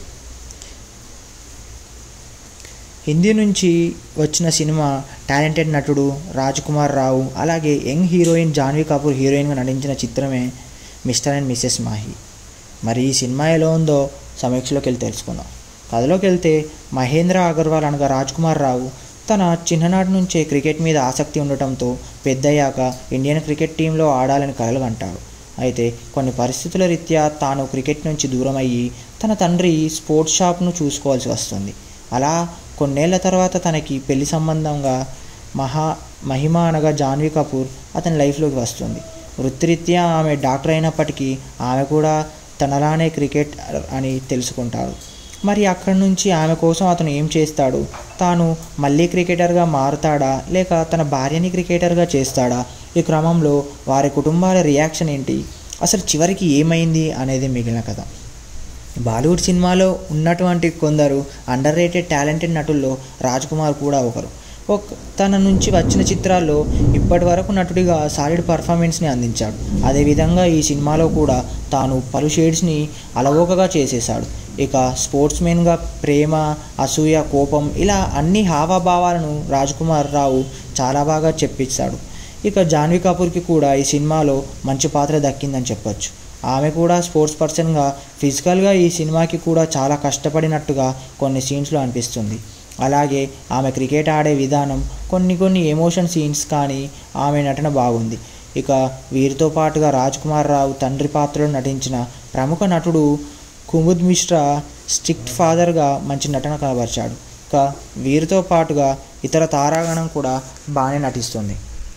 హిందీ నుంచి వచ్చిన సినిమా టాలెంటెడ్ నటుడు రాజ్ కుమార్ రావు అలాగే యంగ్ హీరోయిన్ జాన్వీ కపూర్ హీరోయిన్గా నటించిన చిత్రమే మిస్టర్ అండ్ మిస్సెస్ మాహి మరి ఈ సినిమా ఎలా ఉందో సమీక్షలోకి వెళ్ళి తెలుసుకుందాం కథలోకి వెళ్తే మహేంద్ర అగర్వాల్ అనగా రాజ్ కుమార్ రావు తన చిన్ననాటి నుంచే క్రికెట్ మీద ఆసక్తి ఉండటంతో పెద్దయ్యాక ఇండియన్ క్రికెట్ టీంలో ఆడాలని కలలు అంటాడు అయితే కొన్ని పరిస్థితుల రీత్యా తాను క్రికెట్ నుంచి దూరం అయ్యి తన తండ్రి స్పోర్ట్స్ షాప్ను చూసుకోవాల్సి వస్తుంది అలా కొన్నేళ్ల తర్వాత తనకి పెళ్లి సంబంధంగా మహా మహిమ అనగా జాన్వీ కపూర్ అతని లైఫ్లోకి వస్తుంది వృత్తిరీత్యా ఆమె డాక్టర్ అయినప్పటికీ ఆమె కూడా తనలానే క్రికెట్ అని తెలుసుకుంటాడు మరి అక్కడి నుంచి ఆమె కోసం అతను ఏం చేస్తాడు తాను మళ్ళీ క్రికెటర్గా మారుతాడా లేక తన భార్యని క్రికెటర్గా చేస్తాడా ఈ క్రమంలో వారి కుటుంబాల రియాక్షన్ ఏంటి అసలు చివరికి ఏమైంది అనేది మిగిలిన కథ బాలీవుడ్ సినిమాలో ఉన్నటువంటి కొందరు అండర్ రేటెడ్ టాలెంటెడ్ నటుల్లో రాజ్ కుమార్ కూడా ఒకరు ఒక తన నుంచి వచ్చిన చిత్రాల్లో ఇప్పటి వరకు నటుడిగా సాలిడ్ పర్ఫార్మెన్స్ని అందించాడు అదేవిధంగా ఈ సినిమాలో కూడా తాను పలు షేడ్స్ని అలవోకగా చేసేశాడు ఇక స్పోర్ట్స్మెన్గా ప్రేమ అసూయ కోపం ఇలా అన్ని హావభావాలను రాజ్ కుమార్ రావు చాలా బాగా చెప్పించాడు ఇక జాన్వీ కపూర్కి కూడా ఈ సినిమాలో మంచి పాత్ర దక్కిందని చెప్పొచ్చు ఆమె కూడా స్పోర్ట్స్ పర్సన్గా ఫిజికల్గా ఈ సినిమాకి కూడా చాలా కష్టపడినట్టుగా కొన్ని సీన్స్లో అనిపిస్తుంది అలాగే ఆమె క్రికెట్ ఆడే విధానం కొన్ని కొన్ని ఎమోషన్ సీన్స్ కానీ ఆమె నటన బాగుంది ఇక వీరితో పాటుగా రాజ్ కుమార్ రావు తండ్రి పాత్రలో నటించిన ప్రముఖ నటుడు కుముద్ మిశ్రా స్ట్రిక్ట్ ఫాదర్గా మంచి నటన కనబరిచాడు ఇక వీరితో పాటుగా ఇతర తారాగణం కూడా బాగానే నటిస్తుంది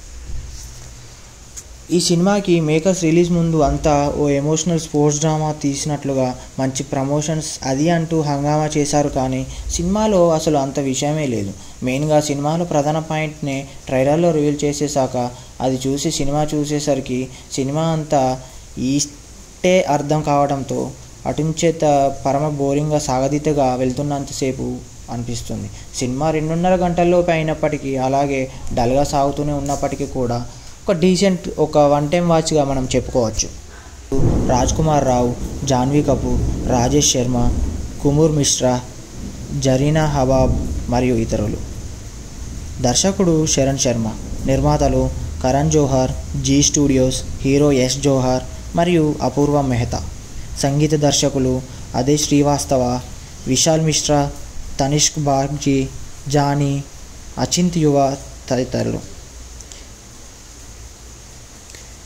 ఈ సినిమాకి మేకర్స్ రిలీజ్ ముందు అంతా ఓ ఎమోషనల్ స్పోర్ట్స్ డ్రామా తీసినట్లుగా మంచి ప్రమోషన్స్ అది అంటూ హంగామా చేశారు కానీ సినిమాలో అసలు అంత విషయమే లేదు మెయిన్గా సినిమాలో ప్రధాన పాయింట్ని ట్రైలర్లో రివీల్ చేసేసాక అది చూసి సినిమా చూసేసరికి సినిమా అంతా ఈస్టే అర్థం కావడంతో అటుంచేత పరమ బోరింగ్గా సాగదీతగా వెళ్తున్నంతసేపు అనిపిస్తుంది సినిమా రెండున్నర గంటల్లోపు అయినప్పటికీ అలాగే డల్గా సాగుతూనే ఉన్నప్పటికీ కూడా ఒక డీసెంట్ ఒక వన్ టైం వాచ్గా మనం చెప్పుకోవచ్చు రాజ్ కుమార్ రావు జాన్వీ కపూర్ రాజేష్ శర్మ కుమూర్ మిశ్రా జరీనా హబాబ్ మరియు ఇతరులు దర్శకుడు శరణ్ శర్మ నిర్మాతలు కరణ్ జోహార్ జీ స్టూడియోస్ హీరో యశ్ జోహార్ మరియు అపూర్వ మెహతా సంగీత దర్శకులు అదే శ్రీవాస్తవ విశాల్ మిశ్రా తనిష్క్ బాగ్జీ జానీ అచింత్ యువ తదితరులు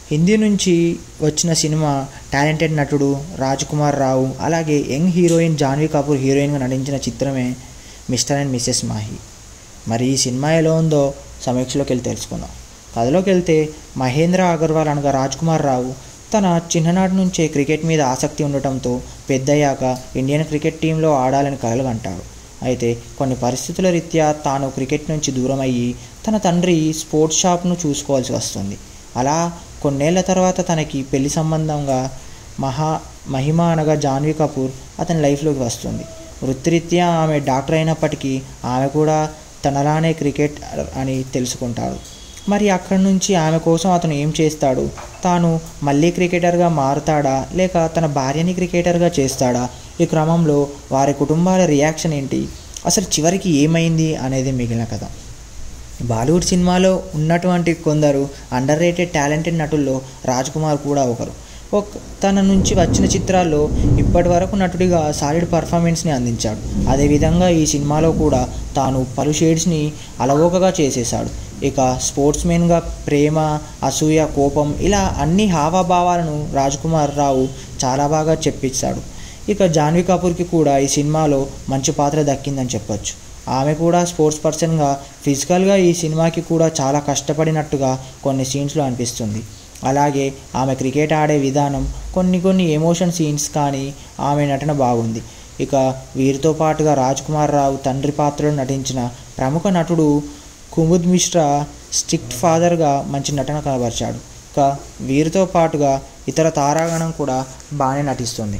హిందీ నుంచి వచ్చిన సినిమా టాలెంటెడ్ నటుడు రాజ్ కుమార్ రావు అలాగే యంగ్ హీరోయిన్ జాన్వీ కపూర్ హీరోయిన్గా నటించిన చిత్రమే మిస్టర్ అండ్ మిస్సెస్ మాహి మరి ఈ సినిమా ఎలా ఉందో సమీక్షలోకి వెళ్ళి తెలుసుకుందాం కథలోకి వెళ్తే మహేంద్ర అగర్వాల్ అనగా రాజ్ కుమార్ రావు తన చిన్ననాటి నుంచే క్రికెట్ మీద ఆసక్తి ఉండటంతో పెద్దయ్యాక ఇండియన్ క్రికెట్ టీంలో ఆడాలని కలలు కంటాడు అయితే కొన్ని పరిస్థితుల రీత్యా తాను క్రికెట్ నుంచి దూరం అయ్యి తన తండ్రి స్పోర్ట్స్ షాప్ను చూసుకోవాల్సి వస్తుంది అలా కొన్నేళ్ల తర్వాత తనకి పెళ్లి సంబంధంగా మహా మహిమ అనగా జాన్వీ కపూర్ అతని లైఫ్లోకి వస్తుంది వృత్తిరీత్యా ఆమె డాక్టర్ అయినప్పటికీ ఆమె కూడా తనలానే క్రికెట్ అని తెలుసుకుంటాడు మరి అక్కడి నుంచి ఆమె కోసం అతను ఏం చేస్తాడు తాను మళ్ళీ క్రికెటర్గా మారుతాడా లేక తన భార్యని క్రికెటర్గా చేస్తాడా ఈ క్రమంలో వారి కుటుంబాల రియాక్షన్ ఏంటి అసలు చివరికి ఏమైంది అనేది మిగిలిన కథ బాలీవుడ్ సినిమాలో ఉన్నటువంటి కొందరు అండర్ రేటెడ్ టాలెంటెడ్ నటుల్లో రాజ్ కుమార్ కూడా ఒకరు ఒక తన నుంచి వచ్చిన చిత్రాల్లో ఇప్పటి వరకు నటుడిగా సాలిడ్ పర్ఫార్మెన్స్ని అందించాడు అదేవిధంగా ఈ సినిమాలో కూడా తాను పలు షేడ్స్ని అలవోకగా చేసేశాడు ఇక స్పోర్ట్స్మెన్గా ప్రేమ అసూయ కోపం ఇలా అన్ని హావభావాలను రాజ్ కుమార్ రావు చాలా బాగా చెప్పించాడు ఇక జాన్వీ కపూర్కి కూడా ఈ సినిమాలో మంచి పాత్ర దక్కిందని చెప్పొచ్చు ఆమె కూడా స్పోర్ట్స్ పర్సన్గా ఫిజికల్గా ఈ సినిమాకి కూడా చాలా కష్టపడినట్టుగా కొన్ని సీన్స్లో అనిపిస్తుంది అలాగే ఆమె క్రికెట్ ఆడే విధానం కొన్ని కొన్ని ఎమోషన్ సీన్స్ కానీ ఆమె నటన బాగుంది ఇక వీరితో పాటుగా రాజ్ కుమార్ రావు తండ్రి పాత్రలో నటించిన ప్రముఖ నటుడు కుముద్ మిశ్రా స్ట్రిక్ట్ ఫాదర్గా మంచి నటన కనబరిచాడు ఇక వీరితో పాటుగా ఇతర తారాగణం కూడా బాగానే నటిస్తుంది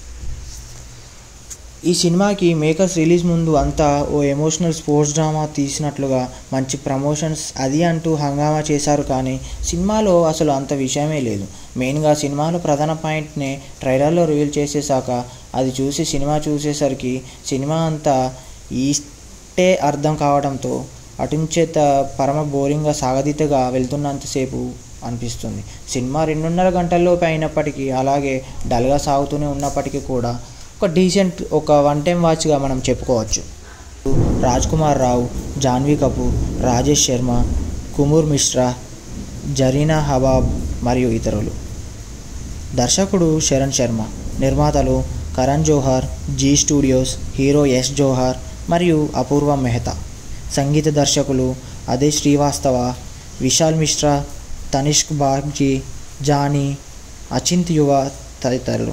ఈ సినిమాకి మేకర్స్ రిలీజ్ ముందు అంతా ఓ ఎమోషనల్ స్పోర్ట్స్ డ్రామా తీసినట్లుగా మంచి ప్రమోషన్స్ అది అంటూ హంగామా చేశారు కానీ సినిమాలో అసలు అంత విషయమే లేదు మెయిన్గా సినిమాలో ప్రధాన పాయింట్ని ట్రైలర్లో రివీల్ చేసేసాక అది చూసి సినిమా చూసేసరికి సినిమా అంతా ఈస్టే అర్థం కావడంతో అటుంచేత పరమ బోరింగ్గా సాగదీతగా వెళ్తున్నంతసేపు అనిపిస్తుంది సినిమా రెండున్నర గంటల్లోపు అయినప్పటికీ అలాగే డల్గా సాగుతూనే ఉన్నప్పటికీ కూడా ఒక డీసెంట్ ఒక వన్ టైం వాచ్గా మనం చెప్పుకోవచ్చు రాజ్ కుమార్ రావు జాన్వీ కపూర్ రాజేష్ శర్మ కుమూర్ మిశ్రా జరీనా హబాబ్ మరియు ఇతరులు దర్శకుడు శరణ్ శర్మ నిర్మాతలు కరణ్ జోహార్ జీ స్టూడియోస్ హీరో యశ్ జోహార్ మరియు అపూర్వ మెహతా సంగీత దర్శకులు అదే శ్రీవాస్తవ విశాల్ మిశ్రా తనిష్క్ బాగ్జీ జానీ అచింత్ యువ తదితరులు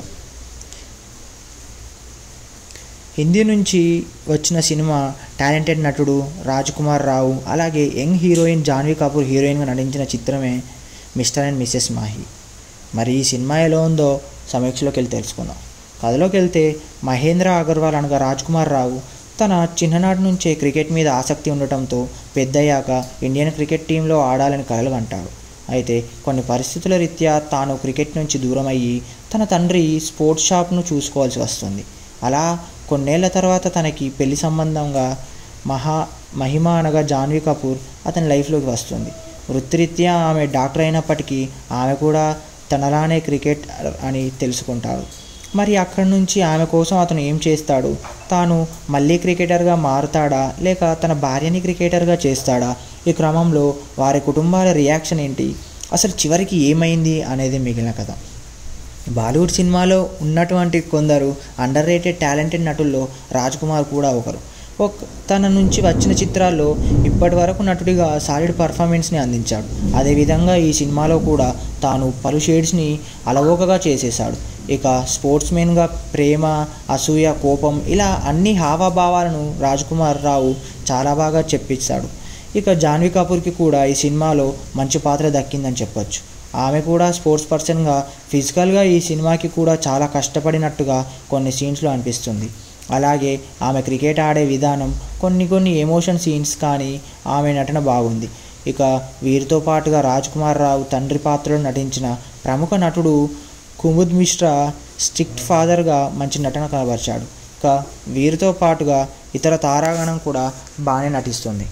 హిందీ నుంచి వచ్చిన సినిమా టాలెంటెడ్ నటుడు రాజ్ కుమార్ రావు అలాగే యంగ్ హీరోయిన్ జాన్వీ కపూర్ హీరోయిన్గా నటించిన చిత్రమే మిస్టర్ అండ్ మిస్సెస్ మాహి మరి ఈ సినిమా ఎలా ఉందో సమీక్షలోకి వెళ్ళి తెలుసుకుందాం కథలోకి వెళ్తే మహేంద్ర అగర్వాల్ అనగా రాజ్ కుమార్ రావు తన చిన్ననాటి నుంచే క్రికెట్ మీద ఆసక్తి ఉండటంతో పెద్దయ్యాక ఇండియన్ క్రికెట్ టీంలో ఆడాలని కలలు కంటాడు అయితే కొన్ని పరిస్థితుల రీత్యా తాను క్రికెట్ నుంచి దూరం అయ్యి తన తండ్రి స్పోర్ట్స్ షాప్ను చూసుకోవాల్సి వస్తుంది అలా కొన్నేళ్ల తర్వాత తనకి పెళ్లి సంబంధంగా మహా మహిమ అనగా జాన్వీ కపూర్ అతని లైఫ్లోకి వస్తుంది వృత్తిరీత్యా ఆమె డాక్టర్ అయినప్పటికీ ఆమె కూడా తనలానే క్రికెట్ అని తెలుసుకుంటాడు మరి అక్కడి నుంచి ఆమె కోసం అతను ఏం చేస్తాడు తాను మళ్ళీ క్రికెటర్గా మారుతాడా లేక తన భార్యని క్రికెటర్గా చేస్తాడా ఈ క్రమంలో వారి కుటుంబాల రియాక్షన్ ఏంటి అసలు చివరికి ఏమైంది అనేది మిగిలిన కథ బాలీవుడ్ సినిమాలో ఉన్నటువంటి కొందరు అండర్ రేటెడ్ టాలెంటెడ్ నటుల్లో రాజ్ కుమార్ కూడా ఒకరు ఒక తన నుంచి వచ్చిన చిత్రాల్లో ఇప్పటి వరకు నటుడిగా సాలిడ్ పర్ఫార్మెన్స్ని అందించాడు అదేవిధంగా ఈ సినిమాలో కూడా తాను పలు షేడ్స్ని అలవోకగా చేసేశాడు ఇక స్పోర్ట్స్మెన్గా ప్రేమ అసూయ కోపం ఇలా అన్ని హావభావాలను రాజ్ కుమార్ రావు చాలా బాగా చెప్పించాడు ఇక జాన్వీ కపూర్కి కూడా ఈ సినిమాలో మంచి పాత్ర దక్కిందని చెప్పొచ్చు ఆమె కూడా స్పోర్ట్స్ పర్సన్గా ఫిజికల్గా ఈ సినిమాకి కూడా చాలా కష్టపడినట్టుగా కొన్ని సీన్స్లో అనిపిస్తుంది అలాగే ఆమె క్రికెట్ ఆడే విధానం కొన్ని కొన్ని ఎమోషన్ సీన్స్ కానీ ఆమె నటన బాగుంది ఇక వీరితో పాటుగా రాజ్ కుమార్ రావు తండ్రి పాత్రలో నటించిన ప్రముఖ నటుడు కుముద్ మిశ్రా స్ట్రిక్ట్ ఫాదర్గా మంచి నటన కనబరిచాడు ఇక వీరితో పాటుగా ఇతర తారాగణం కూడా బాగానే నటిస్తుంది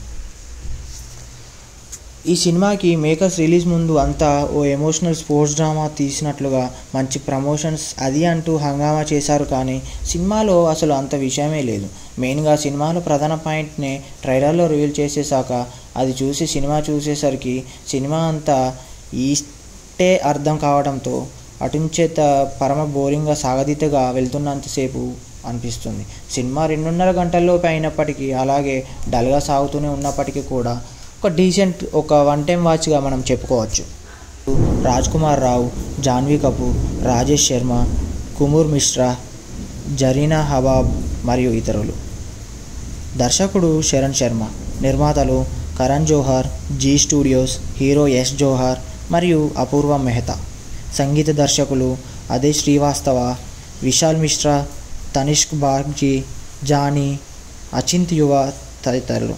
ఈ సినిమాకి మేకర్స్ రిలీజ్ ముందు అంతా ఓ ఎమోషనల్ స్పోర్ట్స్ డ్రామా తీసినట్లుగా మంచి ప్రమోషన్స్ అది అంటూ హంగామా చేశారు కానీ సినిమాలో అసలు అంత విషయమే లేదు మెయిన్గా సినిమాలో ప్రధాన పాయింట్ని ట్రైలర్లో రివీల్ చేసేసాక అది చూసి సినిమా చూసేసరికి సినిమా అంతా ఈస్టే టే అర్థం కావడంతో అటుంచేత పరమ బోరింగ్గా సాగదీతగా వెళ్తున్నంతసేపు అనిపిస్తుంది సినిమా రెండున్నర గంటల్లోపు అయినప్పటికీ అలాగే డల్గా సాగుతూనే ఉన్నప్పటికీ కూడా ఒక డీసెంట్ ఒక వన్ టైం వాచ్గా మనం చెప్పుకోవచ్చు రాజ్ కుమార్ రావు జాన్వీ కపూర్ రాజేష్ శర్మ కుమూర్ మిశ్రా జరీనా హబాబ్ మరియు ఇతరులు దర్శకుడు శరణ్ శర్మ నిర్మాతలు కరణ్ జోహార్ జీ స్టూడియోస్ హీరో యశ్ జోహార్ మరియు అపూర్వ మెహతా సంగీత దర్శకులు అదే శ్రీవాస్తవ విశాల్ మిశ్రా తనిష్క్ బాగ్జీ జానీ అచింత్ యువ తదితరులు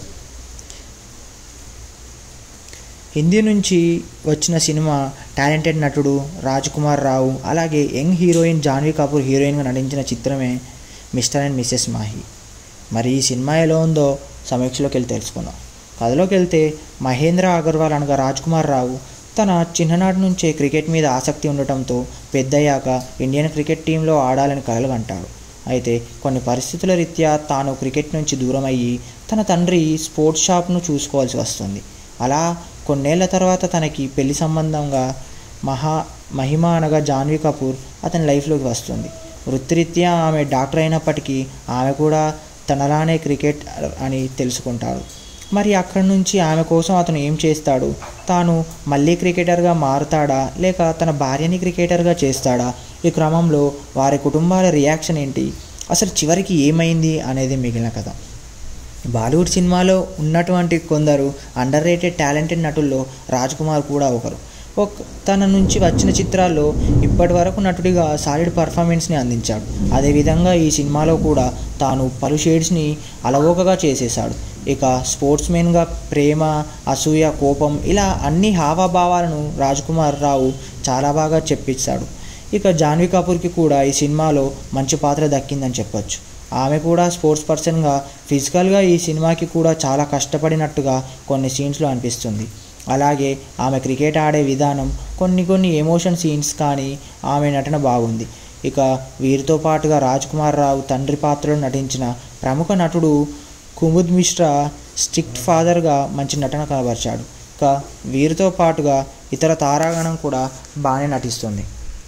హిందీ నుంచి వచ్చిన సినిమా టాలెంటెడ్ నటుడు రాజ్ కుమార్ రావు అలాగే యంగ్ హీరోయిన్ జాన్వీ కపూర్ హీరోయిన్గా నటించిన చిత్రమే మిస్టర్ అండ్ మిస్సెస్ మాహి మరి ఈ సినిమా ఎలా ఉందో సమీక్షలోకి వెళ్ళి తెలుసుకుందాం కథలోకి వెళ్తే మహేంద్ర అగర్వాల్ అనగా రాజ్ కుమార్ రావు తన చిన్ననాటి నుంచే క్రికెట్ మీద ఆసక్తి ఉండటంతో పెద్దయ్యాక ఇండియన్ క్రికెట్ టీంలో ఆడాలని కలలు కంటాడు అయితే కొన్ని పరిస్థితుల రీత్యా తాను క్రికెట్ నుంచి దూరం అయ్యి తన తండ్రి స్పోర్ట్స్ షాప్ను చూసుకోవాల్సి వస్తుంది అలా కొన్నేళ్ల తర్వాత తనకి పెళ్లి సంబంధంగా మహా మహిమ అనగా జాన్వీ కపూర్ అతని లైఫ్లోకి వస్తుంది వృత్తిరీత్యా ఆమె డాక్టర్ అయినప్పటికీ ఆమె కూడా తనలానే క్రికెట్ అని తెలుసుకుంటాడు మరి అక్కడి నుంచి ఆమె కోసం అతను ఏం చేస్తాడు తాను మళ్ళీ క్రికెటర్గా మారుతాడా లేక తన భార్యని క్రికెటర్గా చేస్తాడా ఈ క్రమంలో వారి కుటుంబాల రియాక్షన్ ఏంటి అసలు చివరికి ఏమైంది అనేది మిగిలిన కథ బాలీవుడ్ సినిమాలో ఉన్నటువంటి కొందరు అండర్ రేటెడ్ టాలెంటెడ్ నటుల్లో రాజ్ కుమార్ కూడా ఒకరు ఒక తన నుంచి వచ్చిన చిత్రాల్లో ఇప్పటి వరకు నటుడిగా సాలిడ్ పర్ఫార్మెన్స్ని అందించాడు అదేవిధంగా ఈ సినిమాలో కూడా తాను పలు షేడ్స్ని అలవోకగా చేసేశాడు ఇక స్పోర్ట్స్మెన్గా ప్రేమ అసూయ కోపం ఇలా అన్ని హావభావాలను రాజ్ కుమార్ రావు చాలా బాగా చెప్పించాడు ఇక జాన్వీ కపూర్కి కూడా ఈ సినిమాలో మంచి పాత్ర దక్కిందని చెప్పొచ్చు ఆమె కూడా స్పోర్ట్స్ పర్సన్గా ఫిజికల్గా ఈ సినిమాకి కూడా చాలా కష్టపడినట్టుగా కొన్ని సీన్స్లో అనిపిస్తుంది అలాగే ఆమె క్రికెట్ ఆడే విధానం కొన్ని కొన్ని ఎమోషన్ సీన్స్ కానీ ఆమె నటన బాగుంది ఇక వీరితో పాటుగా రాజ్ కుమార్ రావు తండ్రి పాత్రలో నటించిన ప్రముఖ నటుడు కుముద్ మిశ్రా స్ట్రిక్ట్ ఫాదర్గా మంచి నటన కనబరిచాడు ఇక వీరితో పాటుగా ఇతర తారాగణం కూడా బాగానే నటిస్తుంది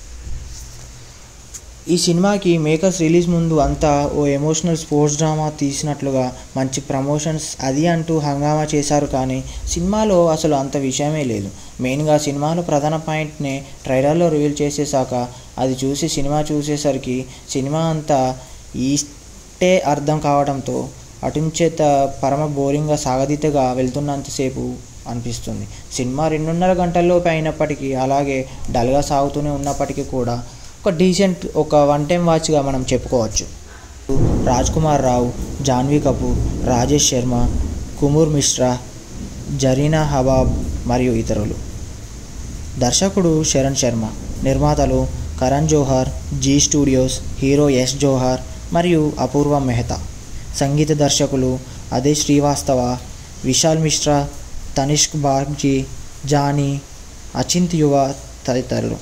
ఈ సినిమాకి మేకర్స్ రిలీజ్ ముందు అంతా ఓ ఎమోషనల్ స్పోర్ట్స్ డ్రామా తీసినట్లుగా మంచి ప్రమోషన్స్ అది అంటూ హంగామా చేశారు కానీ సినిమాలో అసలు అంత విషయమే లేదు మెయిన్గా సినిమాలో ప్రధాన పాయింట్ని ట్రైలర్లో రివీల్ చేసేసాక అది చూసి సినిమా చూసేసరికి సినిమా అంతా ఈస్టే అర్థం కావడంతో అటుంచేత పరమ బోరింగ్గా సాగదీతగా వెళ్తున్నంతసేపు అనిపిస్తుంది సినిమా రెండున్నర గంటల్లోపు అయినప్పటికీ అలాగే డల్గా సాగుతూనే ఉన్నప్పటికీ కూడా ఒక డీసెంట్ ఒక వన్ టైం వాచ్గా మనం చెప్పుకోవచ్చు రాజ్ కుమార్ రావు జాన్వీ కపూర్ రాజేష్ శర్మ కుమూర్ మిశ్రా జరీనా హబాబ్ మరియు ఇతరులు దర్శకుడు శరణ్ శర్మ నిర్మాతలు కరణ్ జోహార్ జీ స్టూడియోస్ హీరో యశ్ జోహార్ మరియు అపూర్వ మెహతా సంగీత దర్శకులు అదే శ్రీవాస్తవ విశాల్ మిశ్రా తనిష్క్ బాగ్జీ జానీ అచింత్ యువ తదితరులు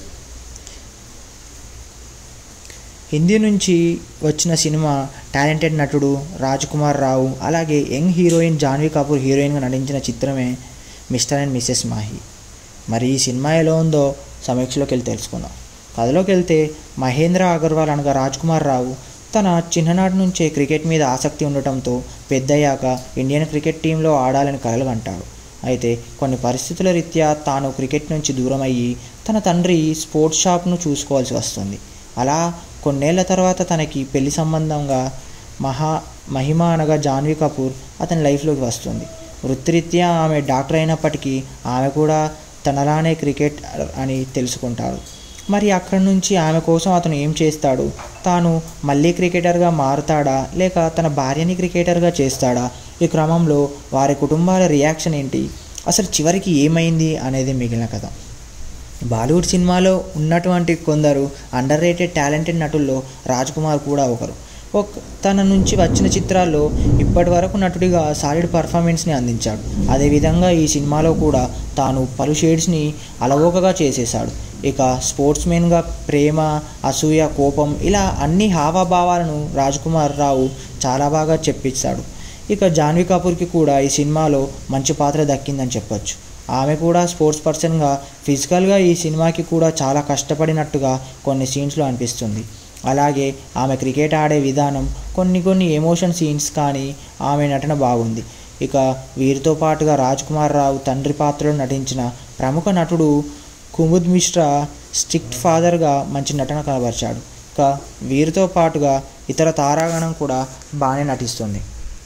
హిందీ నుంచి వచ్చిన సినిమా టాలెంటెడ్ నటుడు రాజ్ కుమార్ రావు అలాగే యంగ్ హీరోయిన్ జాన్వీ కపూర్ హీరోయిన్గా నటించిన చిత్రమే మిస్టర్ అండ్ మిస్సెస్ మాహి మరి ఈ సినిమా ఎలా ఉందో సమీక్షలోకి వెళ్ళి తెలుసుకుందాం కథలోకి వెళ్తే మహేంద్ర అగర్వాల్ అనగా రాజ్ కుమార్ రావు తన చిన్ననాటి నుంచే క్రికెట్ మీద ఆసక్తి ఉండటంతో పెద్దయ్యాక ఇండియన్ క్రికెట్ టీంలో ఆడాలని కలలు కంటాడు అయితే కొన్ని పరిస్థితుల రీత్యా తాను క్రికెట్ నుంచి దూరం అయ్యి తన తండ్రి స్పోర్ట్స్ షాప్ను చూసుకోవాల్సి వస్తుంది అలా కొన్నేళ్ల తర్వాత తనకి పెళ్లి సంబంధంగా మహా మహిమ అనగా జాన్వీ కపూర్ అతని లైఫ్లోకి వస్తుంది వృత్తిరీత్యా ఆమె డాక్టర్ అయినప్పటికీ ఆమె కూడా తనలానే క్రికెట్ అని తెలుసుకుంటాడు మరి అక్కడి నుంచి ఆమె కోసం అతను ఏం చేస్తాడు తాను మళ్ళీ క్రికెటర్గా మారుతాడా లేక తన భార్యని క్రికెటర్గా చేస్తాడా ఈ క్రమంలో వారి కుటుంబాల రియాక్షన్ ఏంటి అసలు చివరికి ఏమైంది అనేది మిగిలిన కథ బాలీవుడ్ సినిమాలో ఉన్నటువంటి కొందరు అండర్ రేటెడ్ టాలెంటెడ్ నటుల్లో రాజ్ కుమార్ కూడా ఒకరు ఒక తన నుంచి వచ్చిన చిత్రాల్లో ఇప్పటి వరకు నటుడిగా సాలిడ్ పర్ఫార్మెన్స్ని అందించాడు అదేవిధంగా ఈ సినిమాలో కూడా తాను పలు షేడ్స్ని అలవోకగా చేసేశాడు ఇక స్పోర్ట్స్మెన్గా ప్రేమ అసూయ కోపం ఇలా అన్ని హావభావాలను రాజ్ కుమార్ రావు చాలా బాగా చెప్పించాడు ఇక జాన్వీ కపూర్కి కూడా ఈ సినిమాలో మంచి పాత్ర దక్కిందని చెప్పొచ్చు ఆమె కూడా స్పోర్ట్స్ పర్సన్గా ఫిజికల్గా ఈ సినిమాకి కూడా చాలా కష్టపడినట్టుగా కొన్ని సీన్స్లో అనిపిస్తుంది అలాగే ఆమె క్రికెట్ ఆడే విధానం కొన్ని కొన్ని ఎమోషన్ సీన్స్ కానీ ఆమె నటన బాగుంది ఇక వీరితో పాటుగా రాజ్ కుమార్ రావు తండ్రి పాత్రలో నటించిన ప్రముఖ నటుడు కుముద్ మిశ్రా స్ట్రిక్ట్ ఫాదర్గా మంచి నటన కనబరిచాడు ఇక వీరితో పాటుగా ఇతర తారాగణం కూడా బాగానే నటిస్తుంది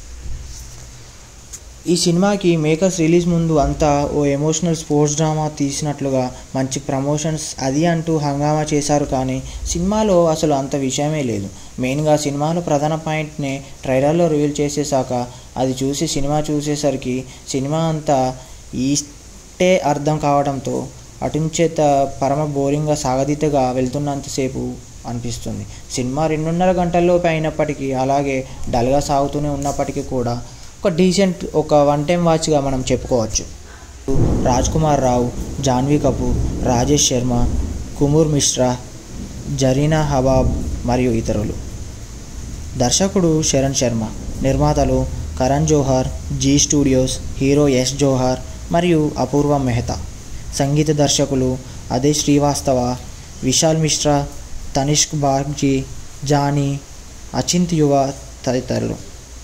ఈ సినిమాకి మేకర్స్ రిలీజ్ ముందు అంతా ఓ ఎమోషనల్ స్పోర్ట్స్ డ్రామా తీసినట్లుగా మంచి ప్రమోషన్స్ అది అంటూ హంగామా చేశారు కానీ సినిమాలో అసలు అంత విషయమే లేదు మెయిన్గా సినిమాలో ప్రధాన పాయింట్నే ట్రైలర్లో రివీల్ చేసేసాక అది చూసి సినిమా చూసేసరికి సినిమా అంతా ఈస్టే అర్థం కావడంతో అటుంచేత పరమ బోరింగ్గా సాగదీతగా వెళ్తున్నంతసేపు అనిపిస్తుంది సినిమా రెండున్నర గంటల్లోపు అయినప్పటికీ అలాగే డల్గా సాగుతూనే ఉన్నప్పటికీ కూడా ఒక డీసెంట్ ఒక వన్ టైం వాచ్గా మనం చెప్పుకోవచ్చు రాజ్ కుమార్ రావు జాన్వీ కపూర్ రాజేష్ శర్మ కుమూర్ మిశ్రా జరీనా హబాబ్ మరియు ఇతరులు దర్శకుడు శరణ్ శర్మ నిర్మాతలు కరణ్ జోహార్ జీ స్టూడియోస్ హీరో యశ్ జోహార్ మరియు అపూర్వ మెహతా సంగీత దర్శకులు అదే శ్రీవాస్తవ విశాల్ మిశ్రా తనిష్క్ బాగ్జీ జానీ అచింత్ యువ తదితరులు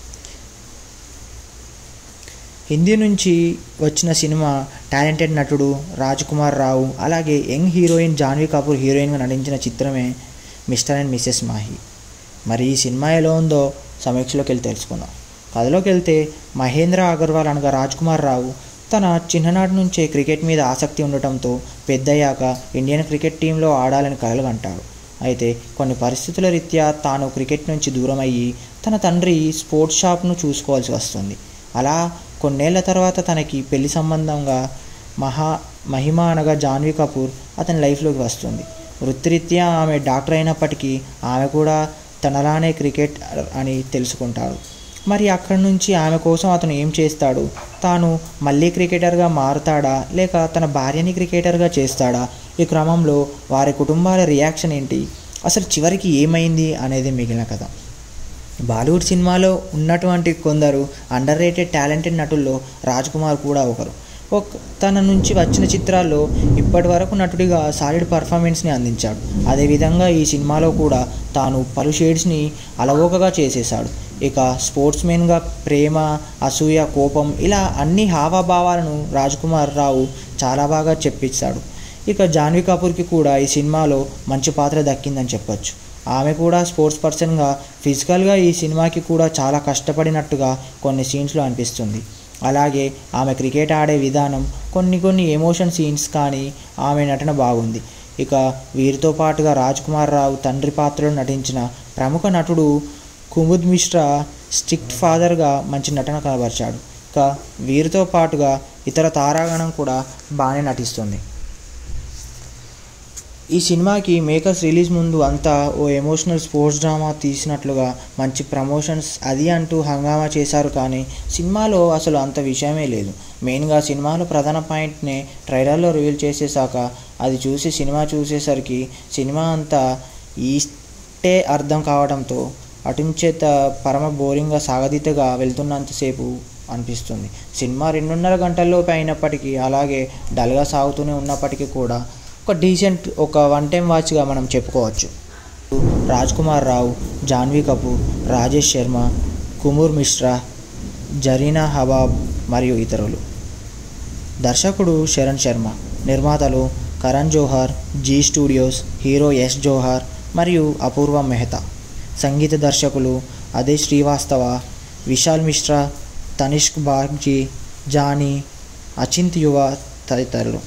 హిందీ నుంచి వచ్చిన సినిమా టాలెంటెడ్ నటుడు రాజ్ కుమార్ రావు అలాగే యంగ్ హీరోయిన్ జాన్వీ కపూర్ హీరోయిన్గా నటించిన చిత్రమే మిస్టర్ అండ్ మిస్సెస్ మాహి మరి ఈ సినిమా ఎలా ఉందో సమీక్షలోకి వెళ్ళి తెలుసుకుందాం కథలోకి వెళ్తే మహేంద్ర అగర్వాల్ అనగా రాజ్ కుమార్ రావు తన చిన్ననాటి నుంచే క్రికెట్ మీద ఆసక్తి ఉండటంతో పెద్దయ్యాక ఇండియన్ క్రికెట్ టీంలో ఆడాలని కలలుగంటాడు అయితే కొన్ని పరిస్థితుల రీత్యా తాను క్రికెట్ నుంచి దూరం అయ్యి తన తండ్రి స్పోర్ట్స్ షాప్ను చూసుకోవాల్సి వస్తుంది అలా కొన్నేళ్ల తర్వాత తనకి పెళ్లి సంబంధంగా మహా మహిమ అనగా జాన్వీ కపూర్ అతని లైఫ్లోకి వస్తుంది వృత్తిరీత్యా ఆమె డాక్టర్ అయినప్పటికీ ఆమె కూడా తనలానే క్రికెట్ అని తెలుసుకుంటాడు మరి అక్కడి నుంచి ఆమె కోసం అతను ఏం చేస్తాడు తాను మళ్ళీ క్రికెటర్గా మారుతాడా లేక తన భార్యని క్రికెటర్గా చేస్తాడా ఈ క్రమంలో వారి కుటుంబాల రియాక్షన్ ఏంటి అసలు చివరికి ఏమైంది అనేది మిగిలిన కథ బాలీవుడ్ సినిమాలో ఉన్నటువంటి కొందరు అండర్ రేటెడ్ టాలెంటెడ్ నటుల్లో రాజ్ కుమార్ కూడా ఒకరు ఒక తన నుంచి వచ్చిన చిత్రాల్లో ఇప్పటి వరకు నటుడిగా సాలిడ్ పర్ఫార్మెన్స్ని అందించాడు అదేవిధంగా ఈ సినిమాలో కూడా తాను పలు షేడ్స్ని అలవోకగా చేసేశాడు ఇక స్పోర్ట్స్ మెన్గా ప్రేమ అసూయ కోపం ఇలా అన్ని హావభావాలను రాజ్ కుమార్ రావు చాలా బాగా చెప్పించాడు ఇక జాన్వీ కపూర్కి కూడా ఈ సినిమాలో మంచి పాత్ర దక్కిందని చెప్పొచ్చు ఆమె కూడా స్పోర్ట్స్ పర్సన్గా ఫిజికల్గా ఈ సినిమాకి కూడా చాలా కష్టపడినట్టుగా కొన్ని సీన్స్లో అనిపిస్తుంది అలాగే ఆమె క్రికెట్ ఆడే విధానం కొన్ని కొన్ని ఎమోషన్ సీన్స్ కానీ ఆమె నటన బాగుంది ఇక వీరితో పాటుగా రాజ్ కుమార్ రావు తండ్రి పాత్రలో నటించిన ప్రముఖ నటుడు కుముద్ మిశ్రా స్ట్రిక్ట్ ఫాదర్గా మంచి నటన కనబరిచాడు ఇక వీరితో పాటుగా ఇతర తారాగణం కూడా బాగానే నటిస్తుంది ఈ సినిమాకి మేకర్స్ రిలీజ్ ముందు అంతా ఓ ఎమోషనల్ స్పోర్ట్స్ డ్రామా తీసినట్లుగా మంచి ప్రమోషన్స్ అది అంటూ హంగామా చేశారు కానీ సినిమాలో అసలు అంత విషయమే లేదు మెయిన్గా సినిమాలో ప్రధాన పాయింట్నే ట్రైలర్లో రివీల్ చేసేసాక అది చూసి సినిమా చూసేసరికి సినిమా అంతా ఈస్టే అర్థం కావడంతో అటుంచేత పరమ బోరింగ్గా సాగదీతగా వెళ్తున్నంతసేపు అనిపిస్తుంది సినిమా రెండున్నర గంటల్లోపు అయినప్పటికీ అలాగే డల్గా సాగుతూనే ఉన్నప్పటికీ కూడా ఒక డీసెంట్ ఒక వన్ టైం వాచ్గా మనం చెప్పుకోవచ్చు రాజ్ కుమార్ రావు జాన్వీ కపూర్ రాజేష్ శర్మ కుమూర్ మిశ్రా జరీనా హబాబ్ మరియు ఇతరులు దర్శకుడు శరణ్ శర్మ నిర్మాతలు కరణ్ జోహార్ జీ స్టూడియోస్ హీరో యశ్ జోహార్ మరియు అపూర్వ మెహతా సంగీత దర్శకులు అదే శ్రీవాస్తవ విశాల్ మిశ్రా తనిష్క్ బాగ్జీ జానీ అచింత్ యువ తదితరులు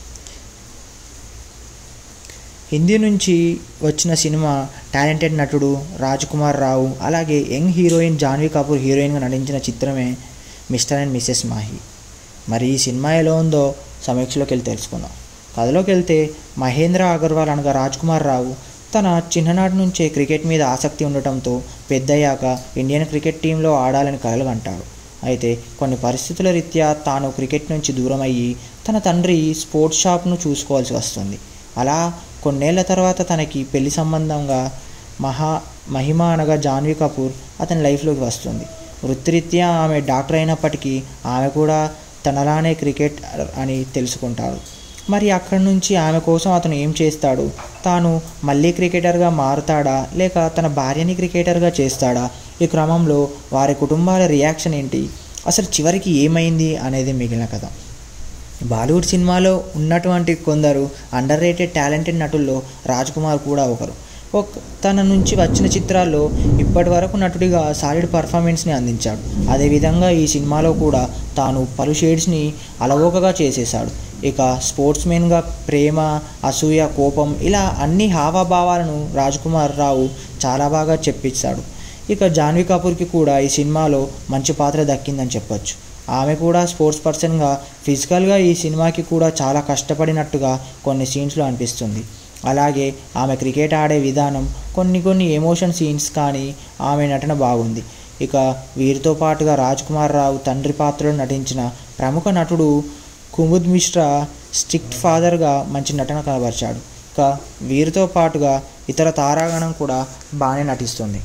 హిందీ నుంచి వచ్చిన సినిమా టాలెంటెడ్ నటుడు రాజ్ కుమార్ రావు అలాగే యంగ్ హీరోయిన్ జాన్వీ కపూర్ హీరోయిన్గా నటించిన చిత్రమే మిస్టర్ అండ్ మిస్సెస్ మాహి మరి ఈ సినిమా ఎలా ఉందో సమీక్షలోకి వెళ్ళి తెలుసుకుందాం కథలోకి వెళ్తే మహేంద్ర అగర్వాల్ అనగా రాజ్ కుమార్ రావు తన చిన్ననాటి నుంచే క్రికెట్ మీద ఆసక్తి ఉండటంతో పెద్దయ్యాక ఇండియన్ క్రికెట్ టీంలో ఆడాలని కలలుగంటాడు అయితే కొన్ని పరిస్థితుల రీత్యా తాను క్రికెట్ నుంచి దూరం అయ్యి తన తండ్రి స్పోర్ట్స్ షాప్ను చూసుకోవాల్సి వస్తుంది అలా కొన్నేళ్ల తర్వాత తనకి పెళ్లి సంబంధంగా మహా మహిమ అనగా జాన్వీ కపూర్ అతని లైఫ్లోకి వస్తుంది వృత్తిరీత్యా ఆమె డాక్టర్ అయినప్పటికీ ఆమె కూడా తనలానే క్రికెట్ అని తెలుసుకుంటాడు మరి అక్కడి నుంచి ఆమె కోసం అతను ఏం చేస్తాడు తాను మళ్ళీ క్రికెటర్గా మారుతాడా లేక తన భార్యని క్రికెటర్గా చేస్తాడా ఈ క్రమంలో వారి కుటుంబాల రియాక్షన్ ఏంటి అసలు చివరికి ఏమైంది అనేది మిగిలిన కథ బాలీవుడ్ సినిమాలో ఉన్నటువంటి కొందరు అండర్ రేటెడ్ టాలెంటెడ్ నటుల్లో రాజ్ కుమార్ కూడా ఒకరు ఒక తన నుంచి వచ్చిన చిత్రాల్లో ఇప్పటి వరకు నటుడిగా సాలిడ్ పర్ఫార్మెన్స్ని అందించాడు అదేవిధంగా ఈ సినిమాలో కూడా తాను పలు షేడ్స్ని అలవోకగా చేసేశాడు ఇక స్పోర్ట్స్మెన్గా ప్రేమ అసూయ కోపం ఇలా అన్ని హావభావాలను రాజ్ కుమార్ రావు చాలా బాగా చెప్పించాడు ఇక జాన్వీ కపూర్కి కూడా ఈ సినిమాలో మంచి పాత్ర దక్కిందని చెప్పొచ్చు ఆమె కూడా స్పోర్ట్స్ పర్సన్గా ఫిజికల్గా ఈ సినిమాకి కూడా చాలా కష్టపడినట్టుగా కొన్ని సీన్స్లో అనిపిస్తుంది అలాగే ఆమె క్రికెట్ ఆడే విధానం కొన్ని కొన్ని ఎమోషన్ సీన్స్ కానీ ఆమె నటన బాగుంది ఇక వీరితో పాటుగా రాజ్ కుమార్ రావు తండ్రి పాత్రలో నటించిన ప్రముఖ నటుడు కుముద్ మిశ్రా స్ట్రిక్ట్ ఫాదర్గా మంచి నటన కనబరిచాడు ఇక వీరితో పాటుగా ఇతర తారాగణం కూడా బాగానే నటిస్తుంది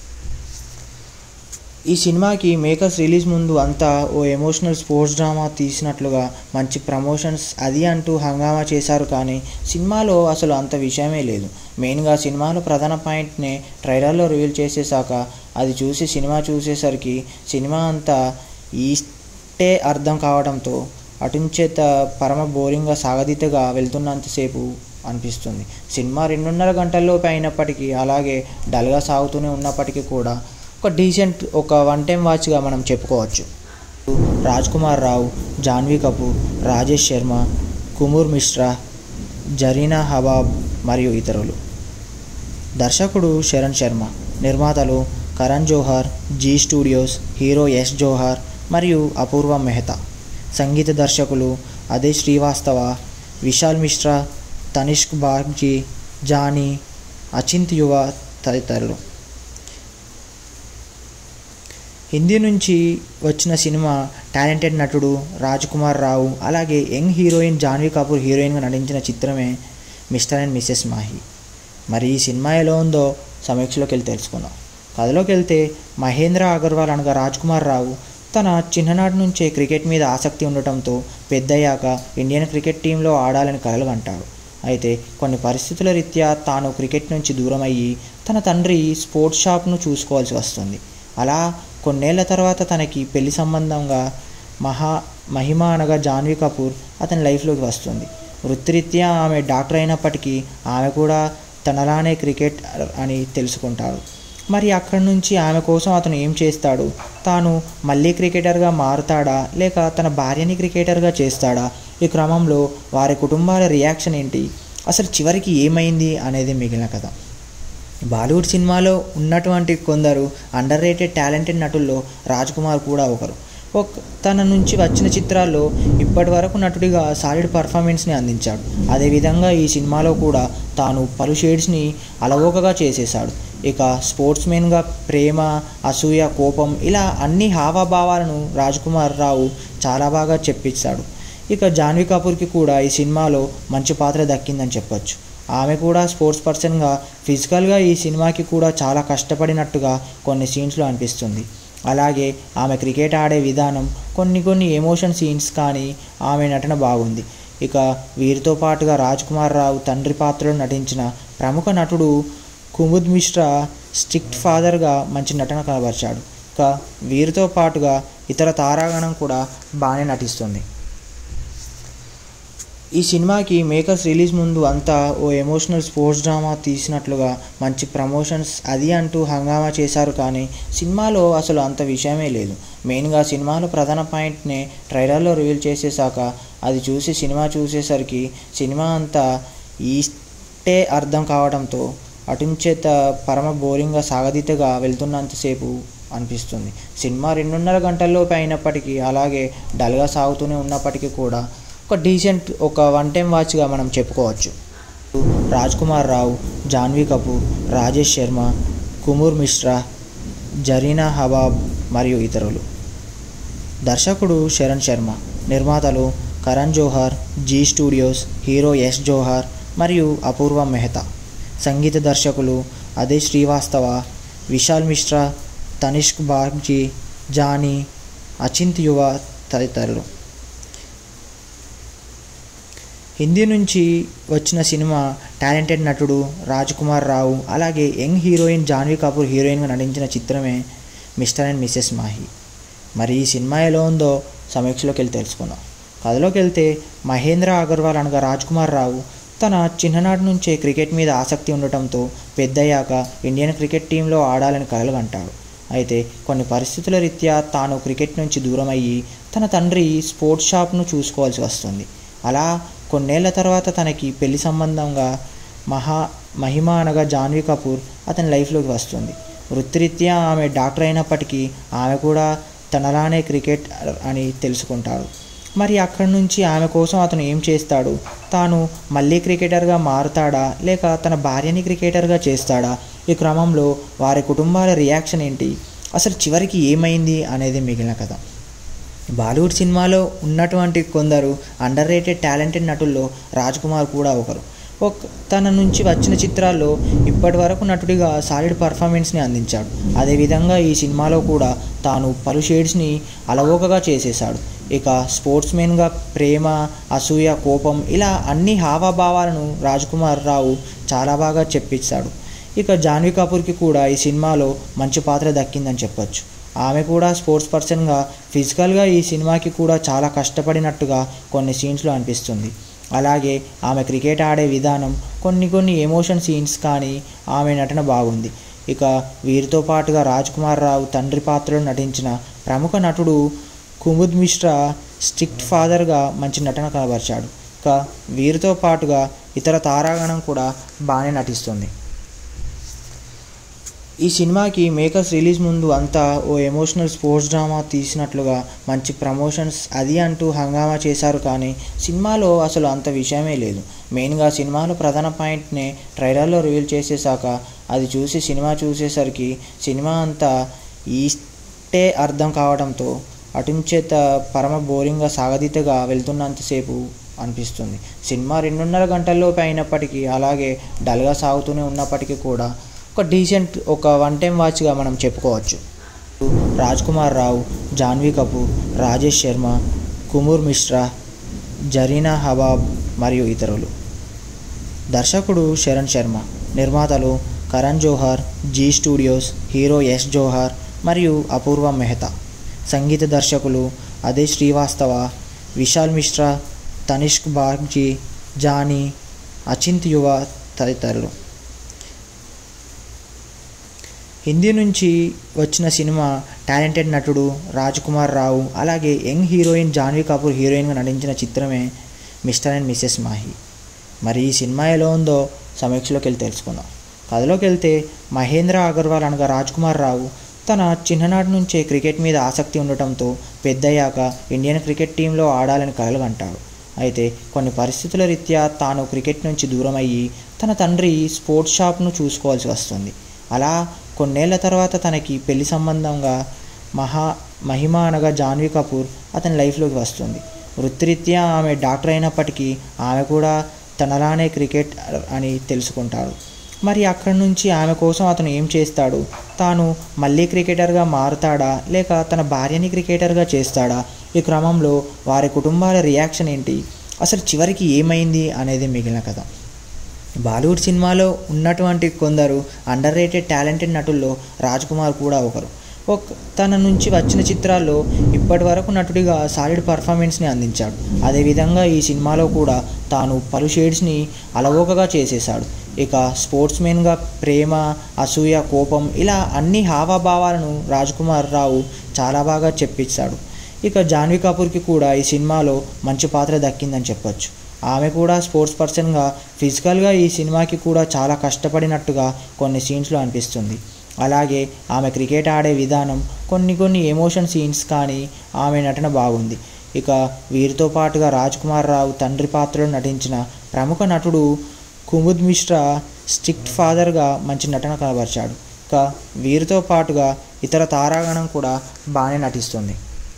ఈ సినిమాకి మేకర్స్ రిలీజ్ ముందు అంతా ఓ ఎమోషనల్ స్పోర్ట్స్ డ్రామా తీసినట్లుగా మంచి ప్రమోషన్స్ అది అంటూ హంగామా చేశారు కానీ సినిమాలో అసలు అంత విషయమే లేదు మెయిన్గా సినిమాలో ప్రధాన పాయింట్నే ట్రైలర్లో రివీల్ చేసేసాక అది చూసి సినిమా చూసేసరికి సినిమా అంతా ఈస్టే అర్థం కావడంతో అటుంచేత పరమ బోరింగ్గా సాగదీతగా వెళ్తున్నంతసేపు అనిపిస్తుంది సినిమా రెండున్నర గంటల్లోపు అయినప్పటికీ అలాగే డల్గా సాగుతూనే ఉన్నప్పటికీ కూడా ఒక డీసెంట్ ఒక వన్ టైం వాచ్గా మనం చెప్పుకోవచ్చు రాజ్ కుమార్ రావు జాన్వీ కపూర్ రాజేష్ శర్మ కుమూర్ మిశ్రా జరీనా హబాబ్ మరియు ఇతరులు దర్శకుడు శరణ్ శర్మ నిర్మాతలు కరణ్ జోహార్ జీ స్టూడియోస్ హీరో యశ్ జోహార్ మరియు అపూర్వ మెహతా సంగీత దర్శకులు అదే శ్రీవాస్తవ విశాల్ మిశ్రా తనిష్క్ బాగ్జీ జానీ అచింత్ యువ తదితరులు హిందీ నుంచి వచ్చిన సినిమా టాలెంటెడ్ నటుడు రాజ్ కుమార్ రావు అలాగే యంగ్ హీరోయిన్ జాన్వీ కపూర్ హీరోయిన్గా నటించిన చిత్రమే మిస్టర్ అండ్ మిస్సెస్ మాహి మరి ఈ సినిమా ఎలా ఉందో సమీక్షలోకి వెళ్ళి తెలుసుకుందాం కథలోకి వెళ్తే మహేంద్ర అగర్వాల్ అనగా రాజ్ కుమార్ రావు తన చిన్ననాటి నుంచే క్రికెట్ మీద ఆసక్తి ఉండటంతో పెద్దయ్యాక ఇండియన్ క్రికెట్ టీంలో ఆడాలని కలలు అంటాడు అయితే కొన్ని పరిస్థితుల రీత్యా తాను క్రికెట్ నుంచి దూరం అయ్యి తన తండ్రి స్పోర్ట్స్ షాప్ను చూసుకోవాల్సి వస్తుంది అలా కొన్నేళ్ల తర్వాత తనకి పెళ్లి సంబంధంగా మహా మహిమ అనగా జాన్వీ కపూర్ అతని లైఫ్లోకి వస్తుంది వృత్తిరీత్యా ఆమె డాక్టర్ అయినప్పటికీ ఆమె కూడా తనలానే క్రికెట్ అని తెలుసుకుంటాడు మరి అక్కడి నుంచి ఆమె కోసం అతను ఏం చేస్తాడు తాను మళ్ళీ క్రికెటర్గా మారుతాడా లేక తన భార్యని క్రికెటర్గా చేస్తాడా ఈ క్రమంలో వారి కుటుంబాల రియాక్షన్ ఏంటి అసలు చివరికి ఏమైంది అనేది మిగిలిన కథ బాలీవుడ్ సినిమాలో ఉన్నటువంటి కొందరు అండర్ రేటెడ్ టాలెంటెడ్ నటుల్లో రాజ్ కుమార్ కూడా ఒకరు ఒక తన నుంచి వచ్చిన చిత్రాల్లో ఇప్పటి వరకు నటుడిగా సాలిడ్ పర్ఫార్మెన్స్ని అందించాడు అదేవిధంగా ఈ సినిమాలో కూడా తాను పలు షేడ్స్ని అలవోకగా చేసేశాడు ఇక స్పోర్ట్స్మెన్గా ప్రేమ అసూయ కోపం ఇలా అన్ని హావభావాలను రాజ్ కుమార్ రావు చాలా బాగా చెప్పించాడు ఇక జాన్వీ కపూర్కి కూడా ఈ సినిమాలో మంచి పాత్ర దక్కిందని చెప్పొచ్చు ఆమె కూడా స్పోర్ట్స్ పర్సన్గా ఫిజికల్గా ఈ సినిమాకి కూడా చాలా కష్టపడినట్టుగా కొన్ని సీన్స్లో అనిపిస్తుంది అలాగే ఆమె క్రికెట్ ఆడే విధానం కొన్ని కొన్ని ఎమోషన్ సీన్స్ కానీ ఆమె నటన బాగుంది ఇక వీరితో పాటుగా రాజ్ కుమార్ రావు తండ్రి పాత్రలో నటించిన ప్రముఖ నటుడు కుముద్ మిశ్రా స్ట్రిక్ట్ ఫాదర్గా మంచి నటన కనబరిచాడు ఇక వీరితో పాటుగా ఇతర తారాగణం కూడా బాగానే నటిస్తుంది ఈ సినిమాకి మేకర్స్ రిలీజ్ ముందు అంతా ఓ ఎమోషనల్ స్పోర్ట్స్ డ్రామా తీసినట్లుగా మంచి ప్రమోషన్స్ అది అంటూ హంగామా చేశారు కానీ సినిమాలో అసలు అంత విషయమే లేదు మెయిన్గా సినిమాలో ప్రధాన పాయింట్నే ట్రైలర్లో రివీల్ చేసేసాక అది చూసి సినిమా చూసేసరికి సినిమా అంతా ఈస్టే అర్థం కావడంతో అటుంచేత పరమ బోరింగ్గా సాగదీతగా వెళ్తున్నంతసేపు అనిపిస్తుంది సినిమా రెండున్నర గంటల్లోపు అయినప్పటికీ అలాగే డల్గా సాగుతూనే ఉన్నప్పటికీ కూడా ఒక డీసెంట్ ఒక వన్ టైం వాచ్గా మనం చెప్పుకోవచ్చు రాజ్ కుమార్ రావు జాన్వీ కపూర్ రాజేష్ శర్మ కుమూర్ మిశ్రా జరీనా హబాబ్ మరియు ఇతరులు దర్శకుడు శరణ్ శర్మ నిర్మాతలు కరణ్ జోహార్ జీ స్టూడియోస్ హీరో యశ్ జోహార్ మరియు అపూర్వ మెహతా సంగీత దర్శకులు అదే శ్రీవాస్తవ విశాల్ మిశ్రా తనిష్క్ బాగ్జీ జానీ అచింత్ యువ తదితరులు హిందీ నుంచి వచ్చిన సినిమా టాలెంటెడ్ నటుడు రాజ్ కుమార్ రావు అలాగే యంగ్ హీరోయిన్ జాన్వీ కపూర్ హీరోయిన్గా నటించిన చిత్రమే మిస్టర్ అండ్ మిస్సెస్ మాహి మరి ఈ సినిమా ఎలా ఉందో సమీక్షలోకి వెళ్ళి తెలుసుకుందాం కథలోకి వెళ్తే మహేంద్ర అగర్వాల్ అనగా రాజ్ కుమార్ రావు తన చిన్ననాటి నుంచే క్రికెట్ మీద ఆసక్తి ఉండటంతో పెద్దయ్యాక ఇండియన్ క్రికెట్ టీంలో ఆడాలని కలలుగంటాడు అయితే కొన్ని పరిస్థితుల రీత్యా తాను క్రికెట్ నుంచి దూరం అయ్యి తన తండ్రి స్పోర్ట్స్ షాప్ను చూసుకోవాల్సి వస్తుంది అలా కొన్నేళ్ల తర్వాత తనకి పెళ్లి సంబంధంగా మహా మహిమ అనగా జాన్వీ కపూర్ అతని లైఫ్లోకి వస్తుంది వృత్తిరీత్యా ఆమె డాక్టర్ అయినప్పటికీ ఆమె కూడా తనలానే క్రికెట్ అని తెలుసుకుంటాడు మరి అక్కడి నుంచి ఆమె కోసం అతను ఏం చేస్తాడు తాను మళ్ళీ క్రికెటర్గా మారుతాడా లేక తన భార్యని క్రికెటర్గా చేస్తాడా ఈ క్రమంలో వారి కుటుంబాల రియాక్షన్ ఏంటి అసలు చివరికి ఏమైంది అనేది మిగిలిన కథ బాలీవుడ్ సినిమాలో ఉన్నటువంటి కొందరు అండర్ రేటెడ్ టాలెంటెడ్ నటుల్లో రాజ్ కుమార్ కూడా ఒకరు ఒక తన నుంచి వచ్చిన చిత్రాల్లో ఇప్పటి వరకు నటుడిగా సాలిడ్ పర్ఫార్మెన్స్ని అందించాడు అదేవిధంగా ఈ సినిమాలో కూడా తాను పలు షేడ్స్ని అలవోకగా చేసేశాడు ఇక స్పోర్ట్స్మెన్గా ప్రేమ అసూయ కోపం ఇలా అన్ని హావభావాలను రాజ్ కుమార్ రావు చాలా బాగా చెప్పించాడు ఇక జాన్వీ కపూర్కి కూడా ఈ సినిమాలో మంచి పాత్ర దక్కిందని చెప్పొచ్చు ఆమె కూడా స్పోర్ట్స్ పర్సన్గా ఫిజికల్గా ఈ సినిమాకి కూడా చాలా కష్టపడినట్టుగా కొన్ని సీన్స్లో అనిపిస్తుంది అలాగే ఆమె క్రికెట్ ఆడే విధానం కొన్ని కొన్ని ఎమోషన్ సీన్స్ కానీ ఆమె నటన బాగుంది ఇక వీరితో పాటుగా రాజ్ కుమార్ రావు తండ్రి పాత్రలో నటించిన ప్రముఖ నటుడు కుముద్ మిశ్రా స్ట్రిక్ట్ ఫాదర్గా మంచి నటన కనబరిచాడు ఇక వీరితో పాటుగా ఇతర తారాగణం కూడా బాగానే నటిస్తుంది ఈ సినిమాకి మేకర్స్ రిలీజ్ ముందు అంతా ఓ ఎమోషనల్ స్పోర్ట్స్ డ్రామా తీసినట్లుగా మంచి ప్రమోషన్స్ అది అంటూ హంగామా చేశారు కానీ సినిమాలో అసలు అంత విషయమే లేదు మెయిన్గా సినిమాలో ప్రధాన పాయింట్ని ట్రైలర్లో రివీల్ చేసేసాక అది చూసి సినిమా చూసేసరికి సినిమా అంతా ఈస్టే అర్థం కావడంతో అటుంచేత పరమ బోరింగ్గా సాగదీతగా వెళ్తున్నంతసేపు అనిపిస్తుంది సినిమా రెండున్నర గంటల్లోపు అయినప్పటికీ అలాగే డల్గా సాగుతూనే ఉన్నప్పటికీ కూడా ఒక డీసెంట్ ఒక వన్ టైం వాచ్గా మనం చెప్పుకోవచ్చు రాజ్ కుమార్ రావు జాన్వీ కపూర్ రాజేష్ శర్మ కుమూర్ మిశ్రా జరీనా హబాబ్ మరియు ఇతరులు దర్శకుడు శరణ్ శర్మ నిర్మాతలు కరణ్ జోహార్ జీ స్టూడియోస్ హీరో యశ్ జోహార్ మరియు అపూర్వ మెహతా సంగీత దర్శకులు అదే శ్రీవాస్తవ విశాల్ మిశ్రా తనిష్క్ బాగ్జీ జానీ అచింత్ యువ తదితరులు హిందీ నుంచి వచ్చిన సినిమా టాలెంటెడ్ నటుడు రాజ్ కుమార్ రావు అలాగే యంగ్ హీరోయిన్ జాన్వీ కపూర్ హీరోయిన్గా నటించిన చిత్రమే మిస్టర్ అండ్ మిస్సెస్ మాహి మరి ఈ సినిమా ఎలా ఉందో సమీక్షలోకి వెళ్ళి తెలుసుకుందాం కథలోకి వెళ్తే మహేంద్ర అగర్వాల్ అనగా రాజ్ కుమార్ రావు తన చిన్ననాటి నుంచే క్రికెట్ మీద ఆసక్తి ఉండటంతో పెద్దయ్యాక ఇండియన్ క్రికెట్ టీంలో ఆడాలని కలలుగంటాడు అయితే కొన్ని పరిస్థితుల రీత్యా తాను క్రికెట్ నుంచి దూరం అయ్యి తన తండ్రి స్పోర్ట్స్ షాప్ను చూసుకోవాల్సి వస్తుంది అలా కొన్నేళ్ల తర్వాత తనకి పెళ్లి సంబంధంగా మహా మహిమ అనగా జాన్వీ కపూర్ అతని లైఫ్లోకి వస్తుంది వృత్తిరీత్యా ఆమె డాక్టర్ అయినప్పటికీ ఆమె కూడా తనలానే క్రికెట్ అని తెలుసుకుంటాడు మరి అక్కడి నుంచి ఆమె కోసం అతను ఏం చేస్తాడు తాను మళ్ళీ క్రికెటర్గా మారుతాడా లేక తన భార్యని క్రికెటర్గా చేస్తాడా ఈ క్రమంలో వారి కుటుంబాల రియాక్షన్ ఏంటి అసలు చివరికి ఏమైంది అనేది మిగిలిన కథ బాలీవుడ్ సినిమాలో ఉన్నటువంటి కొందరు అండర్ రేటెడ్ టాలెంటెడ్ నటుల్లో రాజ్ కుమార్ కూడా ఒకరు ఒక తన నుంచి వచ్చిన చిత్రాల్లో ఇప్పటి వరకు నటుడిగా సాలిడ్ పర్ఫార్మెన్స్ని అందించాడు అదేవిధంగా ఈ సినిమాలో కూడా తాను పలు షేడ్స్ని అలవోకగా చేసేశాడు ఇక స్పోర్ట్స్మెన్గా ప్రేమ అసూయ కోపం ఇలా అన్ని హావభావాలను రాజ్ కుమార్ రావు చాలా బాగా చెప్పించాడు ఇక జాన్వీ కపూర్కి కూడా ఈ సినిమాలో మంచి పాత్ర దక్కిందని చెప్పొచ్చు ఆమె కూడా స్పోర్ట్స్ పర్సన్గా ఫిజికల్గా ఈ సినిమాకి కూడా చాలా కష్టపడినట్టుగా కొన్ని సీన్స్లో అనిపిస్తుంది అలాగే ఆమె క్రికెట్ ఆడే విధానం కొన్ని కొన్ని ఎమోషన్ సీన్స్ కానీ ఆమె నటన బాగుంది ఇక వీరితో పాటుగా రాజ్ కుమార్ రావు తండ్రి పాత్రలో నటించిన ప్రముఖ నటుడు కుముద్ మిశ్రా స్ట్రిక్ట్ ఫాదర్గా మంచి నటన కనబరిచాడు ఇక వీరితో పాటుగా ఇతర తారాగణం కూడా బాగానే నటిస్తుంది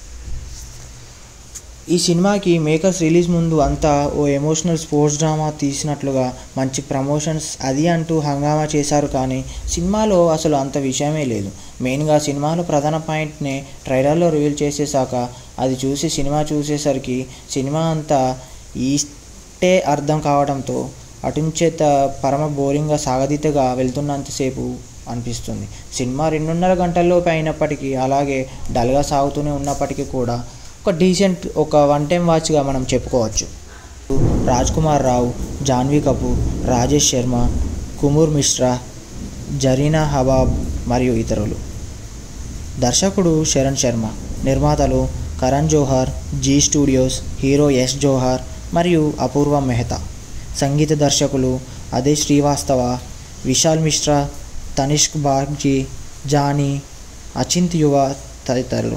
ఈ సినిమాకి మేకర్స్ రిలీజ్ ముందు అంతా ఓ ఎమోషనల్ స్పోర్ట్స్ డ్రామా తీసినట్లుగా మంచి ప్రమోషన్స్ అది అంటూ హంగామా చేశారు కానీ సినిమాలో అసలు అంత విషయమే లేదు మెయిన్గా సినిమాలో ప్రధాన పాయింట్ని ట్రైలర్లో రివీల్ చేసేసాక అది చూసి సినిమా చూసేసరికి సినిమా అంతా ఈస్టే ఇట్టే అర్థం కావడంతో అటుంచేత పరమ బోరింగ్గా సాగదీతగా వెళ్తున్నంతసేపు అనిపిస్తుంది సినిమా రెండున్నర గంటల్లోపు అయినప్పటికీ అలాగే డల్గా సాగుతూనే ఉన్నప్పటికీ కూడా ఒక డీసెంట్ ఒక వన్ టైం వాచ్గా మనం చెప్పుకోవచ్చు రాజ్ కుమార్ రావు జాన్వీ కపూర్ రాజేష్ శర్మ కుమూర్ మిశ్రా జరీనా హబాబ్ మరియు ఇతరులు దర్శకుడు శరణ్ శర్మ నిర్మాతలు కరణ్ జోహార్ జీ స్టూడియోస్ హీరో యశ్ జోహార్ మరియు అపూర్వ మెహతా సంగీత దర్శకులు అదే శ్రీవాస్తవ విశాల్ మిశ్రా తనిష్క్ బాగ్జీ జానీ అచింత్ యువ తదితరులు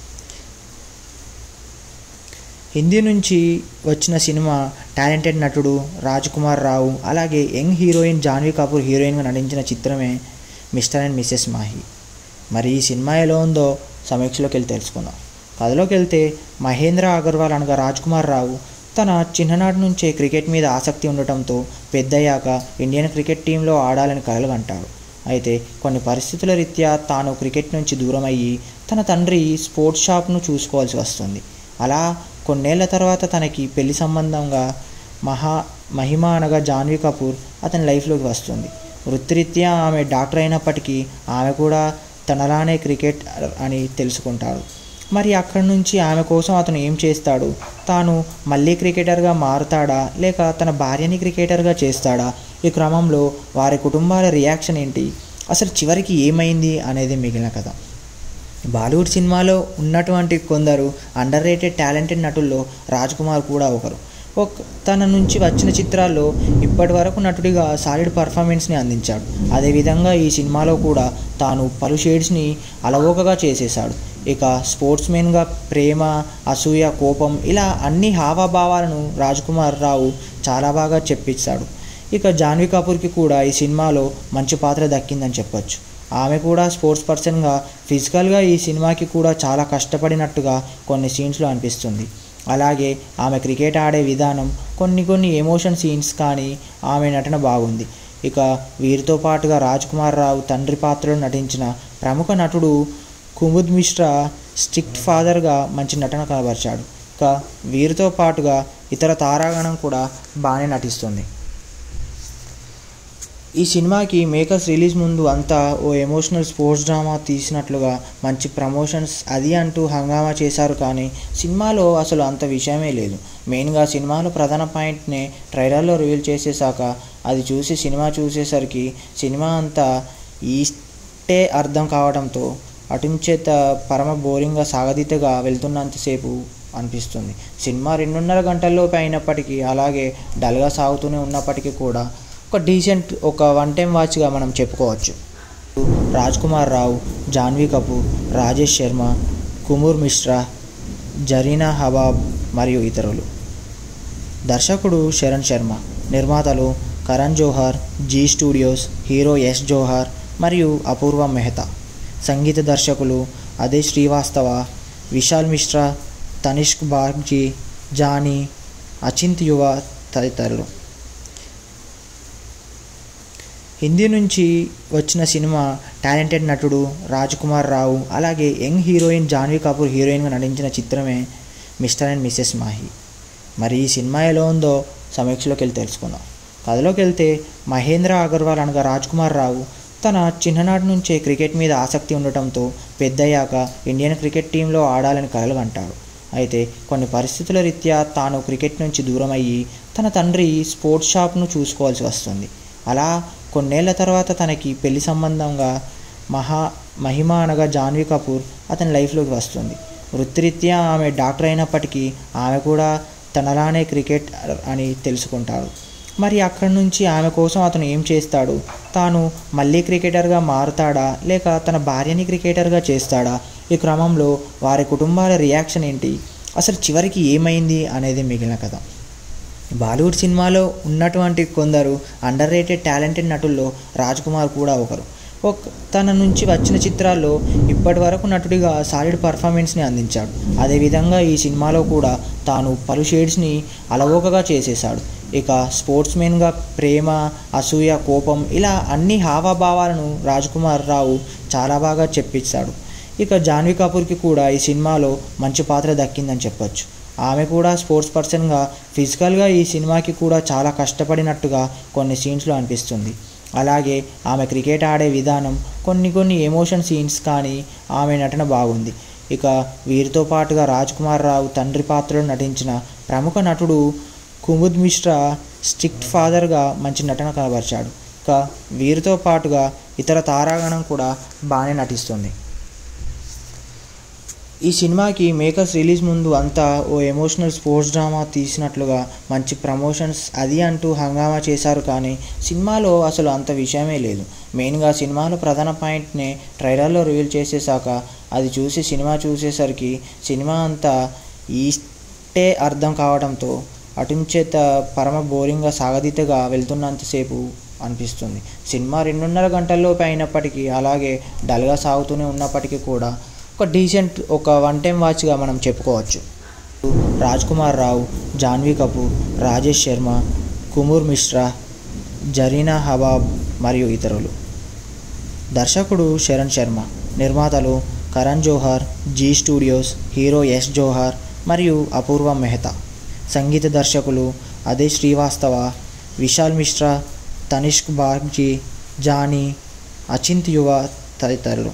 హిందీ నుంచి వచ్చిన సినిమా టాలెంటెడ్ నటుడు రాజ్ కుమార్ రావు అలాగే యంగ్ హీరోయిన్ జాన్వీ కపూర్ హీరోయిన్గా నటించిన చిత్రమే మిస్టర్ అండ్ మిస్సెస్ మాహి మరి ఈ సినిమా ఎలా ఉందో సమీక్షలోకి వెళ్ళి తెలుసుకుందాం కథలోకి వెళ్తే మహేంద్ర అగర్వాల్ అనగా రాజ్ కుమార్ రావు తన చిన్ననాటి నుంచే క్రికెట్ మీద ఆసక్తి ఉండటంతో పెద్దయ్యాక ఇండియన్ క్రికెట్ టీంలో ఆడాలని కలలు అంటాడు అయితే కొన్ని పరిస్థితుల రీత్యా తాను క్రికెట్ నుంచి దూరం అయ్యి తన తండ్రి స్పోర్ట్స్ షాప్ను చూసుకోవాల్సి వస్తుంది అలా కొన్నేళ్ల తర్వాత తనకి పెళ్లి సంబంధంగా మహా మహిమ అనగా జాన్వీ కపూర్ అతని లైఫ్లోకి వస్తుంది వృత్తిరీత్యా ఆమె డాక్టర్ అయినప్పటికీ ఆమె కూడా తనలానే క్రికెట్ అని తెలుసుకుంటాడు మరి అక్కడి నుంచి ఆమె కోసం అతను ఏం చేస్తాడు తాను మళ్ళీ క్రికెటర్గా మారుతాడా లేక తన భార్యని క్రికెటర్గా చేస్తాడా ఈ క్రమంలో వారి కుటుంబాల రియాక్షన్ ఏంటి అసలు చివరికి ఏమైంది అనేది మిగిలిన కథ బాలీవుడ్ సినిమాలో ఉన్నటువంటి కొందరు అండర్ రేటెడ్ టాలెంటెడ్ నటుల్లో రాజ్ కుమార్ కూడా ఒకరు ఒక తన నుంచి వచ్చిన చిత్రాల్లో ఇప్పటి వరకు నటుడిగా సాలిడ్ పర్ఫార్మెన్స్ని అందించాడు అదేవిధంగా ఈ సినిమాలో కూడా తాను పలు షేడ్స్ని అలవోకగా చేసేశాడు ఇక స్పోర్ట్స్మెన్గా ప్రేమ అసూయ కోపం ఇలా అన్ని హావభావాలను రాజ్ కుమార్ రావు చాలా బాగా చెప్పించాడు ఇక జాన్వీ కపూర్కి కూడా ఈ సినిమాలో మంచి పాత్ర దక్కిందని చెప్పొచ్చు ఆమె కూడా స్పోర్ట్స్ పర్సన్గా ఫిజికల్గా ఈ సినిమాకి కూడా చాలా కష్టపడినట్టుగా కొన్ని సీన్స్లో అనిపిస్తుంది అలాగే ఆమె క్రికెట్ ఆడే విధానం కొన్ని కొన్ని ఎమోషన్ సీన్స్ కానీ ఆమె నటన బాగుంది ఇక వీరితో పాటుగా రాజ్ కుమార్ రావు తండ్రి పాత్రలో నటించిన ప్రముఖ నటుడు కుముద్ మిశ్రా స్ట్రిక్ట్ ఫాదర్గా మంచి నటన కనబరిచాడు ఇక వీరితో పాటుగా ఇతర తారాగణం కూడా బాగానే నటిస్తుంది ఈ సినిమాకి మేకర్స్ రిలీజ్ ముందు అంతా ఓ ఎమోషనల్ స్పోర్ట్స్ డ్రామా తీసినట్లుగా మంచి ప్రమోషన్స్ అది అంటూ హంగామా చేశారు కానీ సినిమాలో అసలు అంత విషయమే లేదు మెయిన్గా సినిమాలో ప్రధాన పాయింట్ని ట్రైలర్లో రివీల్ చేసేసాక అది చూసి సినిమా చూసేసరికి సినిమా అంతా ఈస్టే అర్థం కావడంతో అటుంచేత పరమ బోరింగ్గా సాగదీతగా వెళ్తున్నంతసేపు అనిపిస్తుంది సినిమా రెండున్నర గంటల్లోపు అయినప్పటికీ అలాగే డల్గా సాగుతూనే ఉన్నప్పటికీ కూడా ఒక డీసెంట్ ఒక వన్ టైం వాచ్గా మనం చెప్పుకోవచ్చు రాజ్ కుమార్ రావు జాన్వీ కపూర్ రాజేష్ శర్మ కుమూర్ మిశ్రా జరీనా హబాబ్ మరియు ఇతరులు దర్శకుడు శరణ్ శర్మ నిర్మాతలు కరణ్ జోహార్ జీ స్టూడియోస్ హీరో యశ్ జోహార్ మరియు అపూర్వ మెహతా సంగీత దర్శకులు అదే శ్రీవాస్తవ విశాల్ మిశ్రా తనిష్క్ బాగ్జీ జానీ అచింత్ యువ తదితరులు హిందీ నుంచి వచ్చిన సినిమా టాలెంటెడ్ నటుడు రాజ్ కుమార్ రావు అలాగే యంగ్ హీరోయిన్ జాన్వీ కపూర్ హీరోయిన్గా నటించిన చిత్రమే మిస్టర్ అండ్ మిస్సెస్ మాహి మరి ఈ సినిమా ఎలా ఉందో సమీక్షలోకి వెళ్ళి తెలుసుకుందాం కథలోకి వెళ్తే మహేంద్ర అగర్వాల్ అనగా రాజ్ కుమార్ రావు తన చిన్ననాటి నుంచే క్రికెట్ మీద ఆసక్తి ఉండటంతో పెద్దయ్యాక ఇండియన్ క్రికెట్ టీంలో ఆడాలని కలలు అంటాడు అయితే కొన్ని పరిస్థితుల రీత్యా తాను క్రికెట్ నుంచి దూరం అయ్యి తన తండ్రి స్పోర్ట్స్ షాప్ను చూసుకోవాల్సి వస్తుంది అలా కొన్నేళ్ల తర్వాత తనకి పెళ్లి సంబంధంగా మహా మహిమ అనగా జాన్వీ కపూర్ అతని లైఫ్లోకి వస్తుంది వృత్తిరీత్యా ఆమె డాక్టర్ అయినప్పటికీ ఆమె కూడా తనలానే క్రికెట్ అని తెలుసుకుంటాడు మరి అక్కడి నుంచి ఆమె కోసం అతను ఏం చేస్తాడు తాను మళ్ళీ క్రికెటర్గా మారుతాడా లేక తన భార్యని క్రికెటర్గా చేస్తాడా ఈ క్రమంలో వారి కుటుంబాల రియాక్షన్ ఏంటి అసలు చివరికి ఏమైంది అనేది మిగిలిన కథ బాలీవుడ్ సినిమాలో ఉన్నటువంటి కొందరు అండర్ రేటెడ్ టాలెంటెడ్ నటుల్లో రాజ్ కుమార్ కూడా ఒకరు ఒక తన నుంచి వచ్చిన చిత్రాల్లో ఇప్పటి వరకు నటుడిగా సాలిడ్ పర్ఫార్మెన్స్ని అందించాడు అదేవిధంగా ఈ సినిమాలో కూడా తాను పలు షేడ్స్ని అలవోకగా చేసేశాడు ఇక స్పోర్ట్స్మెన్గా ప్రేమ అసూయ కోపం ఇలా అన్ని హావభావాలను రాజ్ కుమార్ రావు చాలా బాగా చెప్పించాడు ఇక జాన్వీ కపూర్కి కూడా ఈ సినిమాలో మంచి పాత్ర దక్కిందని చెప్పొచ్చు ఆమె కూడా స్పోర్ట్స్ పర్సన్గా ఫిజికల్గా ఈ సినిమాకి కూడా చాలా కష్టపడినట్టుగా కొన్ని సీన్స్లో అనిపిస్తుంది అలాగే ఆమె క్రికెట్ ఆడే విధానం కొన్ని కొన్ని ఎమోషన్ సీన్స్ కానీ ఆమె నటన బాగుంది ఇక వీరితో పాటుగా రాజ్ కుమార్ రావు తండ్రి పాత్రలో నటించిన ప్రముఖ నటుడు కుముద్ మిశ్రా స్ట్రిక్ట్ ఫాదర్గా మంచి నటన కనబరిచాడు ఇక వీరితో పాటుగా ఇతర తారాగణం కూడా బాగానే నటిస్తుంది ఈ సినిమాకి మేకర్స్ రిలీజ్ ముందు అంతా ఓ ఎమోషనల్ స్పోర్ట్స్ డ్రామా తీసినట్లుగా మంచి ప్రమోషన్స్ అది అంటూ హంగామా చేశారు కానీ సినిమాలో అసలు అంత విషయమే లేదు మెయిన్గా సినిమాలో ప్రధాన పాయింట్ని ట్రైలర్లో రివీల్ చేసేసాక అది చూసి సినిమా చూసేసరికి సినిమా అంతా ఈస్టే అర్థం కావడంతో అటుంచేత పరమ బోరింగ్గా సాగదీతగా వెళ్తున్నంతసేపు అనిపిస్తుంది సినిమా రెండున్నర గంటల్లోపు అయినప్పటికీ అలాగే డల్గా సాగుతూనే ఉన్నప్పటికీ కూడా ఒక డీసెంట్ ఒక వన్ టైం వాచ్గా మనం చెప్పుకోవచ్చు రాజ్ కుమార్ రావు జాన్వీ కపూర్ రాజేష్ శర్మ కుమూర్ మిశ్రా జరీనా హబాబ్ మరియు ఇతరులు దర్శకుడు శరణ్ శర్మ నిర్మాతలు కరణ్ జోహార్ జీ స్టూడియోస్ హీరో యశ్ జోహార్ మరియు అపూర్వ మెహతా సంగీత దర్శకులు అదే శ్రీవాస్తవ విశాల్ మిశ్రా తనిష్క్ బాగ్జీ జానీ అచింత్ యువ తదితరులు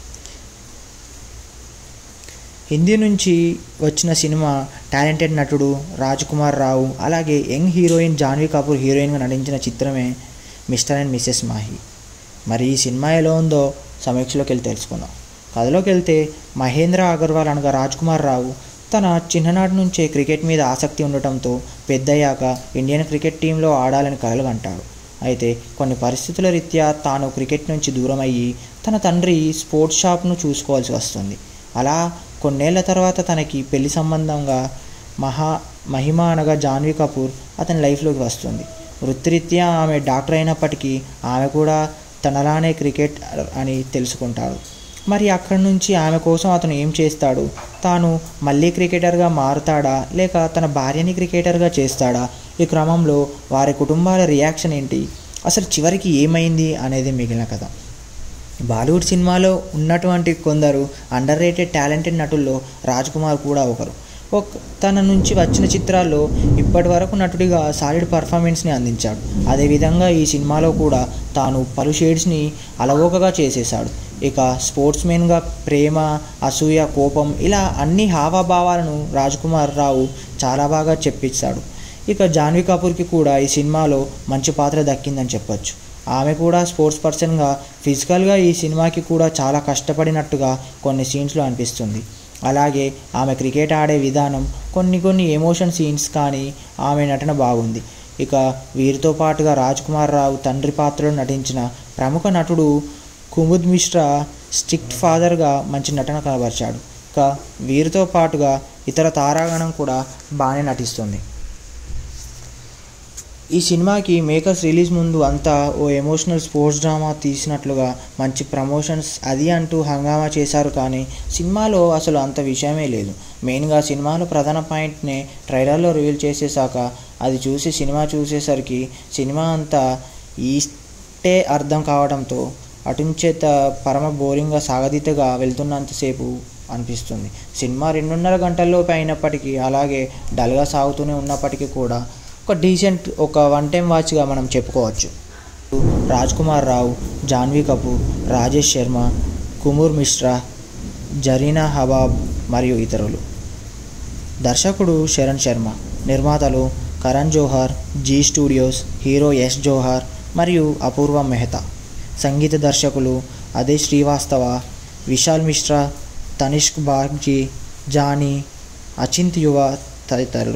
హిందీ నుంచి వచ్చిన సినిమా టాలెంటెడ్ నటుడు రాజ్ కుమార్ రావు అలాగే యంగ్ హీరోయిన్ జాన్వీ కపూర్ హీరోయిన్గా నటించిన చిత్రమే మిస్టర్ అండ్ మిస్సెస్ మాహి మరి ఈ సినిమా ఎలా ఉందో సమీక్షలోకి వెళ్ళి తెలుసుకుందాం కథలోకి వెళ్తే మహేంద్ర అగర్వాల్ అనగా రాజ్ కుమార్ రావు తన చిన్ననాటి నుంచే క్రికెట్ మీద ఆసక్తి ఉండటంతో పెద్దయ్యాక ఇండియన్ క్రికెట్ టీంలో ఆడాలని కలలు అంటాడు అయితే కొన్ని పరిస్థితుల రీత్యా తాను క్రికెట్ నుంచి దూరం అయ్యి తన తండ్రి స్పోర్ట్స్ షాప్ను చూసుకోవాల్సి వస్తుంది అలా కొన్నేళ్ల తర్వాత తనకి పెళ్లి సంబంధంగా మహా మహిమ అనగా జాన్వీ కపూర్ అతని లైఫ్లోకి వస్తుంది వృత్తిరీత్యా ఆమె డాక్టర్ అయినప్పటికీ ఆమె కూడా తనలానే క్రికెట్ అని తెలుసుకుంటాడు మరి అక్కడి నుంచి ఆమె కోసం అతను ఏం చేస్తాడు తాను మళ్ళీ క్రికెటర్గా మారుతాడా లేక తన భార్యని క్రికెటర్గా చేస్తాడా ఈ క్రమంలో వారి కుటుంబాల రియాక్షన్ ఏంటి అసలు చివరికి ఏమైంది అనేది మిగిలిన కథ బాలీవుడ్ సినిమాలో ఉన్నటువంటి కొందరు అండర్ రేటెడ్ టాలెంటెడ్ నటుల్లో రాజ్ కుమార్ కూడా ఒకరు ఒక తన నుంచి వచ్చిన చిత్రాల్లో ఇప్పటి వరకు నటుడిగా సాలిడ్ పర్ఫార్మెన్స్ని అందించాడు అదేవిధంగా ఈ సినిమాలో కూడా తాను పలు షేడ్స్ని అలవోకగా చేసేశాడు ఇక స్పోర్ట్స్మెన్గా ప్రేమ అసూయ కోపం ఇలా అన్ని హావభావాలను రాజ్ కుమార్ రావు చాలా బాగా చెప్పించాడు ఇక జాన్వీ కపూర్కి కూడా ఈ సినిమాలో మంచి పాత్ర దక్కిందని చెప్పొచ్చు ఆమె కూడా స్పోర్ట్స్ పర్సన్గా ఫిజికల్గా ఈ సినిమాకి కూడా చాలా కష్టపడినట్టుగా కొన్ని సీన్స్లో అనిపిస్తుంది అలాగే ఆమె క్రికెట్ ఆడే విధానం కొన్ని కొన్ని ఎమోషన్ సీన్స్ కానీ ఆమె నటన బాగుంది ఇక వీరితో పాటుగా రాజ్ కుమార్ రావు తండ్రి పాత్రలో నటించిన ప్రముఖ నటుడు కుముద్ మిశ్రా స్ట్రిక్ట్ ఫాదర్గా మంచి నటన కనబరిచాడు ఇక వీరితో పాటుగా ఇతర తారాగణం కూడా బాగానే నటిస్తుంది ఈ సినిమాకి మేకర్స్ రిలీజ్ ముందు అంతా ఓ ఎమోషనల్ స్పోర్ట్స్ డ్రామా తీసినట్లుగా మంచి ప్రమోషన్స్ అది అంటూ హంగామా చేశారు కానీ సినిమాలో అసలు అంత విషయమే లేదు మెయిన్గా సినిమాలో ప్రధాన పాయింట్ని ట్రైలర్లో రివీల్ చేసేసాక అది చూసి సినిమా చూసేసరికి సినిమా అంతా ఈస్టే అర్థం కావడంతో అటుంచేత పరమ బోరింగ్గా సాగదీతగా వెళ్తున్నంతసేపు అనిపిస్తుంది సినిమా రెండున్నర గంటల్లోపు అయినప్పటికీ అలాగే డల్గా సాగుతూనే ఉన్నప్పటికీ కూడా ఒక డీసెంట్ ఒక వన్ టైం వాచ్గా మనం చెప్పుకోవచ్చు రాజ్ కుమార్ రావు జాన్వీ కపూర్ రాజేష్ శర్మ కుమూర్ మిశ్రా జరీనా హబాబ్ మరియు ఇతరులు దర్శకుడు శరణ్ శర్మ నిర్మాతలు కరణ్ జోహార్ జీ స్టూడియోస్ హీరో యశ్ జోహార్ మరియు అపూర్వ మెహతా సంగీత దర్శకులు అదే శ్రీవాస్తవ విశాల్ మిశ్రా తనిష్క్ బాగ్జీ జానీ అచింత్ యువ తదితరులు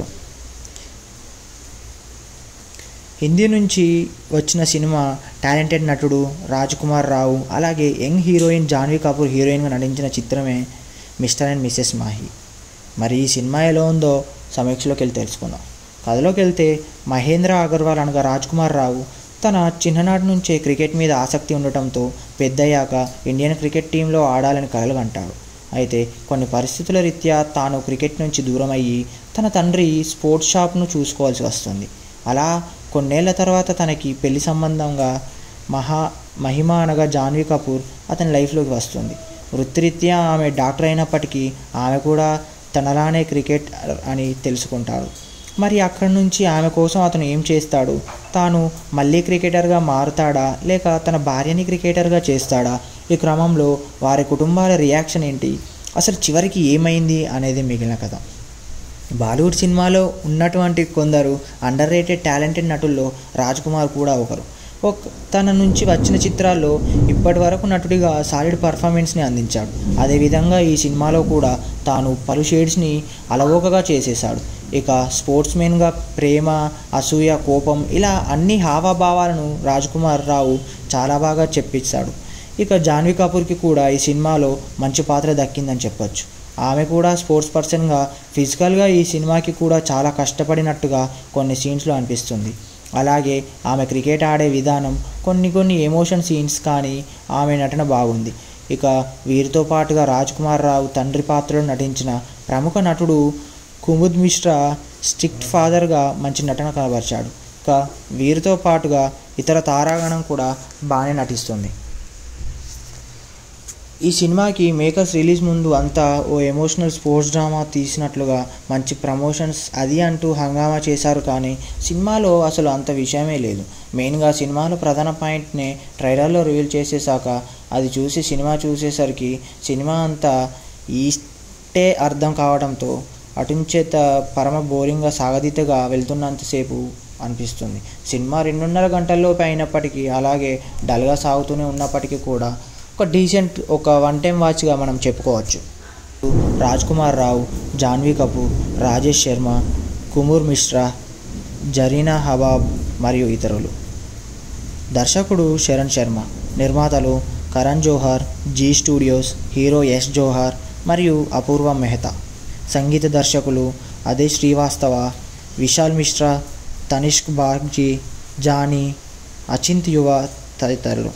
హిందీ నుంచి వచ్చిన సినిమా టాలెంటెడ్ నటుడు రాజ్ కుమార్ రావు అలాగే యంగ్ హీరోయిన్ జాన్వీ కపూర్ హీరోయిన్గా నటించిన చిత్రమే మిస్టర్ అండ్ మిస్సెస్ మాహి మరి ఈ సినిమా ఎలా ఉందో సమీక్షలోకి వెళ్ళి తెలుసుకుందాం కథలోకి వెళ్తే మహేంద్ర అగర్వాల్ అనగా రాజ్ కుమార్ రావు తన చిన్ననాటి నుంచే క్రికెట్ మీద ఆసక్తి ఉండటంతో పెద్దయ్యాక ఇండియన్ క్రికెట్ టీంలో ఆడాలని కలలు అంటాడు అయితే కొన్ని పరిస్థితుల రీత్యా తాను క్రికెట్ నుంచి దూరం అయ్యి తన తండ్రి స్పోర్ట్స్ షాప్ను చూసుకోవాల్సి వస్తుంది అలా కొన్నేళ్ల తర్వాత తనకి పెళ్లి సంబంధంగా మహా మహిమ అనగా జాన్వీ కపూర్ అతని లైఫ్లోకి వస్తుంది వృత్తిరీత్యా ఆమె డాక్టర్ అయినప్పటికీ ఆమె కూడా తనలానే క్రికెట్ అని తెలుసుకుంటాడు మరి అక్కడి నుంచి ఆమె కోసం అతను ఏం చేస్తాడు తాను మళ్ళీ క్రికెటర్గా మారుతాడా లేక తన భార్యని క్రికెటర్గా చేస్తాడా ఈ క్రమంలో వారి కుటుంబాల రియాక్షన్ ఏంటి అసలు చివరికి ఏమైంది అనేది మిగిలిన కథ బాలీవుడ్ సినిమాలో ఉన్నటువంటి కొందరు అండర్ రేటెడ్ టాలెంటెడ్ నటుల్లో రాజ్ కుమార్ కూడా ఒకరు ఒక తన నుంచి వచ్చిన చిత్రాల్లో ఇప్పటి వరకు నటుడిగా సాలిడ్ పర్ఫార్మెన్స్ని అందించాడు అదేవిధంగా ఈ సినిమాలో కూడా తాను పలు షేడ్స్ని అలవోకగా చేసేశాడు ఇక స్పోర్ట్స్మెన్గా ప్రేమ అసూయ కోపం ఇలా అన్ని హావభావాలను రాజ్ కుమార్ రావు చాలా బాగా చెప్పించాడు ఇక జాన్వీ కపూర్కి కూడా ఈ సినిమాలో మంచి పాత్ర దక్కిందని చెప్పొచ్చు ఆమె కూడా స్పోర్ట్స్ పర్సన్గా ఫిజికల్గా ఈ సినిమాకి కూడా చాలా కష్టపడినట్టుగా కొన్ని సీన్స్లో అనిపిస్తుంది అలాగే ఆమె క్రికెట్ ఆడే విధానం కొన్ని కొన్ని ఎమోషన్ సీన్స్ కానీ ఆమె నటన బాగుంది ఇక వీరితో పాటుగా రాజ్ కుమార్ రావు తండ్రి పాత్రలో నటించిన ప్రముఖ నటుడు కుముద్ మిశ్రా స్ట్రిక్ట్ ఫాదర్గా మంచి నటన కనబరిచాడు ఇక వీరితో పాటుగా ఇతర తారాగణం కూడా బాగానే నటిస్తుంది ఈ సినిమాకి మేకర్స్ రిలీజ్ ముందు అంతా ఓ ఎమోషనల్ స్పోర్ట్స్ డ్రామా తీసినట్లుగా మంచి ప్రమోషన్స్ అది అంటూ హంగామా చేశారు కానీ సినిమాలో అసలు అంత విషయమే లేదు మెయిన్గా సినిమాలో ప్రధాన పాయింట్నే ట్రైలర్లో రివీల్ చేసేసాక అది చూసి సినిమా చూసేసరికి సినిమా అంతా ఈస్టే అర్థం కావడంతో అటుంచేత పరమ బోరింగ్గా సాగదీతగా వెళ్తున్నంతసేపు అనిపిస్తుంది సినిమా రెండున్నర గంటల్లోపు అయినప్పటికీ అలాగే డల్గా సాగుతూనే ఉన్నప్పటికీ కూడా ఒక డీసెంట్ ఒక వన్ టైం వాచ్గా మనం చెప్పుకోవచ్చు రాజ్ కుమార్ రావు జాన్వీ కపూర్ రాజేష్ శర్మ కుమూర్ మిశ్రా జరీనా హబాబ్ మరియు ఇతరులు దర్శకుడు శరణ్ శర్మ నిర్మాతలు కరణ్ జోహార్ జీ స్టూడియోస్ హీరో యశ్ జోహార్ మరియు అపూర్వ మెహతా సంగీత దర్శకులు అదే శ్రీవాస్తవ విశాల్ మిశ్రా తనిష్క్ బాగ్జీ జానీ అచింత్ యువ తదితరులు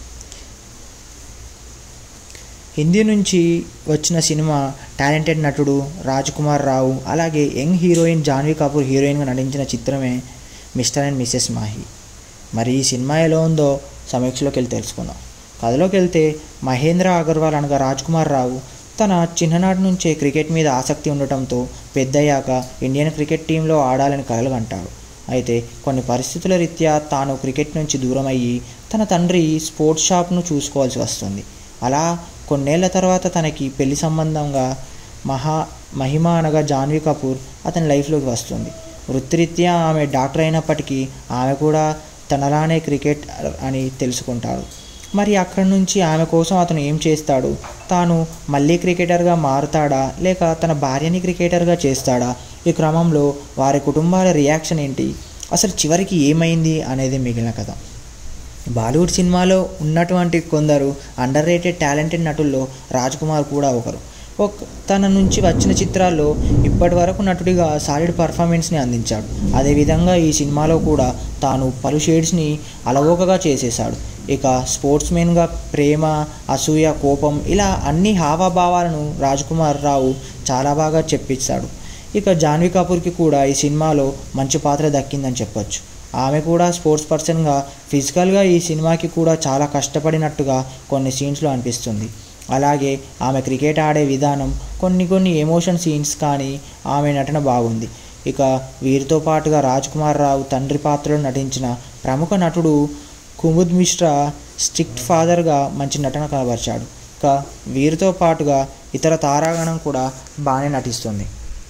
హిందీ నుంచి వచ్చిన సినిమా టాలెంటెడ్ నటుడు రాజ్ కుమార్ రావు అలాగే యంగ్ హీరోయిన్ జాన్వీ కపూర్ హీరోయిన్గా నటించిన చిత్రమే మిస్టర్ అండ్ మిస్సెస్ మాహి మరి ఈ సినిమా ఎలా ఉందో సమీక్షలోకి వెళ్ళి తెలుసుకుందాం కథలోకి వెళ్తే మహేంద్ర అగర్వాల్ అనగా రాజ్ కుమార్ రావు తన చిన్ననాటి నుంచే క్రికెట్ మీద ఆసక్తి ఉండటంతో పెద్దయ్యాక ఇండియన్ క్రికెట్ టీంలో ఆడాలని కలలుగంటాడు అయితే కొన్ని పరిస్థితుల రీత్యా తాను క్రికెట్ నుంచి దూరం అయ్యి తన తండ్రి స్పోర్ట్స్ షాప్ను చూసుకోవాల్సి వస్తుంది అలా కొన్నేళ్ల తర్వాత తనకి పెళ్లి సంబంధంగా మహా మహిమ అనగా జాన్వీ కపూర్ అతని లైఫ్లోకి వస్తుంది వృత్తిరీత్యా ఆమె డాక్టర్ అయినప్పటికీ ఆమె కూడా తనలానే క్రికెట్ అని తెలుసుకుంటాడు మరి అక్కడి నుంచి ఆమె కోసం అతను ఏం చేస్తాడు తాను మళ్ళీ క్రికెటర్గా మారుతాడా లేక తన భార్యని క్రికెటర్గా చేస్తాడా ఈ క్రమంలో వారి కుటుంబాల రియాక్షన్ ఏంటి అసలు చివరికి ఏమైంది అనేది మిగిలిన కథ బాలీవుడ్ సినిమాలో ఉన్నటువంటి కొందరు అండర్ రేటెడ్ టాలెంటెడ్ నటుల్లో రాజ్ కుమార్ కూడా ఒకరు ఒక తన నుంచి వచ్చిన చిత్రాల్లో ఇప్పటి వరకు నటుడిగా సాలిడ్ పర్ఫార్మెన్స్ని అందించాడు అదేవిధంగా ఈ సినిమాలో కూడా తాను పలు షేడ్స్ని అలవోకగా చేసేశాడు ఇక స్పోర్ట్స్మెన్గా ప్రేమ అసూయ కోపం ఇలా అన్ని హావభావాలను రాజ్ కుమార్ రావు చాలా బాగా చెప్పించాడు ఇక జాన్వీ కపూర్కి కూడా ఈ సినిమాలో మంచి పాత్ర దక్కిందని చెప్పొచ్చు ఆమె కూడా స్పోర్ట్స్ పర్సన్గా ఫిజికల్గా ఈ సినిమాకి కూడా చాలా కష్టపడినట్టుగా కొన్ని సీన్స్లో అనిపిస్తుంది అలాగే ఆమె క్రికెట్ ఆడే విధానం కొన్ని కొన్ని ఎమోషన్ సీన్స్ కానీ ఆమె నటన బాగుంది ఇక వీరితో పాటుగా రాజ్ కుమార్ రావు తండ్రి పాత్రలో నటించిన ప్రముఖ నటుడు కుముద్ మిశ్రా స్ట్రిక్ట్ ఫాదర్గా మంచి నటన కనబరిచాడు ఇక వీరితో పాటుగా ఇతర తారాగణం కూడా బాగానే నటిస్తుంది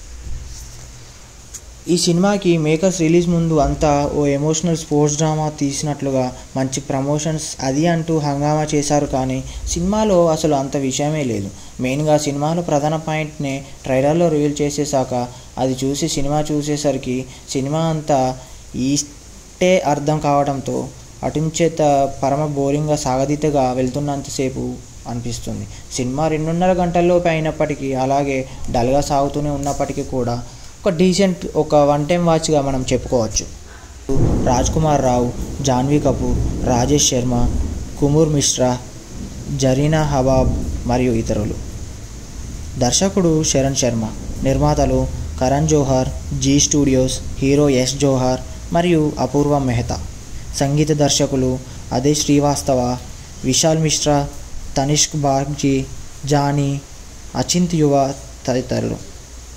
ఈ సినిమాకి మేకర్స్ రిలీజ్ ముందు అంతా ఓ ఎమోషనల్ స్పోర్ట్స్ డ్రామా తీసినట్లుగా మంచి ప్రమోషన్స్ అది అంటూ హంగామా చేశారు కానీ సినిమాలో అసలు అంత విషయమే లేదు మెయిన్గా సినిమాలో ప్రధాన పాయింట్నే ట్రైలర్లో రివీల్ చేసేసాక అది చూసి సినిమా చూసేసరికి సినిమా అంతా ఈస్టే అర్థం కావడంతో అటుంచేత పరమ బోరింగ్గా సాగదీతగా వెళ్తున్నంతసేపు అనిపిస్తుంది సినిమా రెండున్నర గంటల్లోపు అయినప్పటికీ అలాగే డల్గా సాగుతూనే ఉన్నప్పటికీ కూడా ఒక డీసెంట్ ఒక వన్ టైం వాచ్గా మనం చెప్పుకోవచ్చు రాజ్ కుమార్ రావు జాన్వీ కపూర్ రాజేష్ శర్మ కుమూర్ మిశ్రా జరీనా హబాబ్ మరియు ఇతరులు దర్శకుడు శరణ్ శర్మ నిర్మాతలు కరణ్ జోహార్ జీ స్టూడియోస్ హీరో యశ్ జోహార్ మరియు అపూర్వ మెహతా సంగీత దర్శకులు అదే శ్రీవాస్తవ విశాల్ మిశ్రా తనిష్క్ బాగ్జీ జానీ అచింత్ యువ తదితరులు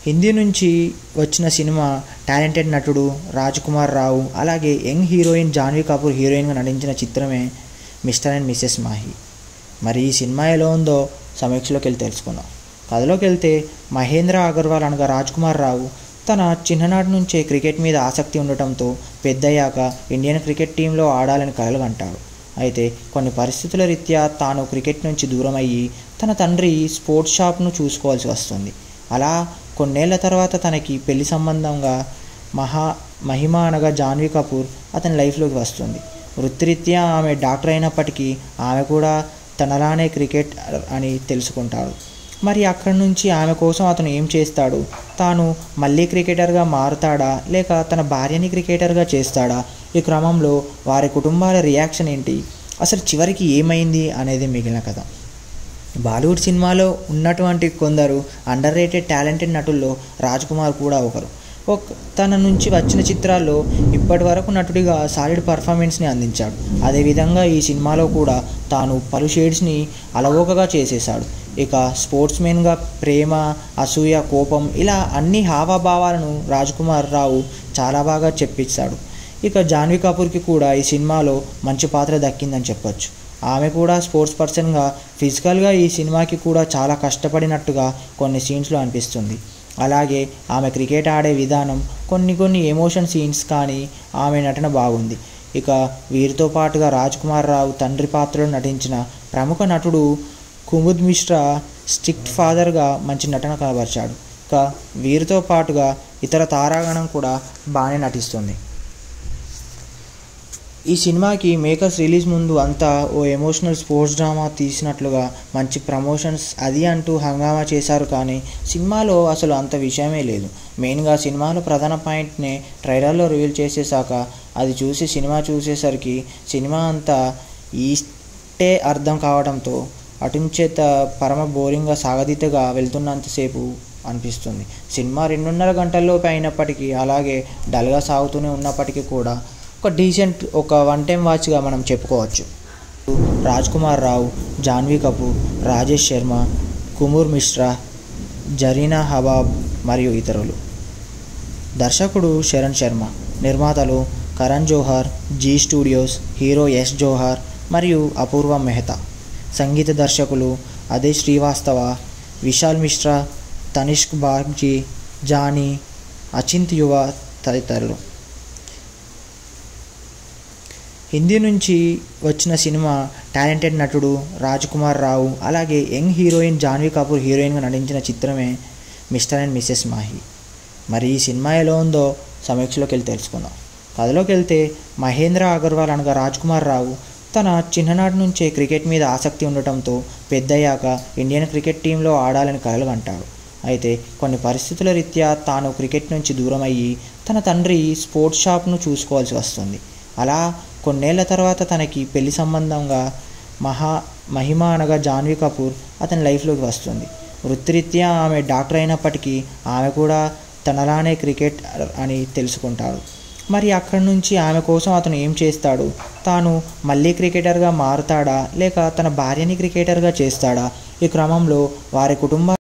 హిందీ నుంచి వచ్చిన సినిమా టాలెంటెడ్ నటుడు రాజ్ కుమార్ రావు అలాగే యంగ్ హీరోయిన్ జాన్వీ కపూర్ హీరోయిన్గా నటించిన చిత్రమే మిస్టర్ అండ్ మిస్సెస్ మాహి మరి ఈ సినిమా ఎలా ఉందో సమీక్షలోకి వెళ్ళి తెలుసుకుందాం కథలోకి వెళ్తే మహేంద్ర అగర్వాల్ అనగా రాజ్ కుమార్ రావు తన చిన్ననాటి నుంచే క్రికెట్ మీద ఆసక్తి ఉండటంతో పెద్దయ్యాక ఇండియన్ క్రికెట్ టీంలో ఆడాలని కలలు కంటాడు అయితే కొన్ని పరిస్థితుల రీత్యా తాను క్రికెట్ నుంచి దూరం అయ్యి తన తండ్రి స్పోర్ట్స్ షాప్ను చూసుకోవాల్సి వస్తుంది అలా కొన్నేళ్ల తర్వాత తనకి పెళ్లి సంబంధంగా మహా మహిమ అనగా జాన్వీ కపూర్ అతని లైఫ్లోకి వస్తుంది వృత్తిరీత్యా ఆమె డాక్టర్ అయినప్పటికీ ఆమె కూడా తనలానే క్రికెట్ అని తెలుసుకుంటాడు మరి అక్కడి నుంచి ఆమె కోసం అతను ఏం చేస్తాడు తాను మళ్ళీ క్రికెటర్గా మారుతాడా లేక తన భార్యని క్రికెటర్గా చేస్తాడా ఈ క్రమంలో వారి కుటుంబాల రియాక్షన్ ఏంటి అసలు చివరికి ఏమైంది అనేది మిగిలిన కథ బాలీవుడ్ సినిమాలో ఉన్నటువంటి కొందరు అండర్ రేటెడ్ టాలెంటెడ్ నటుల్లో రాజ్ కుమార్ కూడా ఒకరు ఒక తన నుంచి వచ్చిన చిత్రాల్లో ఇప్పటి వరకు నటుడిగా సాలిడ్ పర్ఫార్మెన్స్ని అందించాడు అదేవిధంగా ఈ సినిమాలో కూడా తాను పలు షేడ్స్ని అలవోకగా చేసేశాడు ఇక స్పోర్ట్స్మెన్గా ప్రేమ అసూయ కోపం ఇలా అన్ని హావభావాలను రాజ్ కుమార్ రావు చాలా బాగా చెప్పించాడు ఇక జాన్వీ కపూర్కి కూడా ఈ సినిమాలో మంచి పాత్ర దక్కిందని చెప్పొచ్చు ఆమె కూడా స్పోర్ట్స్ పర్సన్గా ఫిజికల్గా ఈ సినిమాకి కూడా చాలా కష్టపడినట్టుగా కొన్ని సీన్స్లో అనిపిస్తుంది అలాగే ఆమె క్రికెట్ ఆడే విధానం కొన్ని కొన్ని ఎమోషన్ సీన్స్ కానీ ఆమె నటన బాగుంది ఇక వీరితో పాటుగా రాజ్ కుమార్ రావు తండ్రి పాత్రలో నటించిన ప్రముఖ నటుడు కుముద్ మిశ్రా స్ట్రిక్ట్ ఫాదర్గా మంచి నటన కనబరిచాడు ఇక వీరితో పాటుగా ఇతర తారాగణం కూడా బాగానే నటిస్తుంది ఈ సినిమాకి మేకర్స్ రిలీజ్ ముందు అంతా ఓ ఎమోషనల్ స్పోర్ట్స్ డ్రామా తీసినట్లుగా మంచి ప్రమోషన్స్ అది అంటూ హంగామా చేశారు కానీ సినిమాలో అసలు అంత విషయమే లేదు మెయిన్గా సినిమాలో ప్రధాన పాయింట్ని ట్రైలర్లో రివీల్ చేసేసాక అది చూసి సినిమా చూసేసరికి సినిమా అంతా ఈస్టే అర్థం కావడంతో అటుంచేత పరమ బోరింగ్గా సాగదీతగా వెళ్తున్నంతసేపు అనిపిస్తుంది సినిమా రెండున్నర గంటల్లోపు అయినప్పటికీ అలాగే డల్గా సాగుతూనే ఉన్నప్పటికీ కూడా ఒక డీసెంట్ ఒక వన్ టైం వాచ్గా మనం చెప్పుకోవచ్చు రాజ్ కుమార్ రావు జాన్వీ కపూర్ రాజేష్ శర్మ కుమూర్ మిశ్రా జరీనా హబాబ్ మరియు ఇతరులు దర్శకుడు శరణ్ శర్మ నిర్మాతలు కరణ్ జోహార్ జీ స్టూడియోస్ హీరో యశ్ జోహార్ మరియు అపూర్వ మెహతా సంగీత దర్శకులు అదే శ్రీవాస్తవ విశాల్ మిశ్రా తనిష్క్ బాగ్జీ జానీ అచింత్ యువ తదితరులు హిందీ నుంచి వచ్చిన సినిమా టాలెంటెడ్ నటుడు రాజ్ కుమార్ రావు అలాగే యంగ్ హీరోయిన్ జాన్వీ కపూర్ హీరోయిన్గా నటించిన చిత్రమే మిస్టర్ అండ్ మిస్సెస్ మాహి మరి ఈ సినిమా ఎలా ఉందో సమీక్షలోకి వెళ్ళి తెలుసుకుందాం కథలోకి వెళ్తే మహేంద్ర అగర్వాల్ అనగా రాజ్ కుమార్ రావు తన చిన్ననాటి నుంచే క్రికెట్ మీద ఆసక్తి ఉండటంతో పెద్దయ్యాక ఇండియన్ క్రికెట్ టీంలో ఆడాలని కలలు కంటాడు అయితే కొన్ని పరిస్థితుల రీత్యా తాను క్రికెట్ నుంచి దూరం అయ్యి తన తండ్రి స్పోర్ట్స్ షాప్ను చూసుకోవాల్సి వస్తుంది అలా కొన్నేళ్ల తర్వాత తనకి పెళ్లి సంబంధంగా మహా మహిమ అనగా జాన్వీ కపూర్ అతని లైఫ్లోకి వస్తుంది వృత్తిరీత్యా ఆమె డాక్టర్ అయినప్పటికీ ఆమె కూడా తనలానే క్రికెట్ అని తెలుసుకుంటాడు మరి అక్కడి నుంచి ఆమె కోసం అతను ఏం చేస్తాడు తాను మళ్ళీ క్రికెటర్గా మారుతాడా లేక తన భార్యని క్రికెటర్గా చేస్తాడా ఈ క్రమంలో వారి కుటుంబ